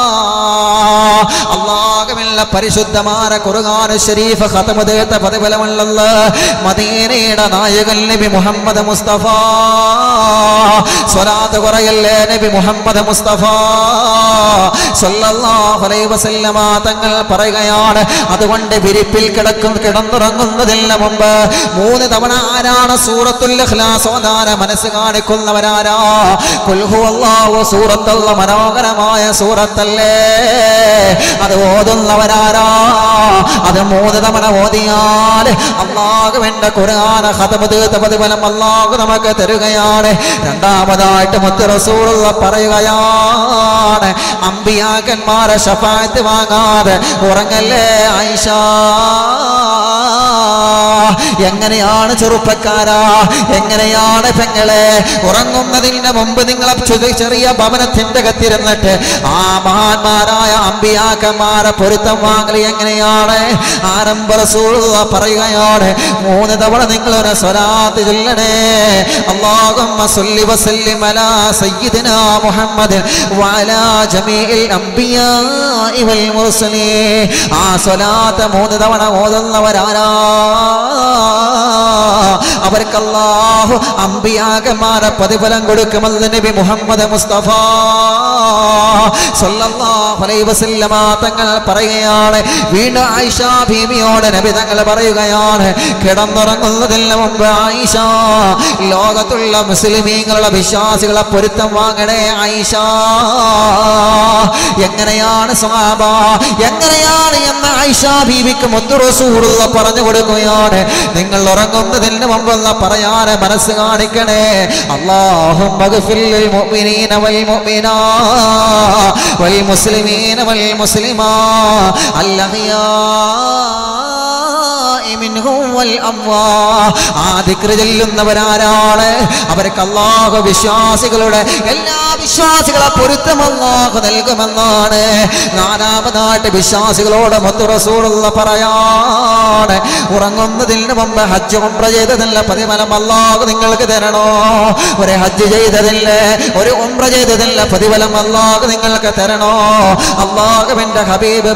അള്ളാഹുവില്ല പരിശുദ്ധമായ ഖുർആൻ ഷരീഫ് ഖതമ് തീർത്ത പ്രതിഫലമുള്ളത് മദീനയുടെ നായകൻ നബി മുഹമ്മദ് മുസ്തഫ സ്വലാത്ത് കുറയല്ലേ നബി മുഹമ്മദ് മുസ്തഫ സല്ലല്ലാഹു അലൈഹി വസല്ലമ തങ്ങൾ പറയുകയാണ് അതുകൊണ്ട് വിരിപ്പിൽ കിടക്കും കിടന്നുറങ്ങുന്നതിന് മുമ്പ് മൂന്ന് തവണ ആരാണ് സൂറത്തുൽ ഇഖ്ലാസ് ഓതാന മനസ്സ് കാണിക്കുന്നവരാരാ ഖുൽ ഹുവല്ലാഹു സൂറത്തുള്ള മനോഹരമായ സൂറത്തല്ലേ അത് ഓതുന്നവരാരാ അത് മൂന്ന് തവണ ഓതിയാൽ അള്ളാഹുവിന്റെ ഖുർആന ഖതമ് തീർത്ത പ്രതിഫലം അള്ളാഹു നമുക്ക് തരുകയാണ് രണ്ടാമതായിട്ട് മുത്ത് റസൂലുള്ള പറയുകയാണ് അമ്പിയാക്കന്മാരെ ഷഫായത്ത് വാങ്ങാതെ ഉറങ്ങല്ലേ ആയിഷ എങ്ങനെയാണ് ചെറുപ്പക്കാരാ എങ്ങനെയാണ് പെങ്ങളെ ഉറങ്ങുന്നതിന് മുമ്പ് നിങ്ങളെ ചെ- ചെറിയ ഭവനത്തിന്റെ കത്തിരുന്നിട്ട് ആ മഹാന്മാരായ അമ്പിയാക്കന്മാരെ പൊരുത്തം വാങ്ങൽ എങ്ങനെയാണ് ആരംഭ റസൂൽ പറയുകയാണ് മൂന്ന് തവണ നിങ്ങൾ ഒരു സ്വലാത്ത് ചൊല്ലണേ اللهم صل وسلم على سيدنا محمد وعلى جميع الأنبياء والمرسلين ആ സ്വലാത്ത് മൂന്ന് തവണ ഓതുന്നവരാരാ അവർക്ക് അല്ലാഹു അമ്പിയാകന്മാരെ പ്രതിഫലം കൊടുക്കുമെന്ന് നബി മുഹമ്മദ് മുസ്തഫ സല്ലല്ലാഹു അലൈഹി വസല്ലമ തങ്ങൾ പറയുകയാണ് വീണ്ടും ആയിഷ ബീവിയോട് നബി തങ്ങൾ പറയുകയാണ് കിടന്നുറങ്ങുന്നതിന് മുമ്പ് ആയിഷ ലോകത്തുള്ള മുസ്ലിമീങ്ങളുടെ വിശ്വാസികളെ പൊരുത്തം വാങ്ങണേ ആയിഷ എങ്ങനെയാണ് സ്വഹാബ എങ്ങനെയാണ് എന്ന് ആയിഷ ബീവിക്ക് മുത്തുറസൂറുള്ള പറഞ്ഞു കൊടുക്കുകയാണ് നിങ്ങൾ ഉറങ്ങുന്നതിന് മുമ്പെന്ന പറയാനെ മനസ്സ് കാണിക്കണേ അള്ളാഹും മുഅ്മിനീന വൽ മുഅ്മിനാ വൽ മുസ്ലിമീന വൽ മുസ്ലിമാ അല്ലഹിയാ മിൻഹും വൽ അംവാ. ആ ദിക്റ് ചെല്ലുന്നവരാരാണ് അവർക്ക് അള്ളാഹു വിശ്വാസികളുടെ എല്ലാ വിശ്വാസികളെ പൊരുത്തം അള്ളാഹു നൽകുമെന്നാണ് നാലാമതായിട്ട് വിശ്വാസികളോട് മുത്തുറസൂറുള്ള പറയാണ് ഉറങ്ങുന്നതിന് മുമ്പ് ഹജ്ജ് ഉംറ ചെയ്തതില്ല പ്രതിഫലം അള്ളാഹു നിങ്ങൾക്ക് തരണോ ഒരു ഹജ്ജ് ചെയ്തതില്ല ഒരു ഉംറ ചെയ്തതില്ല പ്രതിഫലം അള്ളാഹു നിങ്ങൾക്ക് തരണോ അള്ളാഹുവിന്റെ ഹബീബ്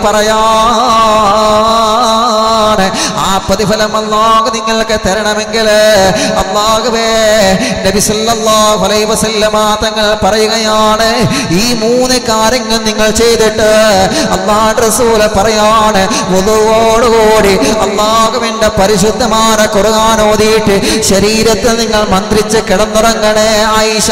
പറയാണ് ആ പ്രതിഫലം അള്ളാഹു നിങ്ങൾക്ക് തരണമെങ്കിൽ അള്ളാഹുവേ നബി സല്ലല്ലാഹു അലൈഹി വസല്ലമ തങ്ങൾ പറയുകയാണ് ഈ മൂന്ന് കാര്യങ്ങൾ നിങ്ങൾ ചെയ്തിട്ട് അള്ളാഹു റസൂൽ പറയാണ് വുളുവോടുകൂടി അള്ളാഹുവിന്റെ പരിശുദ്ധമായ ഖുർആൻ ഓതിയിട്ട് ശരീരത്തിൽ നിങ്ങൾ മന്ത്രിച്ച് കിടന്നുറങ്ങണേ ആയിഷ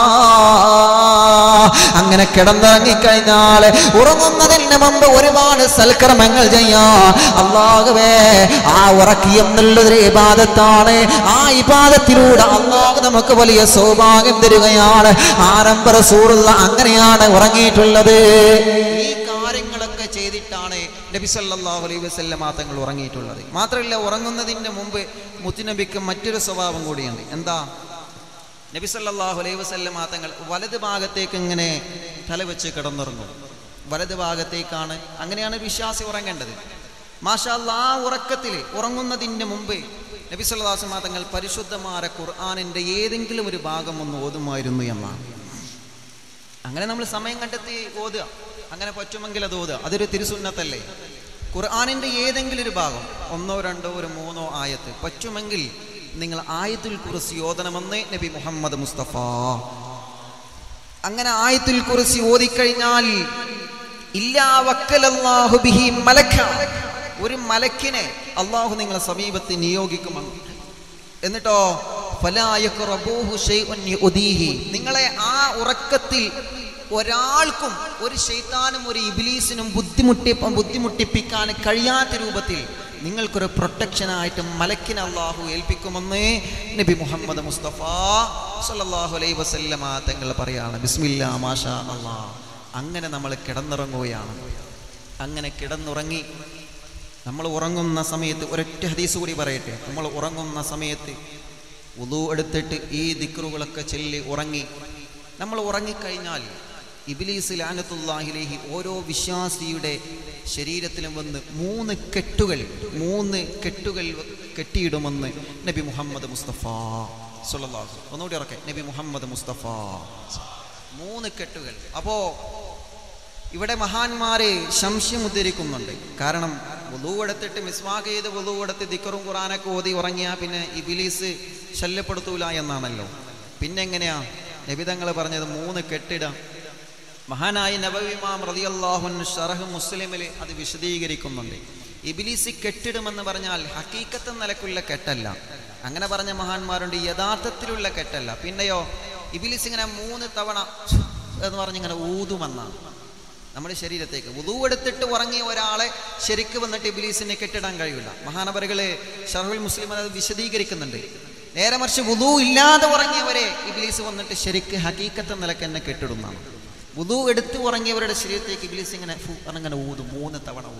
അങ്ങനെ കിടന്നിറങ്ങിക്കഴിഞ്ഞാൽ ഉറങ്ങുന്നതിന് മുമ്പ് ഒരുപാട് സൽക്കർമ്മങ്ങൾ ചെയ്യാം അള്ളാഹുവേ ആ ഉറക്കിയം എന്നുള്ളതൊരു ഇബാദത്താണ് ആ ഇബാദത്തിലൂടെ അള്ളാഹു നമുക്ക് വലിയ സൗഭാഗ്യം തരികയാണ് ആരംഭ റസൂലുള്ള അങ്ങനെയാണ് ഉറങ്ങിയിട്ടുള്ളത് ഈ കാര്യങ്ങളൊക്കെ ചെയ്തിട്ടാണ് നബി സല്ലല്ലാഹു അലൈഹി വസല്ലമ തങ്ങൾ ഉറങ്ങിയിട്ടുള്ളത് മാത്രമല്ല ഉറങ്ങുന്നതിന് മുമ്പ് മുത്തുനബിക്ക് മറ്റൊരു സ്വഭാവം കൂടിയുണ്ട് എന്താ നബി സല്ലല്ലാഹു അലൈഹി വസല്ലമ തങ്ങൾ വലത് ഭാഗത്തേക്ക് ഇങ്ങനെ തലവെച്ച് കിടന്നുറങ്ങും വലത് ഭാഗത്തേക്കാണ് അങ്ങനെയാണ് വിശ്വാസി ഉറങ്ങേണ്ടത് മാഷാ അല്ലാ, ആ ഉറക്കത്തിൽ ഉറങ്ങുന്നതിന് മുമ്പ് നബി സല്ലല്ലാഹു അലൈഹി വസല്ലമ തങ്ങൾ പരിശുദ്ധമായ ഖുർആനിന്റെ ഏതെങ്കിലും ഒരു ഭാഗം ഒന്ന് ഓതുമായിരുന്നു എന്നാണ് അങ്ങനെ നമ്മൾ സമയം കണ്ടെത്തി ഓതുക അങ്ങനെ പറ്റുമെങ്കിൽ അത് ഓതുക അതൊരു തിരുസുന്നത്തല്ലേ ഖുർആാനിൻ്റെ ഏതെങ്കിലും ഒരു ഭാഗം ഒന്നോ രണ്ടോ ഒരു മൂന്നോ ആയത്ത് പറ്റുമെങ്കിൽ നിങ്ങൾ ആയത്തുൽ കുറിച്ച് ഓതണമെന്ന് നബി മുഹമ്മദ് മുസ്തഫ അങ്ങനെ ആയത്തുൽ കുറിച്ച് ഓതിക്കഴിഞ്ഞാൽ ഇല്ലാ വക്കലല്ലാഹു ബിഹി മലക്ക ഒരു മലക്കിനെ അള്ളാഹു നിങ്ങളെ സമീപത്ത് നിയോഗിക്കുമെന്ന് എന്നിട്ടോ ഫലാ യഖ്റബൂഹു ശൈഉൻ യുദീഹി. നിങ്ങളെ ആ ഉറക്കത്തിൽ ഒരാൾക്കും ഒരു ശൈത്താനും ഒരു ഇബിലീസിനും ബുദ്ധിമുട്ടി ബുദ്ധിമുട്ടിപ്പിക്കാൻ കഴിയാത്ത രൂപത്തിൽ നിങ്ങൾക്കൊരു പ്രൊട്ടക്ഷനായിട്ട് മലക്കിനെ അള്ളാഹു ഏൽപ്പിക്കുമെന്ന് നബി മുഹമ്മദ് മുസ്തഫ സല്ലല്ലാഹു അലൈഹി വസല്ലമ തങ്ങൾ പറയാണ് ബിസ്മില്ലാ മാഷാ അള്ളാഹ് അങ്ങനെ നമ്മൾ കിടന്നുറങ്ങുകയാണ് അങ്ങനെ കിടന്നുറങ്ങി നമ്മൾ ഉറങ്ങുന്ന സമയത്ത് ഒരൊറ്റ ഹദീസ് കൂടി പറയട്ടെ നമ്മൾ ഉറങ്ങുന്ന സമയത്ത് ഉദു എടുത്തിട്ട് ഈ ദിക്റുകളൊക്കെ ചൊല്ലി ഉറങ്ങി നമ്മൾ ഉറങ്ങിക്കഴിഞ്ഞാൽ ഇബിലീസ് ലാനത്തുല്ലാഹിലേഹി ഓരോ വിശ്വാസിയുടെ ശരീരത്തിലും വന്ന് മൂന്ന് കെട്ടുകൾ മൂന്ന് കെട്ടുകൾ കെട്ടിയിടുമെന്ന് നബി മുഹമ്മദ് മുസ്തഫ സുല്ലാഹു ഒന്നുകൂടി ഉറക്കെ നബി മുഹമ്മദ് മുസ്തഫ മൂന്ന് കെട്ടുകൾ അപ്പോ ഇവിടെ മഹാന്മാരെ സംശയം ഉദ്ധരിക്കുന്നുണ്ട് കാരണം വുളു എടുത്തിട്ട് മിസ്വാക്ക് ചെയ്ത് വുളു എടുത്ത് ദിക്കറും ഖുറാനൊക്കെ ഓതി ഉറങ്ങിയാൽ പിന്നെ ഇബിലീസ് ശല്യപ്പെടുത്തൂല എന്നാണല്ലോ പിന്നെ എങ്ങനെയാ നബിതങ്ങൾ പറഞ്ഞത് മൂന്ന് കെട്ടിട മഹാനായ നബവിമാം റളിയല്ലാഹുൻ ഷറഹ് മുസ്ലിമിൽ അത് വിശദീകരിക്കുന്നുണ്ട് ഇബിലീസ് കെട്ടിടുമെന്ന് പറഞ്ഞാൽ ഹക്കീക്കത്ത് നിലക്കുള്ള കെട്ടല്ല അങ്ങനെ പറഞ്ഞ മഹാന്മാരുണ്ട് യഥാർത്ഥത്തിലുള്ള കെട്ടല്ല പിന്നെയോ ഇബിലീസ് ഇങ്ങനെ മൂന്ന് തവണ എന്ന് പറഞ്ഞിങ്ങനെ ഊതുമെന്നാണ് നമ്മുടെ ശരീരത്തേക്ക് വുളു എടുത്തിട്ട് ഉറങ്ങിയ ഒരാളെ ശരിക്ക് വന്നിട്ട് ഇബിലീസിനെ കെട്ടിടാൻ കഴിയില്ല മഹാനവറുകളെ ഷർഹുൽ മുസ്ലിം അത് വിശദീകരിക്കുന്നുണ്ട് നേരെ മറിച്ച് വുളു ഇല്ലാതെ ഉറങ്ങിയവരെ ഇബിലീസ് വന്നിട്ട് ശരിക്ക് ഹക്കീക്കത്തെ നിലക്ക് തന്നെ കെട്ടിടുന്നതാണ് വുളു എടുത്ത് ഉറങ്ങിയവരുടെ ശരീരത്തേക്ക് ഇബിലീസ് ഇങ്ങനെ ഫു പറഞ്ഞിങ്ങനെ ഊതും മൂന്ന് തവണ ഊത്ത്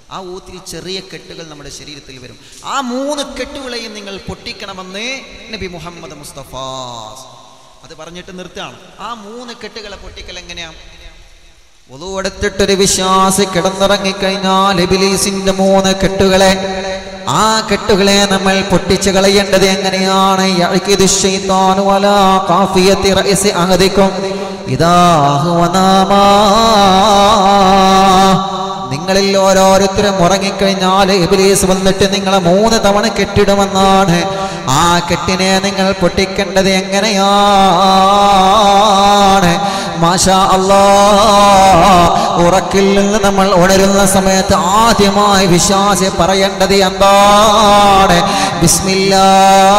ആ ഊത്തിൽ ചെറിയ കെട്ടുകൾ നമ്മുടെ ശരീരത്തിൽ വരും ആ മൂന്ന് കെട്ടുകളെയും നിങ്ങൾ പൊട്ടിക്കണമെന്ന് നബി മുഹമ്മദ് മുസ്തഫ അത് പറഞ്ഞിട്ട് നിർത്തുകയാണ് ആ മൂന്ന് കെട്ടുകളെ പൊട്ടിക്കൽ എങ്ങനെയാ ഒതുവെടുത്തിട്ടൊരു വിശ്വാസി കിടന്നിറങ്ങിക്കഴിഞ്ഞാൽ ഇബിലീസിന്റെ മൂന്ന് കെട്ടുകളെ ആ കെട്ടുകളെ നമ്മൾ പൊട്ടിച്ചു കളയേണ്ടത് എങ്ങനെയാണ് യഅ്കിദു ശൈത്താനു അലാ ഖാഫിയത്തി റഅസി അഹദിക്കും ഇദാ ഹുവ നാമാ നിങ്ങളിൽ ഓരോരുത്തരും ഉറങ്ങിക്കഴിഞ്ഞാൽ ഇബിലീസ് വന്നിട്ട് നിങ്ങളെ മൂന്ന് തവണ കെട്ടിടുമെന്നാണ് ആ കെട്ടിനെ നിങ്ങൾ പൊട്ടിക്കേണ്ടത് എങ്ങനെയാണ് മാഷാ അല്ലാ ഉറക്കിൽ നിന്ന് നമ്മൾ ഉണരുന്ന സമയത്ത് ആദ്യമായി വിശ്വാസി പറയേണ്ടത് എന്താണ് ബിസ്മില്ലാ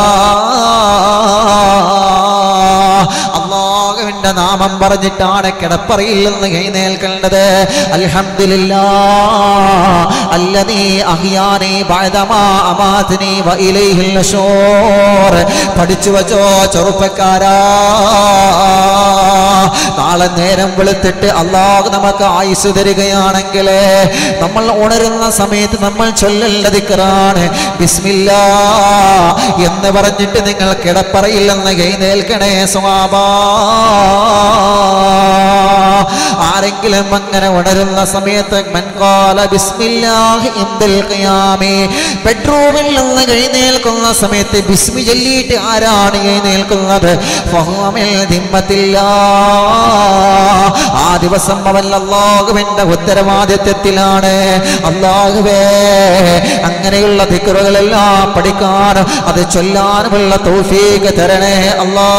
അള്ളാഹുവിന്റെ നാമം പറഞ്ഞിട്ടാണ് കിടപ്പറയിൽ നിന്ന് എഴുന്നേൽക്കേണ്ടത് അൽഹംദുലില്ലാ അല്ലദീ അഹ്യാനി ബഅദമാ അമാതനി വ ഇലൈഹിൽ നശൂർ പഠിച്ചു വച്ചോ ചെറുപ്പക്കാരാ നാളെ നേരം വെളുത്തിട്ട് അള്ളാഹു നമുക്ക് ആയുസ് തരികയാണെങ്കിൽ നമ്മൾ ഉണരുന്ന സമയത്ത് നമ്മൾ ചൊല്ലേണ്ട ദിക്കറാണ് ബിസ്മില്ലാ എന്ന് പറഞ്ഞിട്ട് നിങ്ങൾ കിടപ്പറയിൽ നിന്ന് എഴുന്നേൽക്കണേ സ്വാഭാ ആരെങ്കിലും അങ്ങനെ ഉണരുന്ന സമയത്ത് മൻകാല ബിസ്മില്ലാഹി ഇന്ദൽ ഖിയാമി ബെഡ്റൂമിൽ നിന്ന് എഴുന്നേൽക്കുന്ന സമയത്ത് ബിസ്മി ചൊല്ലിയിട്ട് ആരാണ് എഴുന്നേൽക്കുന്നത് ഫഹുവമിൽ ദിമ്മത്തില്ലാ ആ ദിവസം അവൻ അള്ളാഹുവിന്റെ ഉത്തരവാദിത്വത്തിലാണ് അള്ളാഹുവേ അങ്ങനെയുള്ള ദിക്കറുകളെല്ലാം പഠിക്കാനും അത് ചൊല്ലാനുമുള്ള തൗഫീഖ് തരണേ അല്ലാ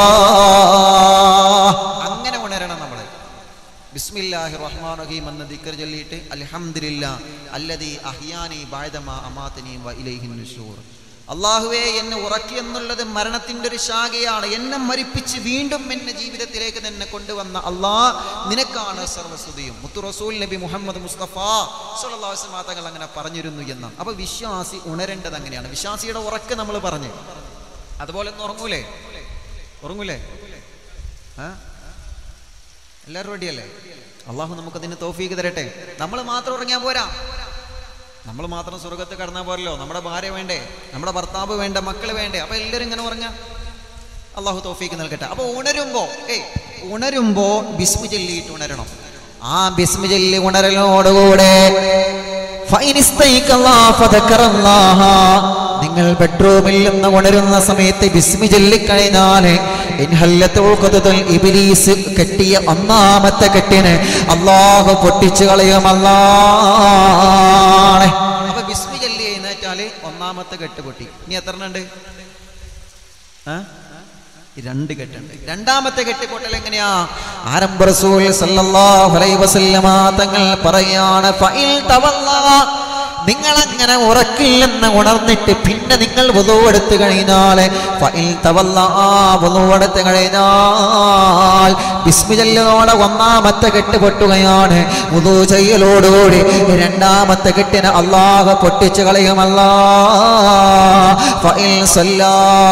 അങ്ങനെ ഉണരണം നമ്മൾ ബിസ്മില്ലാഹി റഹ്മാൻ റഹീം എന്ന ദിക്കർ ചൊല്ലിയിട്ട് അൽഹംദുലില്ലാ അല്ലദീ അഹ്യാനി ബഅദമാ അമാതനി വ ഇലൈഹിൻ നുശൂർ അള്ളാഹുവേ എന്നെ ഉറക്കി എന്നുള്ളത് മരണത്തിന്റെ ഒരു ശാഖയാണ് എന്നെ മരിപ്പിച്ച് വീണ്ടും എന്നെ ജീവിതത്തിലേക്ക് തന്നെ കൊണ്ടുവന്ന അള്ളാ നിനക്കാണ് സർവസ്തുതിയും മുത്തു റസൂൽ നബി മുഹമ്മദ് മുസ്തഫ സല്ലല്ലാഹു അലൈഹി വസല്ലം തങ്ങൾ അങ്ങനെ പറഞ്ഞിരുന്നു എന്നാണ് അപ്പൊ വിശ്വാസി ഉണരേണ്ടത് അങ്ങനെയാണ് വിശ്വാസിയുടെ ഉറക്ക് നമ്മൾ പറഞ്ഞു അതുപോലെ ഒന്ന് ഉറങ്ങൂലേ ഉറങ്ങൂലേ ആ എല്ലാവരും റെഡിയല്ലേ അള്ളാഹു നമുക്കതിന് തോഫീക്ക് തരട്ടെ നമ്മൾ മാത്രം ഉറങ്ങിയാൽ പോരാ നമ്മൾ മാത്രം സ്വർഗത്ത് കടന്നാൽ പോരല്ലോ നമ്മുടെ ഭാര്യ വേണ്ടേ നമ്മുടെ ഭർത്താവ് വേണ്ട മക്കൾ വേണ്ടേ അപ്പൊ എല്ലാവരും ഇങ്ങനെ ഉറങ്ങാം അള്ളാഹു തോഫീക്ക് നൽകട്ടെ അപ്പൊ ഉണരുമ്പോ ഏയ് ഉണരുമ്പോ ബിസ്മി ചൊല്ലിയിട്ട് ഉണരണം ആ ബിസ്മി ചൊല്ലി ഉണരലോടുകൂടെ ഫൈനിസ്തൈക്കല്ലാ ഫദക്കറല്ലാഹ. നിങ്ങൾ ബെഡ്റൂമിൽ നിന്ന് ഉണരുന്ന സമയത്ത് ബിസ്മി ചൊല്ലിക്കഴിഞ്ഞാൽ ഇൻഹല്ലത്ത് ഉഖദത്തുൽ ഇബ്ലീസ് കെട്ടിയ ഒന്നാമത്തെ കെട്ടിന് അള്ളാഹു പൊട്ടിച്ചു കളയുമല്ലാണേ അപ്പൊ ബിസ്മി ചൊല്ലി എഴുന്നേറ്റാല് ഒന്നാമത്തെ കെട്ട് പൊട്ടി ഇനി എത്ര ഉണ്ട് ആ? ഈ രണ്ട് കെട്ടുണ്ട് രണ്ടാമത്തെ കെട്ട് പൊട്ടൽ എങ്ങനെയാ ആരംഭ റസൂൽ സല്ലല്ലാഹു അലൈഹി വസല്ലമ തങ്ങൾ പറയാണ് ഫഇൽ തവല്ലാ നിങ്ങൾ അങ്ങനെ ഉറക്കിൽ നിന്ന് ഉണർന്നിട്ട് പിന്നെ നിങ്ങൾ വുളു എടുത്തു കഴിഞ്ഞാൽ ഫഇൽ തവല്ലാ വുളു എടുത്തു കഴിഞ്ഞാൽ ബിസ്മില്ലയോടെ ഒന്നാമത്തെ കെട്ട് പൊട്ടുകയാണ് വുളു ചെയ്യലോടുകൂടി രണ്ടാമത്തെ കെട്ടിന് അള്ളാഹു പൊട്ടിച്ചു കളയുമല്ല ഫഇൽ സല്ലാ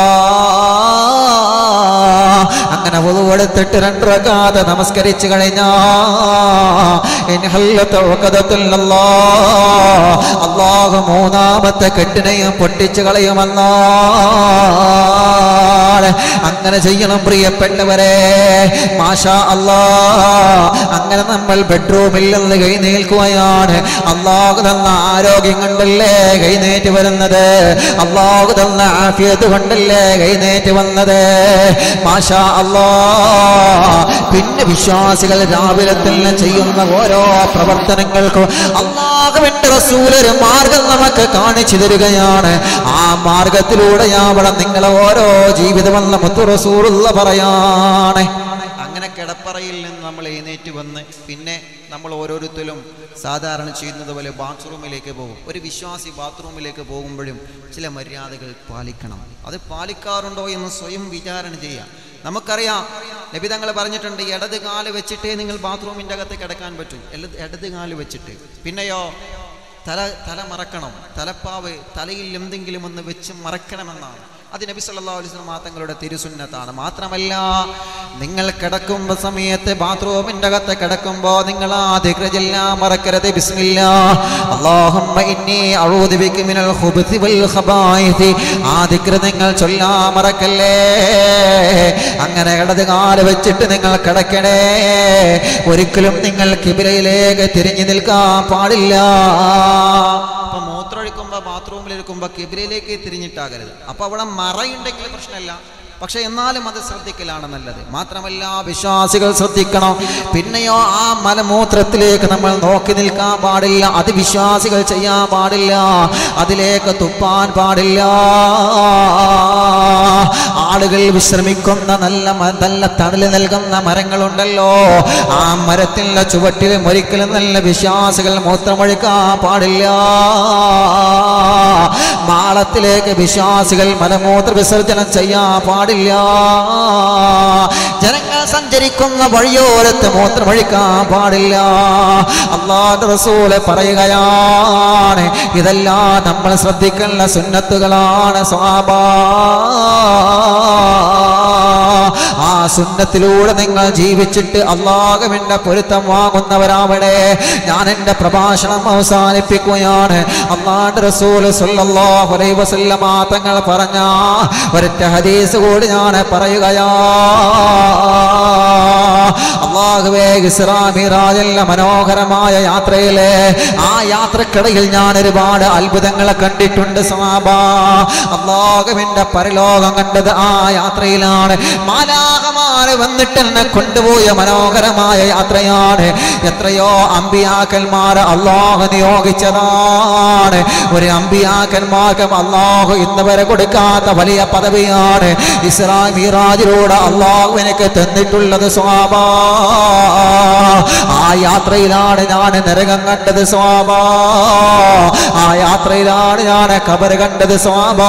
അങ്ങനെ എടുത്തിട്ട് രണ്ട് റകാത്ത് നമസ്കരിച്ചു കഴിഞ്ഞാ ഇൻഹല്ലത്ത് ഉഖദത്തുൽ അല്ലാഹ്. അള്ളാഹു മൂന്നാമത്തെ കെട്ടിനെയും പൊട്ടിച്ചു കളയുമല്ലാ അങ്ങനെ ചെയ്യണം പ്രിയപ്പെട്ടവരെ മാഷാ അല്ലാ അങ്ങനെ നമ്മൾ ബെഡ്റൂമിൽ നിന്ന് കൈനീൽക്കുകയാണ് അള്ളാഹു തന്ന ആരോഗ്യം കൊണ്ടല്ലേ കൈനേറ്റ് വരുന്നത് അള്ളാഹു തന്ന ആഫിയത്ത് കൊണ്ടല്ലേ കൈനേറ്റ് വന്നത് മാഷാ അല്ലാ പിന്നെ വിശ്വാസികൾ രാവിലെ തന്നെ ചെയ്യുന്ന ഓരോ പ്രവർത്തനങ്ങൾക്കും അള്ളാഹുവിന്റെ റസൂലൊരു മാർഗം നമുക്ക് കാണിച്ചു തരികയാണ് ആ മാർഗത്തിലൂടെയാവണം നിങ്ങളെ ഓരോ ജീവിതമെന്ന മുത്തു റസൂലുള്ള പറയാണ് അങ്ങനെ കിടപ്പറയിൽ നിന്ന് നമ്മൾ എഴുന്നേറ്റ് വന്ന് പിന്നെ നമ്മൾ ഓരോരുത്തരും സാധാരണ ചെയ്യുന്നത് പോലെ ബാത്റൂമിലേക്ക് പോകും ഒരു വിശ്വാസി ബാത്റൂമിലേക്ക് പോകുമ്പോഴും ചില മര്യാദകൾ പാലിക്കണം അത് പാലിക്കാറുണ്ടോ എന്ന് സ്വയം വിചാരണ ചെയ്യാം നമുക്കറിയാം നബി തങ്ങൾ പറഞ്ഞിട്ടുണ്ട് ഇടത് കാല് വെച്ചിട്ടേ നിങ്ങൾ ബാത്റൂമിൻ്റെ അകത്ത് കിടക്കാൻ പറ്റൂ എല്ല- ഇടത് കാല് വെച്ചിട്ട് പിന്നെയോ തല തല മറക്കണം തലപ്പാവ് തലയിൽ എന്തെങ്കിലും ഒന്ന് വെച്ച് മറക്കണമെന്നാണ് അത് നബി സല്ലല്ലാഹു അലൈഹി വസല്ലം തങ്ങളുടെ തിരുസുന്നത്താണ് മാത്രമല്ല നിങ്ങൾ കിടക്കുമ്പോ സമയത്ത് ബാത്റൂമിന്റെ അകത്ത് കിടക്കുമ്പോ നിങ്ങൾ ആ ദിക്ർ ചെല്ലാൻ മറക്കരുത് ബിസ്മില്ലാ അല്ലാഹുമ്മ ഇന്നി അഊദു ബിക മിനൽ ഖുബ്സി വൽ ഖബായിസി ആ ദിക്ർ നിങ്ങൾ ചൊല്ലാൻ മറക്കല്ലേ അങ്ങനെ ഇടത് കാല് വെച്ചിട്ട് നിങ്ങൾ കിടക്കണേ ഒരിക്കലും നിങ്ങൾ കിബിലയിലേക്ക് തിരിഞ്ഞു നിൽക്കാൻ പാടില്ല അപ്പൊ മൂത്രമൊഴിക്കുമ്പോ ബാത്റൂമിൽ ഇരിക്കുമ്പോ കിബിലയിലേക്ക് തിരിഞ്ഞിട്ടാകരുത് അപ്പൊ അവിടെ മറയുണ്ടെങ്കിൽ പ്രശ്നമില്ല പക്ഷെ എന്നാലും അത് ശ്രദ്ധിക്കലാണ് നല്ലത് മാത്രമല്ല വിശ്വാസികൾ ശ്രദ്ധിക്കണം പിന്നെയോ ആ മലമൂത്രത്തിലേക്ക് നമ്മൾ നോക്കി നിൽക്കാൻ പാടില്ല അത് വിശ്വാസികൾ ചെയ്യാൻ പാടില്ല അതിലേക്ക് തുപ്പാൻ പാടില്ല ആളുകൾ വിശ്രമിക്കുന്ന നല്ല മ- നല്ല തണല് നൽകുന്ന മരങ്ങളുണ്ടല്ലോ ആ മരത്തിൻ്റെ ചുവട്ടിലും ഒരിക്കലും നല്ല വിശ്വാസികൾ മൂത്രമൊഴിക്കാൻ പാടില്ല മാളത്തിലേക്ക് വിശ്വാസികൾ മലമൂത്ര വിസർജനം ചെയ്യാൻ പാടില്ല ജനങ്ങൾ സഞ്ചരിക്കുന്ന വഴിയോരത്ത് മൂത്രമൊഴിക്കാൻ പാടില്ല അള്ളാഹ് റസൂല് പറയുകയാണ് ഇതെല്ലാം നമ്മൾ ശ്രദ്ധിക്കേണ്ട സുന്നത്തുകളാണ് സ്വാഭാ ആ സുന്നത്തിലൂടെ നിങ്ങൾ ജീവിച്ചിട്ട് അള്ളാഹുവിന്റെ പൊരുത്തം വാങ്ങുന്നവരാവണേ ഞാൻ എൻ്റെ പ്രഭാഷണം അവസാനിപ്പിക്കുകയാണ് അള്ളാഹുന്റെ റസൂൽ സല്ലല്ലാഹു അലൈഹി വസല്ലമ തങ്ങൾ പറഞ്ഞ ഒരൊറ്റ ഹദീസ് കൂടി ഞാൻ പറയുകയാ അള്ളാഹുവേ ഇസ്രാ മിറാജല്ല മനോഹരമായ യാത്രയിലെ ആ യാത്രക്കിടയിൽ ഞാൻ ഒരുപാട് അത്ഭുതങ്ങളെ കണ്ടിട്ടുണ്ട് സാബ അള്ളാഹുവിന്റെ പരലോകം കണ്ടത് ആ യാത്രയിലാണ് മാലാഹമാര് വന്നിട്ട് എന്നെ കൊണ്ടുപോയ മനോഹരമായ യാത്രയാണ് എത്രയോ അമ്പിയാക്കന്മാരെ അള്ളാഹു നിയോഗിച്ചതാണ് ഒരു അമ്പിയാക്കന്മാർക്കും അള്ളാഹു ഇന്ന് വരെ കൊടുക്കാത്ത വലിയ പദവിയാണ് ഇസ്രാ മീറാജിലൂടെ അള്ളാഹു എനിക്ക് തന്നിട്ടുള്ളത് സ്വാഭാ ആ യാത്രയിലാണ് ഞാൻ നരകം കണ്ടത് സ്വാഭാ ആ യാത്രയിലാണ് ഞാൻ കബർ കണ്ടത് സ്വാഭാ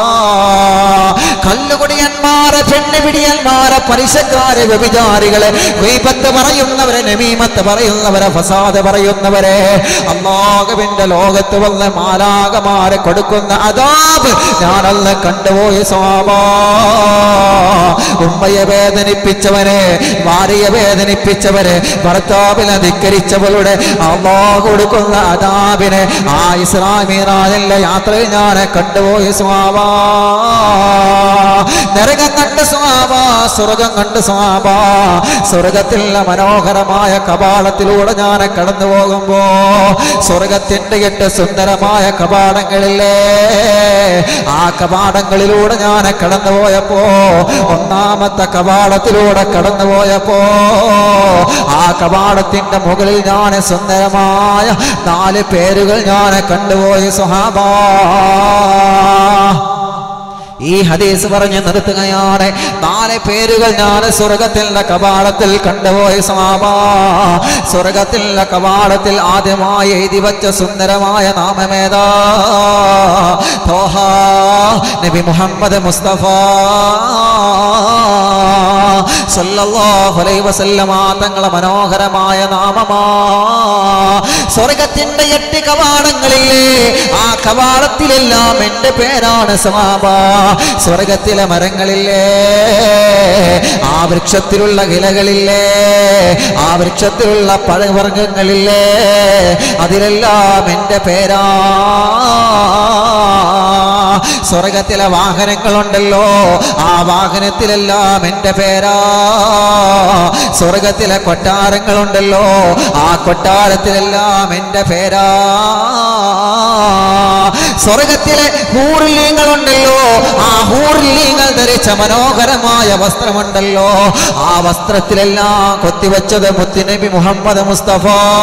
കല്ലുകുടിയന്മാരെ പെണ്ണുപിടിയന്മാരെ പലിശക്കാരെ വ്യഭിചാരികളെ ദൈവത്ത് പറയുന്നവരെ നമീമത്ത് പറയുന്നവരെ ഫസാദ് പറയുന്നവരെ അള്ളാഹുവിന്റെ ലോകത്ത് വന്ന് മാലാകമാരെ കൊടുക്കുന്ന അതാബ് ഞാനന്ന് കണ്ടുപോയി സ്വാഭാ ഉമ്മയെ വേദനിപ്പിച്ചവരെ ഭാര്യയെ വേദനിപ്പിച്ചവരെ ഭർത്താവിനെ ധിക്കരിച്ചവരുടെ അള്ളാഹ് കൊടുക്കുന്ന അതാബിനെ ആ ഇസ്ലാമീറാജല്ല യാത്രയിൽ ഞാൻ കണ്ടുപോയി സ്വാഭാ നരകം കണ്ട് സ്വാഭാ സ്വർഗം കണ്ട് സ്വാഭാ സ്വർഗത്തിലെ മനോഹരമായ കപാടത്തിലൂടെ ഞാൻ കടന്നു പോകുമ്പോ സ്വർഗത്തിന്റെ എട്ട് സുന്ദരമായ കപാടങ്ങളില്ലേ ആ കപാടങ്ങളിലൂടെ ഞാൻ കടന്നു പോയപ്പോ ഒന്നാമത്തെ കപാടത്തിലൂടെ കടന്നു പോയപ്പോ ആ കപാടത്തിന്റെ മുകളിൽ ഞാൻ സുന്ദരമായ നാല് പേരുകൾ ഞാൻ കണ്ടുപോയി സുഹാബാ ഈ ഹദീസ് പറഞ്ഞ് നിർത്തുകയാണ് നാല് പേരുകൾ ഞാൻ സ്വർഗത്തിലെ കവാടത്തിൽ കണ്ടുപോയി സ്വാഭാ സ്വർഗത്തിലെ കവാടത്തിൽ ആദ്യമായി എഴുതി വച്ച സുന്ദരമായ നാമമേതാ തോഹ നബി മുഹമ്മദ് മുസ്തഫ സല്ലല്ലാഹു അലൈഹി വസല്ലമ തങ്ങളെ മനോഹരമായ നാമമാ സ്വർഗത്തിന്റെ എട്ട് കവാടങ്ങളില്ലേ ആ കവാടത്തിലെല്ലാം എന്റെ പേരാണ് സമാപ സ്വർഗത്തിലെ മരങ്ങളില്ലേ ആ വൃക്ഷത്തിലുള്ള ഇലകളില്ലേ ആ വൃക്ഷത്തിലുള്ള പഴവർഗ്ഗങ്ങളില്ലേ അതിലെല്ലാം എന്റെ പേരാ സ്വർഗത്തിലെ വാഹനങ്ങളുണ്ടല്ലോ ആ വാഹനത്തിലെല്ലാം എൻ്റെ പേരാ സ്വർഗത്തിലെ കൊട്ടാരങ്ങളുണ്ടല്ലോ ആ കൊട്ടാരത്തിലെല്ലാം എൻ്റെ പേരാ സ്വർഗത്തിലെ ഹൂർലീങ്ങളുണ്ടല്ലോ ആ ഹൂർലീങ്ങൾ ധരിച്ച മനോഹരമായ വസ്ത്രമുണ്ടല്ലോ ആ വസ്ത്രത്തിലെല്ലാം കൊത്തിവെച്ചത് മുത്തുനബി മുഹമ്മദ് മുസ്തഫ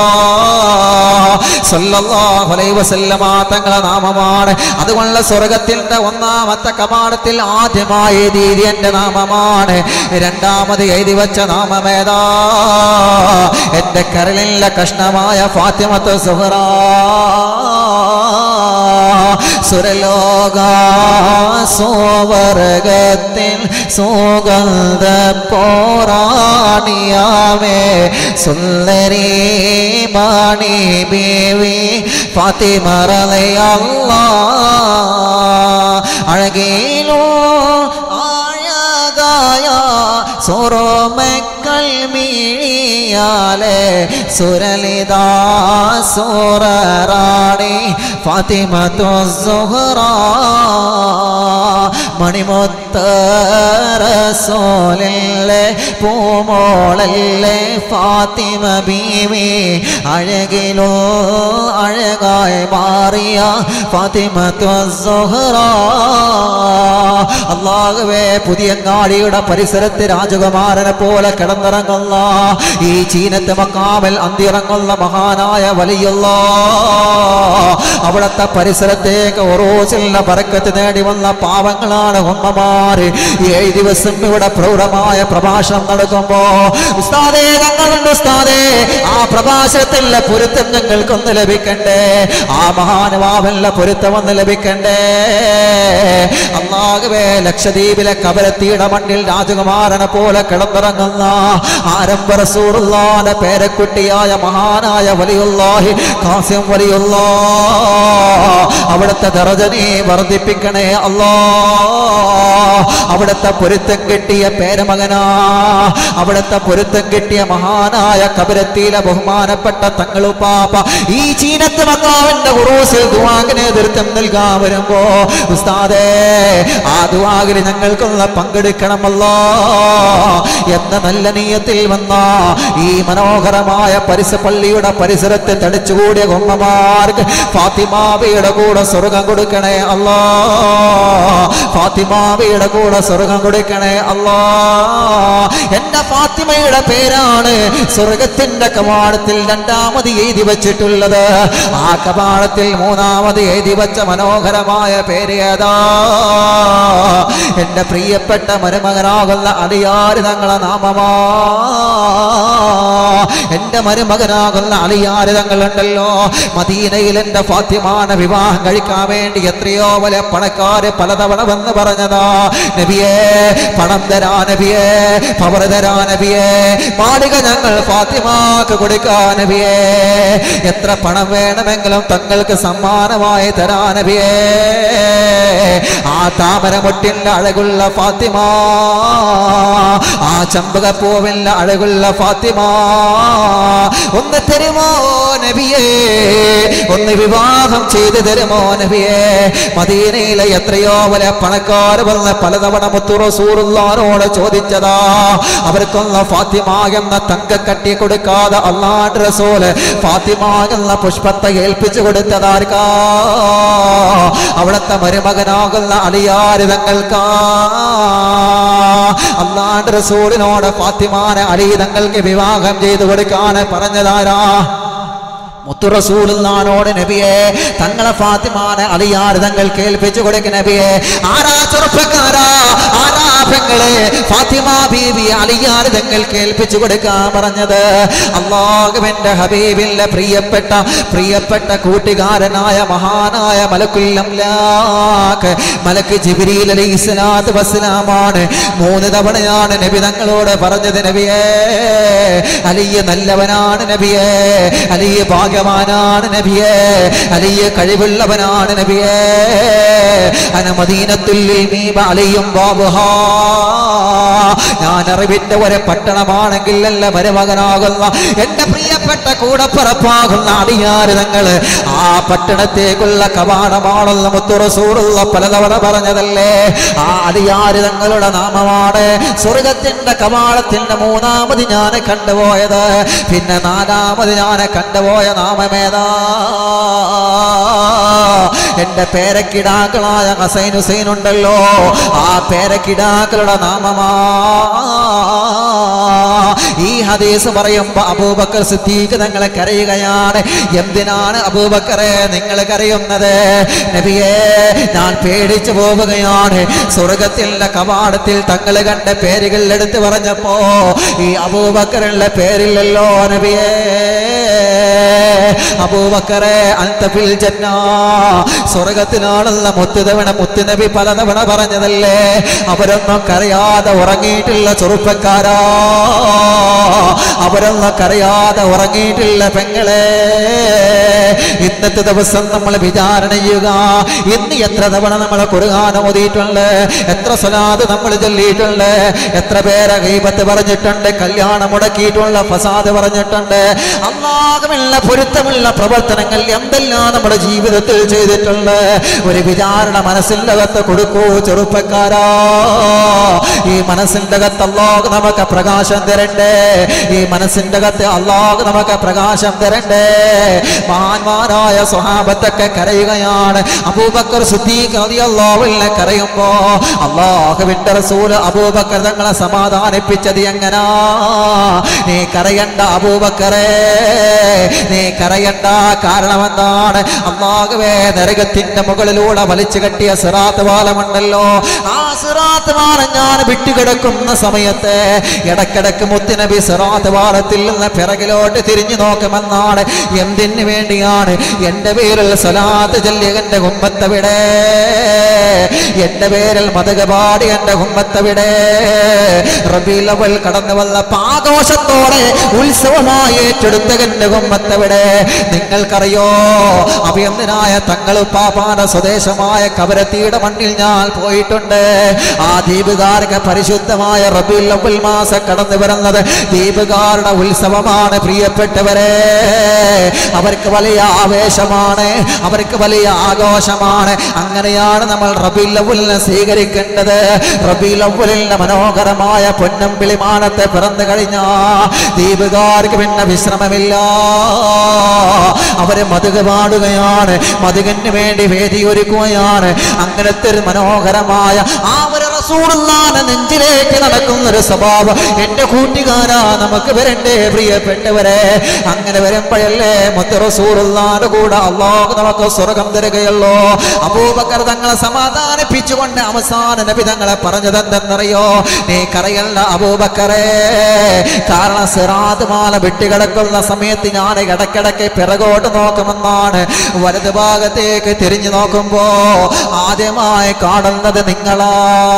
സല്ലല്ലാഹു അലൈഹി വസല്ലമ തങ്ങളെ നാമമാണ് അതുകൊണ്ട് സ്വർഗത്തിന്റെ ഒന്നാമത്തെ കപാടത്തിൽ ആദ്യമായി എഴുതി എന്റെ നാമമാണ് രണ്ടാമത് എഴുതി വെച്ച നാമമേതാ എന്റെ കരളിലെ കഷ്ണമായ ഫാത്തിമത്ത് സുഹറ സുരലോക സോവർഗ സ്വർഗത്തിൽ സുഗന്ധ പോറാണിയാമേ സുന്ദരി മാണി ബേവി ഫാത്തിമറലയല്ല അഴകിലോ ആഴകായ സോറോമക്കൾ മീഴിയാലെ സുരലിതാ സോറാണി ഫാത്തിമത്തു സുഹറ മണിമൊത്തറസോലല്ലേ പൂമോളല്ലേ ഫാത്തിമ ബീവി അഴകിലോ അഴകായി മാറിയ ഫാത്തിമത്തു സുഹറ അള്ളാഹുവേ പുതിയങ്ങാടിയുടെ പരിസരത്ത് രാജകുമാരനെ പോലെ കിടന്നിറങ്ങുന്ന ഈ ചീനത്ത് മക്കാമൽ അന്തിറങ്ങുന്ന മഹാനായ വലിയുള്ള അവിടുത്തെ പരിസരത്തേക്ക് ഒറോസിലുള്ള പറക്കത്ത് നേടി വന്ന പാവങ്ങളാണ് ഉമ്മമാര് ഏഴ് ദിവസം ഇവിടെ പ്രൗഢമായ പ്രഭാഷണം നടക്കുമ്പോ ഉസ്താദേ ഞങ്ങളുണ്ട് ഉസ്താദേ ആ പ്രഭാഷണത്തിലെ പൊരുത്തം ഞങ്ങൾക്കൊന്ന് ലഭിക്കണ്ടേ ആ മഹാനുഭാവല്ല പൊരുത്തം ഒന്ന് ലഭിക്കണ്ടേ അള്ളാഹുവേ ലക്ഷദ്വീപിലെ കബരത്തിയുടെ മണ്ണിൽ രാജകുമാരനെ പോലെ കിടന്നിറങ്ങുന്ന ആരംഭ റസൂറുള്ളാന്റെ പേരക്കുട്ടിയായ മഹാനായ വലിയുള്ളാഹി കാസ്യം വലിയുള്ള അവിടുത്തെ ദറജനെ വർദ്ധിപ്പിക്കണേ അല്ലാ അവിടുത്തെ പൊരുത്തം കിട്ടിയ പേരമകനാ അവിടുത്തെ പൊരുത്തം കിട്ടിയ മഹാനായ കബരത്തിയിലെ ബഹുമാനപ്പെട്ട തങ്ങളുപ്പാപ്പ ഈ ചീനത്ത് മക്കാവിന്റെ ഉറൂസിൽ ദുവാങ്ങിന് നേതൃത്വം നൽകാൻ വരുമ്പോ ഉസ്താദേ ആ ദുവാകിന് ഞങ്ങൾക്കുള്ള പങ്കെടുക്കണമല്ലോ എന്ന നല്ല നീയത്തിൽ വന്ന ഈ മനോഹരമായ പരിസ പള്ളിയുടെ പരിസരത്ത് തടിച്ചുകൂടിയ കൊമ്മമാർക്ക് ഫാത്തിമാവിയുടെ കൂടെ സ്വർഗം കൊടുക്കണേ അല്ലാ ഫാത്തിമാവിയുടെ കൂടെ സ്വർഗം കൊടുക്കണേ അല്ലാ എന്റെ ഫാത്തിമയുടെ പേരാണ് സ്വർഗത്തിന്റെ കവാടത്തിൽ രണ്ടാമത് എഴുതി വച്ചിട്ടുള്ളത് ആ കവാടത്തിൽ മൂന്നാമത് എഴുതി വച്ച മനോഹരമായ പേര് ഏതാ എന്റെ പ്രിയപ്പെട്ട മരുമകനാകുന്ന അടിയാര് തങ്ങളെ നാമമാ എന്റെ മരുമകനാകുന്ന അലിയാര് തങ്ങളുണ്ടല്ലോ മദീനയിൽ എന്റെ ഫാത്തിമാന വിവാഹം കഴിക്കാൻ വേണ്ടി എത്രയോ വലിയ പണക്കാര് പലതവണ വന്ന് പറഞ്ഞതാ നബിയേ പണം തരാ നബിയേ പവർ തരാ നബിയേ മാളിക ഞങ്ങൾ ഫാത്തിമാക്ക് കൊടുക്കാ നബിയേ എത്ര പണം വേണമെങ്കിലും തങ്ങൾക്ക് സമ്മാനമായി തരാ നബിയേ ആ താമരമുട്ടിന്റെ അഴകുള്ള ഫാത്തിമ ആ ചമ്പകപ്പൂവിന്റെ അഴകുള്ള ഫാത്തിമ ഒന്ന് തരുമോ നബിയേ ഒന്ന് വിവാഹം ചെയ്തു തരുമോ നബിയേ മദീനയിലെ എത്രയോ വലിയ പണക്കാർ വന്ന് പലതവണ മുത്തുറസൂറുള്ളാരോട് ചോദിച്ചതാ അവർക്കൊന്ന് ഫാത്തിമ എന്ന തങ്കക്കട്ടി കൊടുക്കാതെ അള്ളാണ്ട് റസൂല് ഫാത്തിമ എന്ന പുഷ്പത്തെ ഏൽപ്പിച്ചു കൊടുത്തതാർക്കാ അവിടുത്തെ മരുമകനാകുന്ന അലിയാര് തങ്ങൾക്കാ അള്ളാണ്ട് റസൂലിനോട് ഫാത്തിമാനെ അലി തങ്ങൾക്ക് വിവാഹം ചെയ്തു കൊടുക്കാൻ പറഞ്ഞതാരാ മുത്തുറസൂലുള്ളാനോട് നബിയെ തങ്ങളെ ഫാത്തിമാനെ അലിയാർ തങ്ങൾ കേൾപ്പിച്ചു കൊടുക്ക നബിയെ ആരാ ചെറുപ്പക്കാരാ ആരാ പെങ്ങളെ ഫാത്തിമ ബീവി അലിയാർ തങ്ങൾ കേൾപ്പിച്ചു കൊടുക്കാൻ പറഞ്ഞത് അള്ളാഹുവിന്റെ ഹബീബിന്റെ പ്രിയപ്പെട്ട പ്രിയപ്പെട്ട കൂട്ടുകാരനായ മഹാനായ മലക്കുല്ലംലാക്ക് മലക്ക് ജിബ്രീൽ അലൈഹി സ്വലാത്തു വസ്സലാമാണ് മൂന്ന് തവണയാണ് നബി തങ്ങളോട് പറഞ്ഞത് നബിയേ അലിയ നല്ലവനാണ് നബിയേ അലിയ ഭാഗ്യവാനാണ് നബിയേ അലിയ കഴിവുള്ളവനാണ് നബിയേ അനമദീനത്തുല്ലിൽ മീബ അലിയും ബാബുഹാ ഞാൻ അറിവിന്റെ ഒരു പട്ടണമാണെങ്കിൽ അല്ല മരുമകനാകുന്ന എന്റെ പ്രിയപ്പെട്ട കൂടപ്പറപ്പാകുന്ന അടിയാറ് തങ്ങള് ആ പട്ടണത്തേക്കുള്ള കവാടമാണെന്ന് മുത്തുറസൂറുള്ള പലതവണ പറഞ്ഞതല്ലേ ആ അടിയാറ് തങ്ങളുടെ നാമമാണ് സ്വർഗത്തിന്റെ കവാടത്തിന്റെ മൂന്നാമത് ഞാൻ കണ്ടുപോയത് പിന്നെ നാലാമത് ഞാൻ കണ്ടുപോയ നാമമേതാ എന്റെ പേരക്കിടാക്കളായ ഹസൈൻ ഹുസൈൻ ഉണ്ടല്ലോ ആ പേരക്കിടാക്കളുടെ നാമമാ ഈ ഹദീസ് പറയുമ്പോ അബൂബക്കർ സിദ്ദീഖ് തങ്ങളെ കരയുകയാണ് എന്തിനാണ് അബൂബക്കറെ നിങ്ങൾ കരയുന്നത് നബിയേ ഞാൻ പേടിച്ചു പോവുകയാണ് സ്വർഗത്തിന്റെ കവാടത്തിൽ തങ്ങൾ കണ്ട പേരുകൾ എടുത്തു പറഞ്ഞപ്പോ ഈ അബൂബക്കറിന്റെ പേരില്ലല്ലോ നബിയേ അബൂബക്കറെ അന്തഫിൽ ജന്ന സ്വർഗത്തിനാണെന്ന മുത്തുതവണ മുത്തുനബി പലതവണ പറഞ്ഞതല്ലേ അവരൊന്നും കരയാതെ ഉറങ്ങിയിട്ടില്ല ചെറുപ്പക്കാരാ അവരൊന്നും കരയാതെ ഉറങ്ങിയിട്ടില്ല പെങ്ങളെ ഇന്നത്തെ ദിവസം നമ്മൾ വിചാരണ ചെയ്യുക ഇന്ന് എത്ര തവണ നമ്മൾ കുറുകാൻ ഓതിയിട്ടുണ്ട് എത്ര സ്വലാത് നമ്മൾ ചൊല്ലിയിട്ടുണ്ട് എത്ര പേരെ ഗൈബത്ത് പറഞ്ഞിട്ടുണ്ട് കല്യാണം മുടക്കിയിട്ടുള്ള ഫസാദ് പറഞ്ഞിട്ടുണ്ട് അന്നാകമുള്ള പൊരുത്തമുള്ള പ്രവർത്തനങ്ങൾ എന്തെല്ലാം നമ്മുടെ ജീവിതത്തിൽ ചെയ്തിട്ടുണ്ട് ഒരു വിചാരണ മനസ്സിൻ്റെ അകത്ത് കൊടുക്കൂ ചെറുപ്പക്കാരാ ഈ മനസ്സിൻ്റെ അകത്ത് അല്ലാഹ് നമുക്ക് പ്രകാശം തരണ്ടേ ഈ മനസ്സിൻ്റെ അകത്ത് അല്ലാഹ് നമുക്ക് പ്രകാശം തരണ്ടേ മഹാന്മാരായ സ്വഹാബത്തൊക്കെ കരയുകയാണ് അബൂബക്കർ സിദ്ദീഖ് റളിയല്ലാഹുവിനെ കരയുമ്പോ അള്ളാഹുവിന്റെ റസൂല് അബൂബക്കർ തങ്ങളെ സമാധാനിപ്പിച്ചത് എങ്ങനാ നീ കരയണ്ട അബൂബക്കറേ നീ കരയണ്ട കാരണം എന്താണ് അള്ളാഹുവേ നരകത്തിന്റെ മുകളിലൂടെ വലിച്ചു കെട്ടിയ സിറാത്ത് പാലമുണ്ടല്ലോ ആ സിറാത്ത് പാലം ഞാൻ വിട്ടുകിടക്കുന്ന സമയത്ത് ഇടക്കിടക്ക് മുത്തുനബി സിറാത്ത് പാലത്തിൽ നിന്ന് പിറകിലോട്ട് തിരിഞ്ഞു നോക്കുമെന്നാണ് എന്തിനു വേണ്ടിയാണ് എന്റെ പേരിൽ സലാത്ത് ചൊല്ലിയകന്റെ കുമ്പത്തവിടെ എന്റെ പേരിൽ മതകപാടി എന്റെ കുമ്പത്തവിടെ റബീലവൽ കടന്നു വന്ന പാഘോഷത്തോടെ ഉത്സവമായി ഏറ്റെടുത്തകന്റെ കുമ്പത്തവിടെ നിങ്ങൾക്കറിയോ അഭിയന്തനായ തങ്ങൾ പാപാന സ്വദേശമായ കവരത്തിയുടെ മണ്ണിൽ ഞാൻ പോയിട്ടുണ്ട് ആ ദ്വീപുകാർക്ക് പരിശുദ്ധമായ റബീൽ അവൽ മാസം കടന്നു വരുന്നത് ദ്വീപുകാരുടെ ഉത്സവമാണ് പ്രിയപ്പെട്ടവരെ അവർക്ക് വലിയ ആവേശമാണ് അവർക്ക് വലിയ ആഘോഷമാണ് അങ്ങനെയാണ് നമ്മൾ റബീൽ അവലിനെ സ്വീകരിക്കേണ്ടത് റബീൽ അവലിന്റെ മനോഹരമായ പൊന്നമ്പിളി മാനത്തെ പിറന്നു കഴിഞ്ഞ ദ്വീപുകാർക്ക് പിന്നെ വിശ്രമമില്ല അവര് മതുക പാടുകയാണ് മതുകന് വേണ്ടി വേദി ഒരുക്കുകയാണ് അങ്ങനത്തെ ഒരു മനോഹരമായ ആ ഒരു റസൂലുള്ളാനെ നെഞ്ചിലേക്ക് നടക്കുന്ന ഒരു സ്വഭാവം എന്റെ കൂട്ടുകാരാ നമുക്ക് വരണ്ടേ പ്രിയപ്പെട്ടവരെ അങ്ങനെ വരുമ്പോഴല്ലേ മുത്ത് റസൂലുള്ളാന്റെ കൂടെ അള്ളാഹു നമുക്ക് സ്വർഗം തരികയുള്ളൂ അബൂബക്കർ തങ്ങളെ സമാധാനിപ്പിച്ചുകൊണ്ട് അവസാന നബി തങ്ങളെ പറഞ്ഞത് എന്തെന്നറിയോ നീ കരയല്ല അബൂബക്കറേ കാരണം സിറാത്ത് മാല വിട്ടുകിടക്കുന്ന സമയത്ത് ഞാൻ ഇടക്കിടക്ക് പിറകോട്ട് നോക്കുമെന്നാണ് വലത് ഭാഗത്തേക്ക് തിരിഞ്ഞു നോക്കുമ്പോ ആദ്യമായി കാണുന്നത് നിങ്ങളാ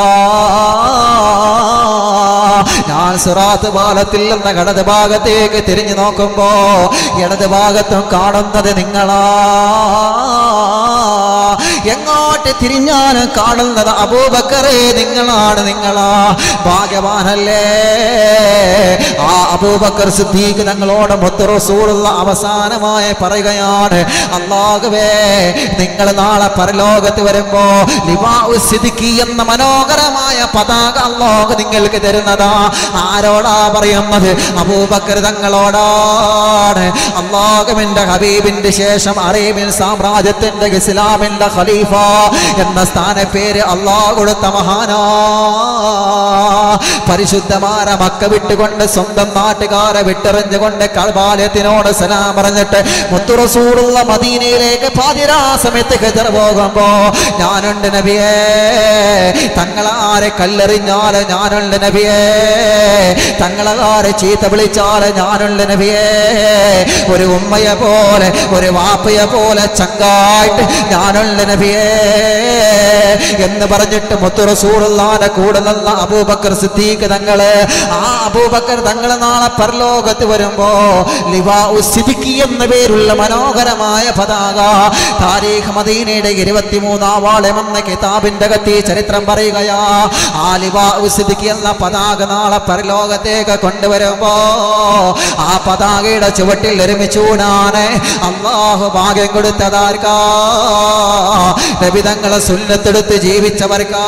ഞാൻ സിറാത്ത് പാലത്തിൽ നിന്ന് ഇടത് ഭാഗത്തേക്ക് തിരിഞ്ഞു നോക്കുമ്പോ ഇടത് ഭാഗത്തും കാണുന്നത് നിങ്ങളാ എങ്ങോട്ട് തിരിഞ്ഞാലും കാണുന്നത് അബൂബക്കറേ നിങ്ങളാണ് നിങ്ങളാ ഭാഗ്യവാനല്ലേ ആ അബൂബക്കർ സിദ്ദീഖ് തങ്ങളോട് മുത്തറസൂളുള്ള അവസാനമായി പറയുകയാണ് അള്ളാഹുവേ നിങ്ങൾ നാളെ പരലോകത്ത് വരുമ്പോ ലിവാഉ സിദ്ദീഖി എന്ന മനോഹരമായ പതാക അള്ളാഹു നിങ്ങൾക്ക് തരുന്നതാ ആരോടാ പറയുന്നത് അബൂബക്കർ തങ്ങളോടാണ് അള്ളാഹുവിന്റെ ഹബീബിന്റെ ശേഷം അറേബ്യൻ സാമ്രാജ്യത്തിന്റെ ഇസ്ലാമിന്റെ ഖലീഫ എന്ന സ്ഥാനപ്പേര് അള്ളാഹു കൊടുത്ത മഹാനാ പരിശുദ്ധമാര മക്ക വിട്ടുകൊണ്ട് സ്വന്തം നാട്ടുകാരെ വിട്ടെറിഞ്ഞുകൊണ്ട് കൾബാലയത്തിനോട് സലാം പറഞ്ഞിട്ട് മുത്തുറസൂറുള്ള മദീനയിലേക്ക് പാതിരാ സമയത്ത് ഹിജറ പോകുമ്പോ ഞാനുണ്ട് നബിയേ തങ്ങളാരെ കല്ലെറിഞ്ഞാല് ഞാനുണ്ട് നബിയേ തങ്ങളാരെ ചീത്ത വിളിച്ചാല് ഞാനുണ്ട് നബിയേ ഒരു ഉമ്മയെ പോലെ ഒരു വാപ്പയെ പോലെ ചങ്കായിട്ട് ഞാനുണ്ട് നബിയേ എന്ന് പറഞ്ഞിട്ട് മുത്തുറസൂറുള്ളാന്റെ കൂടെ നിന്ന അബൂബക്കർ സിദ്ദീഖ് തങ്ങള് ആ അബൂബക്കർ തങ്ങള് നാളെ പരലോകത്ത് വരുമ്പോ ലിവാ സിദ്ദീഖി എന്ന പേരുള്ള മനോഹരമായ പതാക താരീഖ് മദീനയുടെ ഇരുപത്തിമൂന്നാം വാളം എന്ന കിതാബിന്റെ കത്തി ചരിത്രം പറയുകയാ ആ ലിവാ സിദ്ദീഖി എന്ന പതാക നാളെ പരലോകത്തേക്ക് കൊണ്ടുവരുമ്പോ ആ പതാകയുടെ ചുവട്ടിൽ ഒരുമിച്ചൂടാണ് അള്ളാഹു ഭാഗ്യം കൊടുത്തതാർക്കാ നബിതങ്ങളെ സുന്നത്തെടുത്ത് ജീവിച്ചവർക്കാ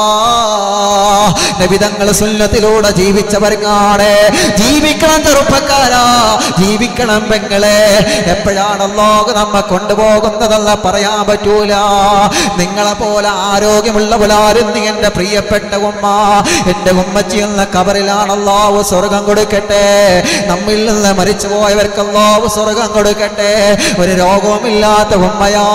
നബിതങ്ങളെ സുന്നത്തിലൂടെ ജീവിച്ചവർക്കാണ് ജീവിക്കണം ചെറുപ്പക്കാരാ ജീവിക്കണം പെങ്ങളെ എപ്പോഴാണ് അള്ളാഹു നമ്മെ കൊണ്ടുപോകുന്നതെന്ന് പറയാൻ പറ്റൂല നിങ്ങളെ പോലെ ആരോഗ്യമുള്ളവരാരും നീ എൻ്റെ പ്രിയപ്പെട്ട ഉമ്മ എൻ്റെ ഉമ്മച്ചി എന്ന കബറിലാണ് അള്ളാഹു സ്വർഗം കൊടുക്കട്ടെ നമ്മിൽ നിന്ന് മരിച്ചു പോയവർക്ക് അള്ളാഹു സ്വർഗം കൊടുക്കട്ടെ ഒരു രോഗവുമില്ലാത്ത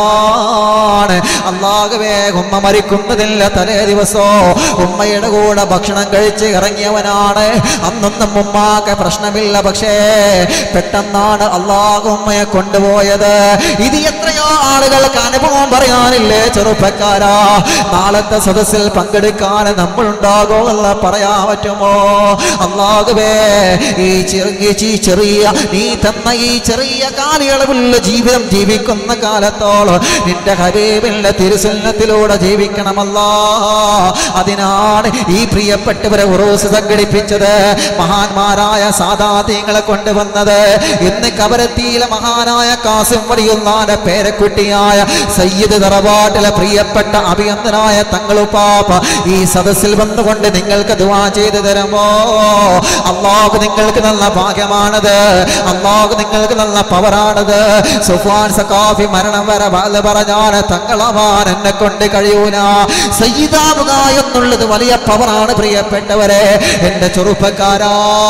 ഉമ്മയാണ് അള്ളാഹുവേ ഉമ്മ മരിക്കുന്നതില്ല തലേ ദിവസോ ഉമ്മയുടെ കൂടെ ഭക്ഷണം കഴിച്ച് ഇറങ്ങിയവനാണ് അന്നൊന്നും ഉമ്മാക്ക് പ്രശ്നമില്ല പക്ഷേ പെട്ടെന്നാണ് അള്ളാഹു ഉമ്മയെ കൊണ്ടുപോയത് ഇത് എത്രയോ ആളുകൾക്ക് അനുഭവം പറയാനില്ലേ ചെറുപ്പക്കാരാ നാളത്തെ സദസ്സിൽ പങ്കെടുക്കാൻ നമ്മളുണ്ടാകോ എന്ന് പറയാൻ പറ്റുമോ അള്ളാഹുവേ ഈ ചെറിയ ഈ ചെറിയ നീ തന്ന ഈ ചെറിയ കാലയളവിലുള്ള ജീവിതം ജീവിക്കുന്ന കാലത്തോളം നിന്റെ ഹബീബിന്റെ തിരുസന്നത്തിലൂടെ ജീവിക്കണമല്ലോ അതിനാണ് ഈ പ്രിയപ്പെട്ടവരെ ഉറൂസ് സംഘടിപ്പിച്ചത് മഹാന്മാരായ സാധാത്യങ്ങളെ കൊണ്ടുവന്നത് ഇന്ന് കബരത്തിയിലെ മഹാനായ കാസിം വടിയുന്നാന്റെ പേരക്കുട്ടിയായ സയ്യിദ് തറവാട്ടിലെ പ്രിയപ്പെട്ട അഭിയന്തനായ തങ്ങളുപ്പാപ്പ ഈ സദസ്സിൽ വന്നുകൊണ്ട് നിങ്ങൾക്ക് ദുവാ ചെയ്തു തരുമോ അള്ളാഹു നിങ്ങൾക്ക് നല്ല ഭാഗ്യമാണത് അള്ളാഹു നിങ്ങൾക്ക് നല്ല പവറാണത് സുഫാൻ സക്കാഫി മരണം വരെ വല പറഞ്ഞാൽ തങ്ങളമാൻ എന്നെ കൊണ്ട് കഴിയൂല സയ്യിദാവുക എന്നുള്ളത് വലിയ പവറാണ് പ്രിയപ്പെട്ടവരെ എന്റെ ചെറുപ്പക്കാരാ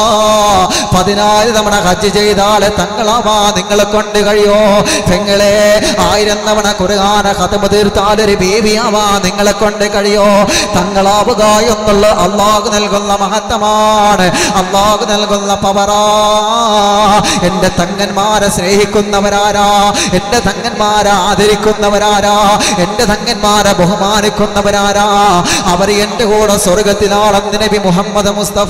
പതിനാല് തവണ ഹജ്ജ് ചെയ്താൽ തങ്ങളമാ നിങ്ങളെ കൊണ്ട് കഴിയോ പെങ്ങളെ ആയിരം തവണ കുറുകാന കഥമ തീർത്താൽ ഒരു ബേബിയാവാ നിങ്ങളെ കൊണ്ട് കഴിയോ തങ്ങളാവുക എന്നുള്ള അള്ളാഹു നൽകുന്ന മഹത്വമാണ് അള്ളാഹു നൽകുന്ന പവറാ എന്റെ തങ്ങന്മാരെ സ്നേഹിക്കുന്നവരാരാ എന്റെ തങ്ങന്മാരെ ആദരിക്കുന്നവരാരാ എന്റെ തങ്ങന്മാരെ ബഹുമാനിക്കുന്നവരാരാ അവർ എന്റെ കൂടെ സ്വർഗത്തിലാണെന്ന് നബി മുഹമ്മദ് മുസ്തഫ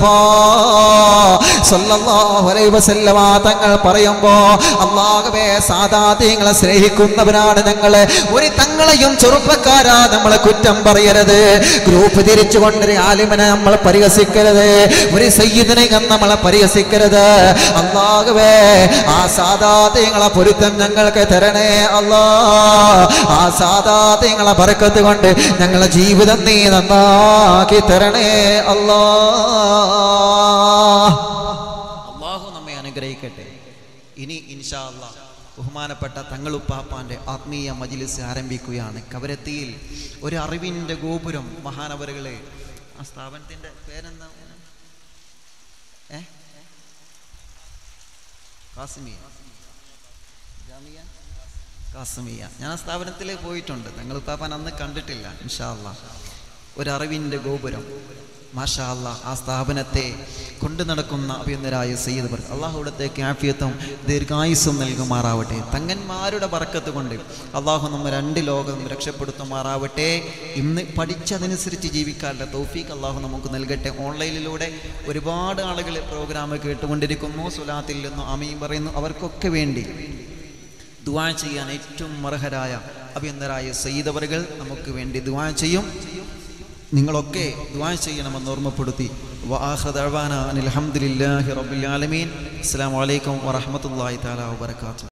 സല്ലല്ലാഹു അലൈഹി വസല്ലമ തങ്ങൾ പറയുമ്പോ അള്ളാഹുവേ സാധാത്യങ്ങളെ സ്നേഹിക്കുന്നവരാണ് ഞങ്ങള് ഒരു തങ്ങളെയും ചെറുപ്പക്കാരാ നമ്മളെ കുറ്റം പറയരുത് ഗ്രൂപ്പ് തിരിച്ചുകൊണ്ടൊരു ആലിമനെ നമ്മൾ പരിഹസിക്കരുത് ഒരു സയ്യിദിനെ നമ്മളെ പരിഹസിക്കരുത് അള്ളാഹുവേ ആ സാധാത്യങ്ങളെ പൊരുത്തം ഞങ്ങൾക്ക് തരണേ അല്ലാ ആ സാധാത്യങ്ങളെ ബർക്കത്ത് കൊണ്ട് ഞങ്ങളെ ജീവിതം നീ നന്നാക്കി തരണേ അല്ലാ അള്ളാഹു നമ്മെ അനുഗ്രഹിക്കട്ടെ ഇനി ഇൻഷാ അല്ലാ ബഹുമാനപ്പെട്ട തങ്ങളുപ്പാപ്പാന്റെ ആത്മീയ മജിലിസ് ആരംഭിക്കുകയാണ് കവരത്തിയിൽ ഒരു അറിവിൻ്റെ ഗോപുരം മഹാനവറുകളെ ആ സ്ഥാപനത്തിന്റെ പേരെന്താ ഏ കാസിമിയ ജാമിയ കാസിമിയ ഞാൻ ആ സ്ഥാപനത്തിൽ പോയിട്ടുണ്ട് തങ്ങളുപ്പാപ്പാൻ അന്ന് കണ്ടിട്ടില്ല ഇൻഷാ അല്ലാ ഒരു അറിവിൻ്റെ ഗോപുരം മാഷാ അല്ലാ ആ സ്ഥാപനത്തെ കൊണ്ടു നടക്കുന്ന അഭിനന്ദരായ സയ്യിദ് ബർക്ക് അള്ളാഹു ഇവിടത്തേക്ക് ആഫിയത്തും ദീർഘായുസ്സും നൽകുമാറാവട്ടെ തങ്ങന്മാരുടെ ബർക്കത്ത് കൊണ്ട് അള്ളാഹു നമ്മ രണ്ട് ലോകം രക്ഷപ്പെടുത്തുമാറാവട്ടെ ഇന്ന് പഠിച്ചതനുസരിച്ച് ജീവിക്കാനുള്ള തൗഫീഖ് അള്ളാഹു നമുക്ക് നൽകട്ടെ ഓൺലൈനിലൂടെ ഒരുപാട് ആളുകൾ പ്രോഗ്രാം കേട്ടുകൊണ്ടിരിക്കുന്നു സുലാത്തിൽ നിന്ന് അമീൻ പറയുന്നു അവർക്കൊക്കെ വേണ്ടി ദുവാ ചെയ്യാൻ ഏറ്റവും അർഹരായ അഭിനന്ദരായ സയ്യിദവറുകൾ നമുക്ക് വേണ്ടി ദുവാ ചെയ്യും നിങ്ങളൊക്കെ ദുവാ ചെയ്യണമെന്ന് ഓർമ്മപ്പെടുത്തി വാഹൃദാന അനിൽ അഹമ്മദില്ലാഹി റബ്ബിൽ ആലമീൻ അസ്സാം വലൈക്കും വറഹമത്തല്ലാഹി താല വാബർക്കാത്തു